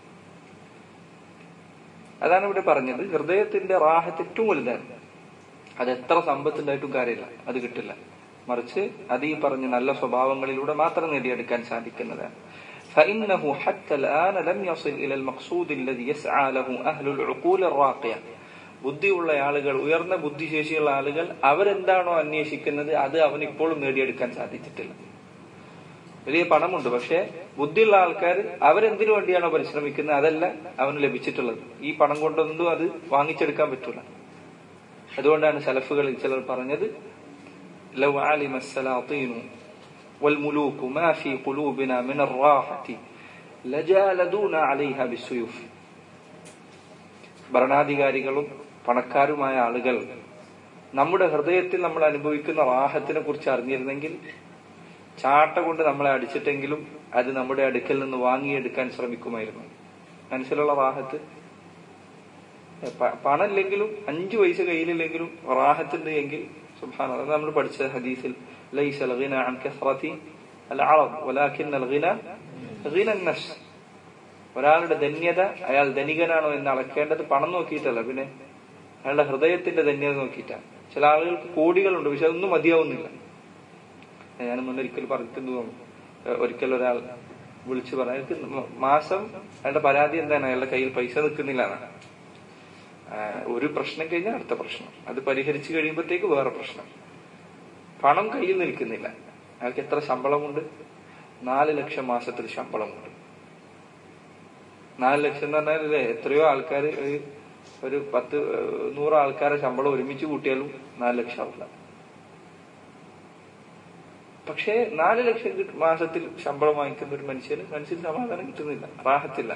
അതാണ് ഇവിടെ പറഞ്ഞത് ഹൃദയത്തിന്റെ റാഹത്ത് ഏറ്റവും വലുതാണ് അത് എത്ര സമ്പത്തുണ്ടായിട്ടും കാര്യമില്ല അത് കിട്ടില്ല മറിച്ച് അത് ഈ പറഞ്ഞ നല്ല സ്വഭാവങ്ങളിലൂടെ മാത്രം നേടിയെടുക്കാൻ സാധിക്കുന്നതാണ് فإنه حتى الآن لم يصل إلى المقصود الذي يسعى له أهل العقول الراقية ബുദ്ധിയുള്ള ആളുകൾ ഉയർന്ന ബുദ്ധിശേഷിയുള്ള ആളുകൾ അവരെന്താണോ അന്വേഷിക്കുന്നത് അത് അവൻ ഇപ്പോഴും നേടിയെടുക്കാൻ സാധിച്ചിട്ടില്ല വലിയ പണമുണ്ട് പക്ഷെ ബുദ്ധിയുള്ള ആൾക്കാർ അവരെന്തിനു വേണ്ടിയാണോ പരിശ്രമിക്കുന്നത് അതല്ല അവന് ലഭിച്ചിട്ടുള്ളത് ഈ പണം കൊണ്ടൊന്നും അത് വാങ്ങിച്ചെടുക്കാൻ പറ്റില്ല അതുകൊണ്ടാണ് സലഫുകളിൽ ചിലർ പറഞ്ഞത് ലൗ ആലിമ السلاطين والملوك ما في قلوبنا من الراحة لجالدونا عليها بالسيوف ഭരണാധികാരികളും പണക്കാരുമായ ആളുകൾ നമ്മുടെ ഹൃദയത്തിൽ നമ്മൾ അനുഭവിക്കുന്ന റാഹത്തിനെ കുറിച്ച് അറിഞ്ഞിരുന്നെങ്കിൽ ചാട്ട കൊണ്ട് നമ്മളെ അടിച്ചിട്ടെങ്കിലും അത് നമ്മുടെ അടുക്കൽ നിന്ന് വാങ്ങിയെടുക്കാൻ ശ്രമിക്കുമായിരുന്നു മനസ്സിലുള്ള റാഹത്ത് പണമില്ലെങ്കിലും അഞ്ചു പൈസ കയ്യിലില്ലെങ്കിലും റാഹത്തുണ്ട് എങ്കിൽ സുബാന അത് നമ്മൾ പഠിച്ച ഹദീസിൽ ലൈസ الغنى عن كثرة العرض ولكن الغنى غنى النفس ഒരാളുടെ ധന്യത അയാൾ ധനികനാണോ എന്ന് അളക്കേണ്ടത് പണം നോക്കിയിട്ടല്ല പിന്നെ അയാളുടെ ഹൃദയത്തിന്റെ ധന്യത നോക്കിയിട്ടാണ് ചില ആളുകൾക്ക് കോടികളുണ്ട് പക്ഷെ അതൊന്നും മതിയാവുന്നില്ല ഞാൻ മുന്നൊരിക്കൽ പറഞ്ഞിട്ടുണ്ട് തോന്നുന്നു ഒരിക്കൽ ഒരാൾ വിളിച്ചു പറഞ്ഞു അയാൾക്ക് മാസം അയാളുടെ പരാതി എന്താണ് അയാളുടെ കയ്യിൽ പൈസ നിൽക്കുന്നില്ല എന്നാണ് ഒരു പ്രശ്നം കഴിഞ്ഞാൽ അടുത്ത പ്രശ്നം അത് പരിഹരിച്ചു കഴിയുമ്പോഴത്തേക്ക് വേറെ പ്രശ്നം പണം കയ്യിൽ നിൽക്കുന്നില്ല അയാൾക്ക് എത്ര ശമ്പളമുണ്ട് നാല് ലക്ഷം മാസത്തിൽ ശമ്പളമുണ്ട് നാല് ലക്ഷം എന്ന് പറഞ്ഞാൽ എത്രയോ ആൾക്കാർ ഒരു പത്ത് നൂറ് ആൾക്കാരെ ശമ്പളം ഒരുമിച്ച് കൂട്ടിയാലും നാല് ലക്ഷം ആവില്ല പക്ഷേ നാല് ലക്ഷം മാസത്തിൽ ശമ്പളം വാങ്ങിക്കുന്ന ഒരു മനുഷ്യന് മനസ്സിൽ സമാധാനം കിട്ടുന്നില്ല റാഹത്തില്ല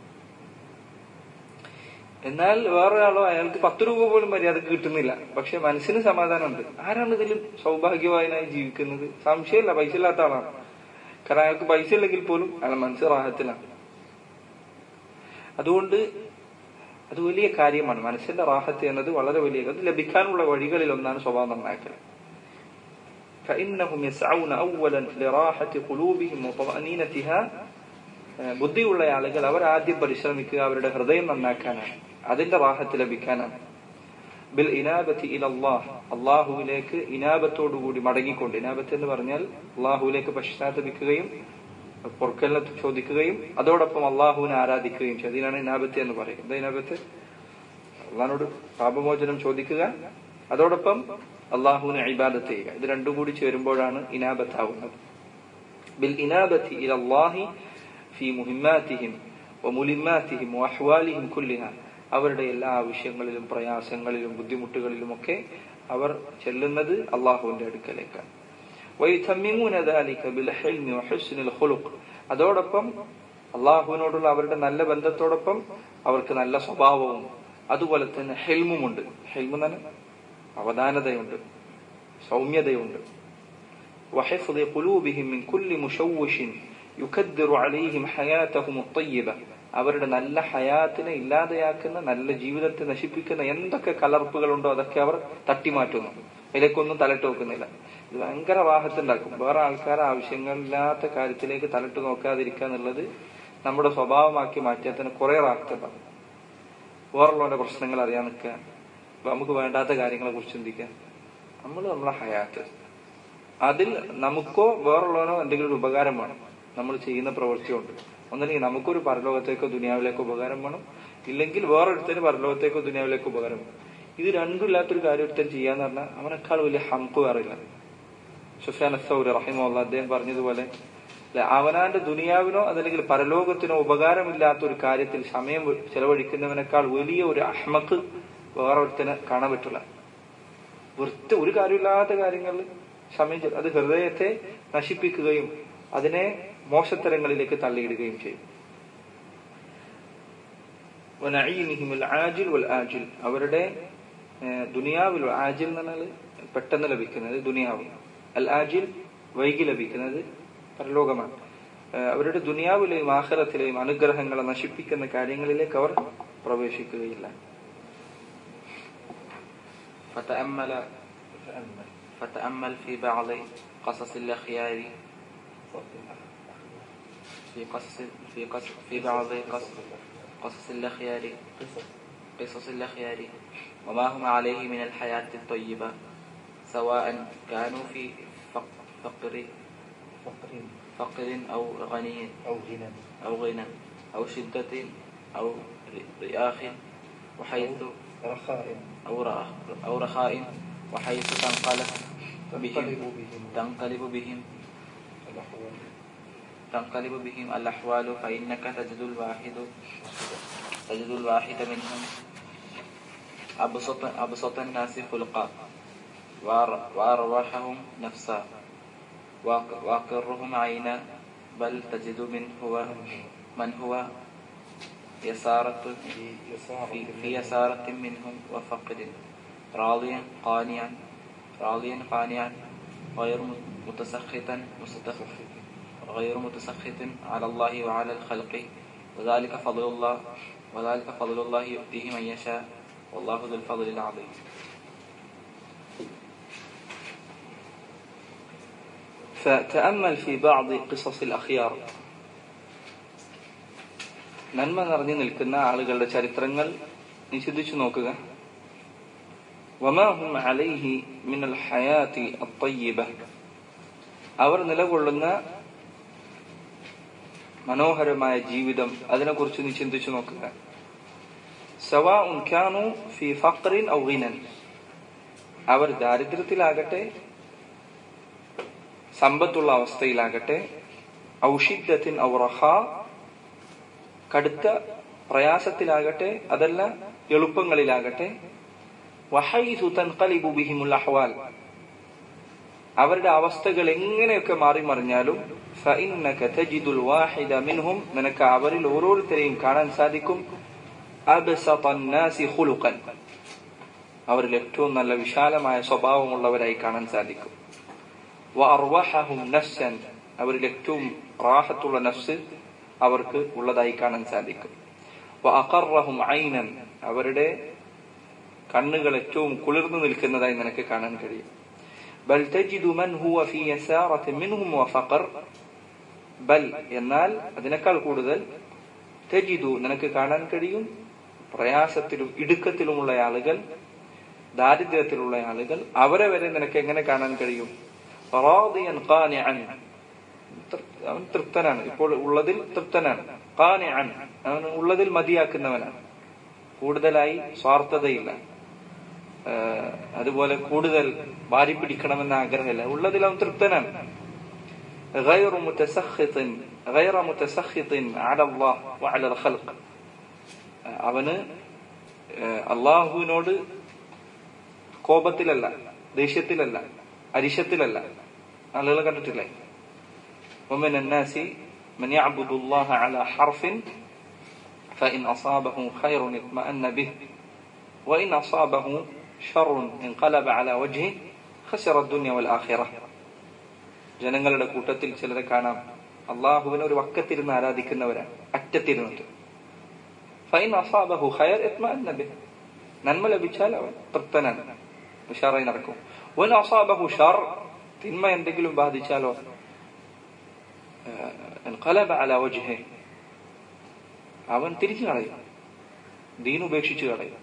എന്നാൽ വേറൊരാളോ അയാൾക്ക് പത്ത് രൂപ പോലും മര്യാദക്ക് കിട്ടുന്നില്ല പക്ഷെ മനസ്സിന് സമാധാനമുണ്ട് ആരാണ് ഇതിൽ സൗഭാഗ്യവാനായി ജീവിക്കുന്നത് സംശയമില്ല പൈസ ഇല്ലാത്ത ആളാണ് കാരണം അയാൾക്ക് പൈസ ഇല്ലെങ്കിൽ പോലും അയാളെ മനസ്സ് റാഹത്തിലാണ് അതുകൊണ്ട് അത് വലിയ കാര്യമാണ് മനസ്സിന്റെ റാഹത്ത് എന്നത് വളരെ വലിയ അത് ലഭിക്കാനുള്ള വഴികളിൽ ഒന്നാണ് സ്വഭാവം നന്നാക്കൽ فإنهم يسعون أولا لراحة قلوبهم وطمأنينتها ബുദ്ധിയുള്ള ആളുകൾ അവർ ആദ്യം പരിശ്രമിക്കുക അവരുടെ ഹൃദയം നന്നാക്കാനാണ് അതിന്റെ റാഹത്ത് ലഭിക്കാനാണ് ബിൽ ഇനാബത്തി ഇൽ അള്ളാഹ് അള്ളാഹുവിലേക്ക് ഇനാബത്തോടുകൂടി മടങ്ങിക്കൊണ്ട് ഇനാബത്ത് എന്ന് പറഞ്ഞാൽ അള്ളാഹുവിലേക്ക് പശ്ചാത്തപിക്കുകയും പൊറുക്കലിനെ ചോദിക്കുകയും അതോടൊപ്പം അള്ളാഹുവിനെ ആരാധിക്കുകയും ചെയ്യും അതിനാണ് ഇനാബത്ത് എന്ന് പറയും എന്താ ഇനാബത്ത് അള്ളഹാനോട് പാപമോചനം ചോദിക്കുക അതോടൊപ്പം അള്ളാഹുവിനെ ഇബാദത്ത് ചെയ്യുക ഇത് രണ്ടും കൂടി ചേരുമ്പോഴാണ് ഇനാബത്താവുന്നത് ബിൽ ഇനാബത്തി ഇൽ അള്ളാഹി ഫി മുഹിമാത്തിഹിം മുലിമാത്തിഹിം അഹ്വാലിഹിം കുല്ലിഹ അവരുടെ എല്ലാ ആവശ്യങ്ങളിലും പ്രയാസങ്ങളിലും ബുദ്ധിമുട്ടുകളിലും ഒക്കെ അവർ ചെല്ലുന്നത് അള്ളാഹുവിന്റെ അടുക്കലേക്കാണ് അതോടൊപ്പം അള്ളാഹുവിനോടുള്ള അവരുടെ നല്ല ബന്ധത്തോടൊപ്പം അവർക്ക് നല്ല സ്വഭാവവും അതുപോലെ തന്നെ ഹെൽമുമുണ്ട് ഹെൽമു തന്നെ അവധാനതയുണ്ട് സൗമ്യതയുണ്ട് وحفظ قلوبهم من كل مشوش يكدر عليهم حياتهم الطيبة അവരുടെ നല്ല ഹയാത്തിനെ ഇല്ലാതെയാക്കുന്ന നല്ല ജീവിതത്തെ നശിപ്പിക്കുന്ന എന്തൊക്കെ കലർപ്പുകളുണ്ടോ അതൊക്കെ അവർ തട്ടിമാറ്റുന്നു അതിലേക്കൊന്നും തലട്ട് നോക്കുന്നില്ല ഇത് ഭയങ്കര വാഹത്തുണ്ടാക്കും വേറെ ആൾക്കാരെ ആവശ്യങ്ങളില്ലാത്ത കാര്യത്തിലേക്ക് തലട്ട് നോക്കാതിരിക്കുക എന്നുള്ളത് നമ്മുടെ സ്വഭാവമാക്കി മാറ്റിയതിന് കുറെ റാഹത്തുണ്ടാവും വേറുള്ളവരുടെ പ്രശ്നങ്ങൾ അറിയാൻ നിൽക്കുക നമുക്ക് വേണ്ടാത്ത കാര്യങ്ങളെ കുറിച്ച് ചിന്തിക്കുക നമ്മൾ നമ്മളെ ഹയാത്ത് അതിൽ നമുക്കോ വേറുള്ളവനോ എന്തെങ്കിലും ഒരു ഉപകാരം വേണം നമ്മൾ ചെയ്യുന്ന പ്രവൃത്തി കൊണ്ട് ഒന്നല്ലെങ്കിൽ നമുക്കൊരു പരലോകത്തേക്കോ ദുനിയാവിലേക്കോ ഉപകാരം വേണം ഇല്ലെങ്കിൽ വേറൊരുത്തന് പരലോകത്തേക്കോ ദുനിയാവിലേക്കോ ഉപകാരം വേണം ഇത് രണ്ടും ഇല്ലാത്തൊരു കാര്യം ഒരുത്തൻ ചെയ്യാന്ന് പറഞ്ഞാൽ അവനേക്കാൾ വലിയ ഹംക്ക് വേറില്ല സുഫിയാൻ അസൗര് റഹിമുള്ള അദ്ദേഹം പറഞ്ഞതുപോലെ അവനാന്റെ ദുനിയാവിനോ അതല്ലെങ്കിൽ പരലോകത്തിനോ ഉപകാരമില്ലാത്ത ഒരു കാര്യത്തിൽ സമയം ചെലവഴിക്കുന്നവനേക്കാൾ വലിയ ഒരു അഹ്മക്ക് വേറെ ഒരുത്തനെ കാണാൻ പറ്റില്ല വൃത്തി ഒരു കാര്യമില്ലാത്ത കാര്യങ്ങളിൽ സമയം അത് ഹൃദയത്തെ നശിപ്പിക്കുകയും അതിനെ മോശത്തരങ്ങളിലേക്ക് തള്ളിയിടുകയും ചെയ്യും ആജിൽ അവരുടെ ദുനിയാവിൽ ആജിൽ എന്ന് പറഞ്ഞാൽ പെട്ടെന്ന് ലഭിക്കുന്നത് ദുനിയാവ് അൽ ആജിൽ വൈകി ലഭിക്കുന്നത് പരലോകമാണ് ഏഹ് അവരുടെ ദുനിയാവിലെയും ആഖിറത്തിലെയും അനുഗ്രഹങ്ങളെ നശിപ്പിക്കുന്ന കാര്യങ്ങളിലേക്ക് അവർ പ്രവേശിക്കുകയില്ല فتأمل تأمل فتأمل في بعض قصص الأخيار في قصص في قصص في بعض قصص قصص الأخيار قصص قصص الأخيار وما هم عليه من الحياة الطيبة سواء كانوا في فق- فقر فقر فقر أو غني أو غنى أو غنى أو شدة أو رياخ وحيث رخاء أو رخاء أو رخاء وحيث تنقلب تنقلب بهم بهم تنقلب بهم الأحوال تنقلب بهم الأحوال فإنك تجد الواحد تجد الواحد منهم أبسط أبسط الناس خلقا وأر- وأروحهم نفسا وأق- وأقرهم عينا بل تجد من هو من هو يسارة في يسار في, في يسارة منهم وفقد راضيا قانعا راضيا قانعا غير متسخطا مستخف غير متسخط على الله وعلى الخلق وذلك فضل الله وذلك فضل الله يؤتيه من يشاء والله ذو الفضل العظيم فتأمل في بعض قصص الأخيار നന്മ നിറഞ്ഞു നിൽക്കുന്ന ആളുകളുടെ ചരിത്രങ്ങൾ നീ ചിന്തിച്ചു നോക്കുക വമാഹും അലൈഹി മിനൽ ഹയാത്തി അത്തയ്യിബ അവർ നിലകൊള്ളുന്ന മനോഹരമായ ജീവിതം അതിനെക്കുറിച്ച് നീ ചിന്തിച്ചു നോക്കുക സവാഉൻ കാനു ഫി ഫഖ്റിൻ ഔ ഗിനൻ അവർ ദാരിദ്ര്യത്തിലാകട്ടെ സമ്പത്തുള്ള അവസ്ഥയിലാകട്ടെ ഔഷിദ്യത്തിൻ ഔറഹ കടുത്ത പ്രയാസത്തിലാകട്ടെ അതല്ല എളുപ്പങ്ങളിലാകട്ടെ വഹൈസു തൻഖലിബു ബിഹിമുൽ അഹ്വാൽ അവരുടെ അവസ്ഥകൾ എങ്ങനെയൊക്കെ മാറി മറിഞ്ഞാലും ഫഇന്നക തജിദുൽ വാഹിദ മിൻഹും നിനക്ക് അവരിൽ ഓരോരുത്തരെയും കാണാൻ സാധിക്കും അബ്സതൻ നാസി ഖുലുഖൻ അവരിൽ ഏറ്റവും നല്ല വിശാലമായ സ്വഭാവമുള്ളവരായി കാണാൻ സാധിക്കും വഅർവഹഹും നഫ്സൻ അവരിൽ ഏറ്റവും റാഹത്തുള്ള നഫ്സ് അവർക്ക് ഉള്ളതായി കാണാൻ സാധിക്കും വഅഖറഹും ഐനൻ അവരുടെ കണ്ണുകൾ ഏറ്റവും കുളിർന്നു നിൽക്കുന്നതായി നിനക്ക് കാണാൻ കഴിയും ബൽ തജിദു മൻ ഹുവ ഫീ യസാറത്തി മിൻഹും വഫഖർ ബൽ എന്നാൽ അതിനേക്കാൾ കൂടുതൽ തജിദു നിനക്ക് കാണാൻ കഴിയും പ്രയാസത്തിലും ഇടുക്കത്തിലുമുള്ള ആളുകൾ ദാരിദ്ര്യത്തിലുള്ള ആളുകൾ അവരെ വരെ നിനക്ക് എങ്ങനെ കാണാൻ കഴിയും റാദിയൻ ഖാനിഅൻ തൃ- അവൻ തൃപ്തനാണ് ഇപ്പോൾ ഉള്ളതിൽ തൃപ്തനാണ് ഖാനിഅൻ അവൻ ഉള്ളതിൽ മതിയാക്കുന്നവനാണ് കൂടുതലായി സ്വാർത്ഥതയില്ല ആഹ് അതുപോലെ കൂടുതൽ വാരി പിടിക്കണമെന്ന ആഗ്രഹമില്ല ഉള്ളതിൽ അവൻ തൃപ്തനാണ് غير متسخط غير متسخط على الله وعلى الخلق അവന് ആഹ് അള്ളാഹുവിനോട് കോപത്തിലല്ല ദേഷ്യത്തിലല്ല അരിശത്തിലല്ല ആളുകൾ കണ്ടിട്ടില്ലേ ومن الناس من يعبد الله على حرف فإن أصابه خير اطمأن به وإن أصابه شر انقلب على وجهه خسر الدنيا والآخرة ജനങ്ങളുടെ കൂട്ടത്തിൽ ചിലരെ കാണാം അള്ളാഹുവിനെ ഒരു വക്കത്തിരുന്ന് ആരാധിക്കുന്നവരാണ് അറ്റത്തിരുന്നിട്ട് ഫൈൻ അസാബഹു ഖയർ ഇത്മഅന്ന ബിഹ് നന്മ ലഭിച്ചാൽ അവൻ തൃപ്തനാണ് ഉഷാറായി നടക്കും വൻ അസാബഹു ഷർ തിന്മ എന്തെങ്കിലും ബാധിച്ചാലോ انقلب على وجهه അവൻ തിരിച്ചു കളയും ദീൻ ഉപേക്ഷിച്ചു കളയും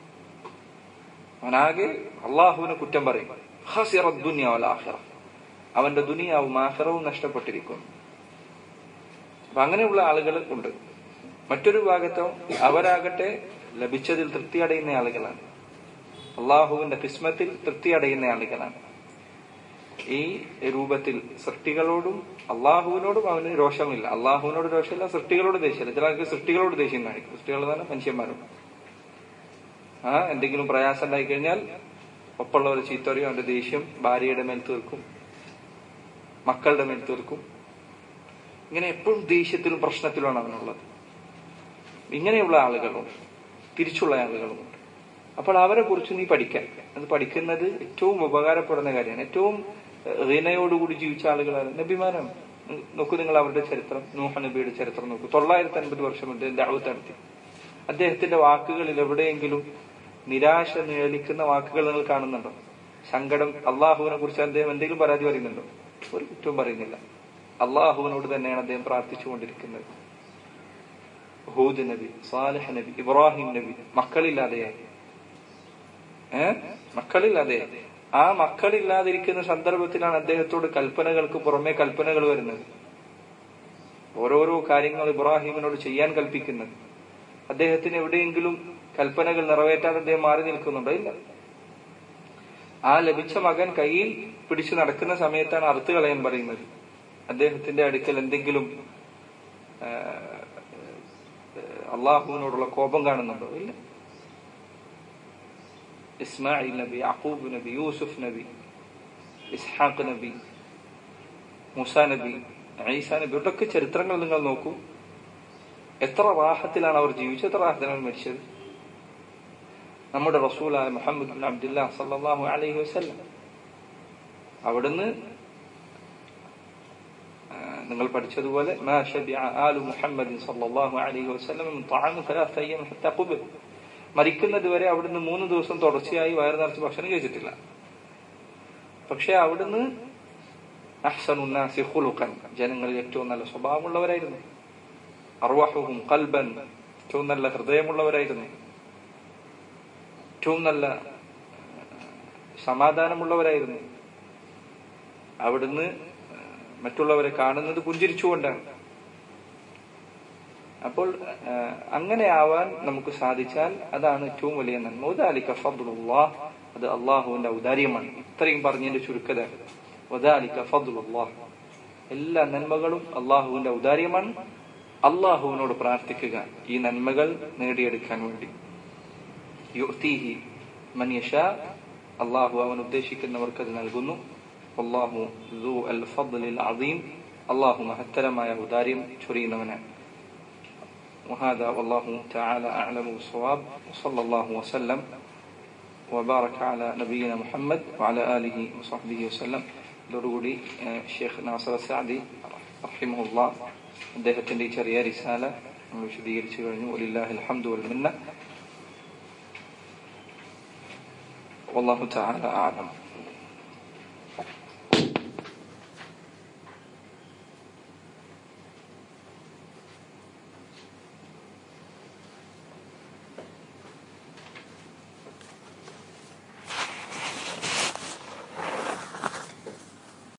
അവനാകെ അള്ളാഹുവിനെ കുറ്റം പറയും ഖസിറ ദുനിയ വൽ ആഖിറ അവന്റെ ദുനിയാവും ആഖിറവും നഷ്ടപ്പെട്ടിരിക്കുന്നു അപ്പൊ അങ്ങനെയുള്ള ആളുകൾ ഉണ്ട് മറ്റൊരു ഭാഗത്തോ അവരാകട്ടെ ലഭിച്ചതിൽ തൃപ്തി അടയുന്ന ആളുകളാണ് അള്ളാഹുവിന്റെ കിസ്മത്തിൽ തൃപ്തി അടയുന്ന ആളുകളാണ് ഈ രൂപത്തിൽ സൃഷ്ടികളോടും അള്ളാഹുവിനോടും അവന് രോഷമില്ല അള്ളാഹുവിനോട് രോഷമില്ല സൃഷ്ടികളോട് ദേഷ്യമില്ല ചില ആൾക്ക് സൃഷ്ടികളോട് ദേഷ്യം കാണിക്കും സൃഷ്ടികൾ തന്നെ മനുഷ്യന്മാരോട് ആ എന്തെങ്കിലും പ്രയാസം ഉണ്ടായി കഴിഞ്ഞാൽ ഒപ്പമുള്ളവർ ചീത്തറിയും അവന്റെ ദേഷ്യം ഭാര്യയുടെ മേൽ തീർക്കും മക്കളുടെ മേൽ തീർക്കും ഇങ്ങനെ എപ്പോഴും ദേഷ്യത്തിലും പ്രശ്നത്തിലുമാണ് അവനുള്ളത് ഇങ്ങനെയുള്ള ആളുകളുണ്ട് തിരിച്ചുള്ള ആളുകളുമുണ്ട് അപ്പോൾ അവരെ കുറിച്ച് നീ പഠിക്കാൻ അത് പഠിക്കുന്നത് ഏറ്റവും ഉപകാരപ്പെടുന്ന കാര്യമാണ് ഏറ്റവും ഹിനയോടുകൂടി ജീവിച്ച ആളുകളാണ് നബിമാരാണ് നോക്കൂ നിങ്ങൾ അവരുടെ ചരിത്രം നൂഹ നബിയുടെ ചരിത്രം നോക്കൂ തൊള്ളായിരത്തി അൻപത് വർഷം മുതൽ ദഅവത്ത് നടത്തി അദ്ദേഹത്തിന്റെ വാക്കുകളിൽ എവിടെയെങ്കിലും നിരാശ നിഴലിക്കുന്ന വാക്കുകൾ നിങ്ങൾ കാണുന്നുണ്ടോ സങ്കടം അള്ളാഹുവിനെ കുറിച്ച് അദ്ദേഹം എന്തെങ്കിലും പരാതി പറയുന്നുണ്ടോ ഒരു കുറ്റവും പറയുന്നില്ല അള്ളാഹുവിനോട് തന്നെയാണ് അദ്ദേഹം പ്രാർത്ഥിച്ചുകൊണ്ടിരിക്കുന്നത് ഹൂദ് നബി സാലിഹ് നബി ഇബ്രാഹിം നബി മക്കളില്ലാതെയായി ഏ മക്കളില്ലാതെയായി ആ മക്കളില്ലാതിരിക്കുന്ന സന്ദർഭത്തിലാണ് അദ്ദേഹത്തോട് കൽപ്പനകൾക്ക് പുറമെ കൽപ്പനകൾ വരുന്നത് ഓരോരോ കാര്യങ്ങൾ ഇബ്രാഹിമിനോട് ചെയ്യാൻ കൽപ്പിക്കുന്നത് അദ്ദേഹത്തിന് എവിടെയെങ്കിലും കൽപ്പനകൾ നിറവേറ്റാൻ അദ്ദേഹം മാറി നിൽക്കുന്നുണ്ടോ ഇല്ല ആ ലഭിച്ച മകൻ കയ്യിൽ പിടിച്ചു നടക്കുന്ന സമയത്താണ് അറുത്ത് കളയാൻ പറയുന്നത് അദ്ദേഹത്തിന്റെ അടുക്കൽ എന്തെങ്കിലും ആ, അള്ളാഹുവിനോടുള്ള കോപം കാണുന്നുണ്ടോ ഇല്ല ഇസ്മായിൽ നബി അഹൂബ് നബി യൂസുഫ് നബി ഇസ്ഹാഖ് നബി മുസ നബി ഈസ നബി ഇവരുടെയൊക്കെ ചരിത്രങ്ങൾ നിങ്ങൾ നോക്കൂ എത്ര റാഹത്തിലാണ് അവർ ജീവിച്ചത് എത്ര റാഹത്തിലാണ് മരിച്ചത് നമ്മുടെ റസൂലായ മുഹമ്മദ് ബിൻ അബ്ദുല്ല സല്ലല്ലാഹു അലൈഹി വസല്ലം അവിടുന്ന് ആ, നിങ്ങൾ പഠിച്ചതുപോലെ മാ ശബിഅ ആലു മുഹമ്മദിൻ സല്ലല്ലാഹു അലൈഹി വസല്ലം മിൻ തഅാമി ثلاث അയ്യാം ഹത്താ ഖുബിർ മരിക്കുന്നത് വരെ അവിടുന്ന് മൂന്ന് ദിവസം തുടർച്ചയായി വയറ് നിറച്ച് ഭക്ഷണം കഴിച്ചിട്ടില്ല പക്ഷെ അവിടുന്ന് അഹ്സനുന്നാസി ഖുലുഖൻ ജനങ്ങളിൽ ഏറ്റവും നല്ല സ്വഭാവമുള്ളവരായിരുന്നു അർവാഹുഹും കൽബൻ ഏറ്റവും നല്ല ഹൃദയമുള്ളവരായിരുന്നു ഏറ്റവും നല്ല സമാധാനമുള്ളവരായിരുന്നു അവിടുന്ന് മറ്റുള്ളവരെ കാണുന്നത് പുഞ്ചിരിച്ചുകൊണ്ടാണ് അപ്പോൾ ആ, അങ്ങനെ ആവാൻ നമുക്ക് സാധിച്ചാൽ അതാണ് ഏറ്റവും വലിയ നന്മ ഉദാലിക്ക ഫദ്ലുല്ലാഹ് അത് അള്ളാഹുവിന്റെ ഔദാര്യമാണ് ഇത്രയും പറഞ്ഞതിന്റെ ചുരുക്കത ഉദാലിക്ക ഫദ്ലുല്ലാഹ് എല്ലാ നന്മകളും അള്ളാഹുവിന്റെ ഔദാര്യമാണ് അള്ളാഹുവിനോട് പ്രാർത്ഥിക്കുക ഈ നന്മകൾ നേടിയെടുക്കാൻ വേണ്ടി യുഅ്തീഹി മൻ യശാ അള്ളാഹു അവൻ ഉദ്ദേശിക്കുന്നവർക്ക് അത് നൽകുന്നു അള്ളാഹു ദു അൽ ഫദ്ലിൽ അദീം അള്ളാഹു മഹത്തരമായ ഔദാര്യം ചൊരിയുന്നവനാണ് وهذا والله تعالى أعلم بالصواب وصلى الله وسلم وبارك على نبينا محمد وعلى آله وصحبه وسلم ഇതോടുകൂടി ഷെയ്ഖ് നാസർ സാദി റഹിമുല്ല അദ്ദേഹത്തിന്റെ ഈ ചെറിയ റിസാല നമ്മൾ വിശദീകരിച്ചു കഴിഞ്ഞു വലില്ലാഹിൽ ഹംദു വൽ മിന്ന والله تعالى أعلم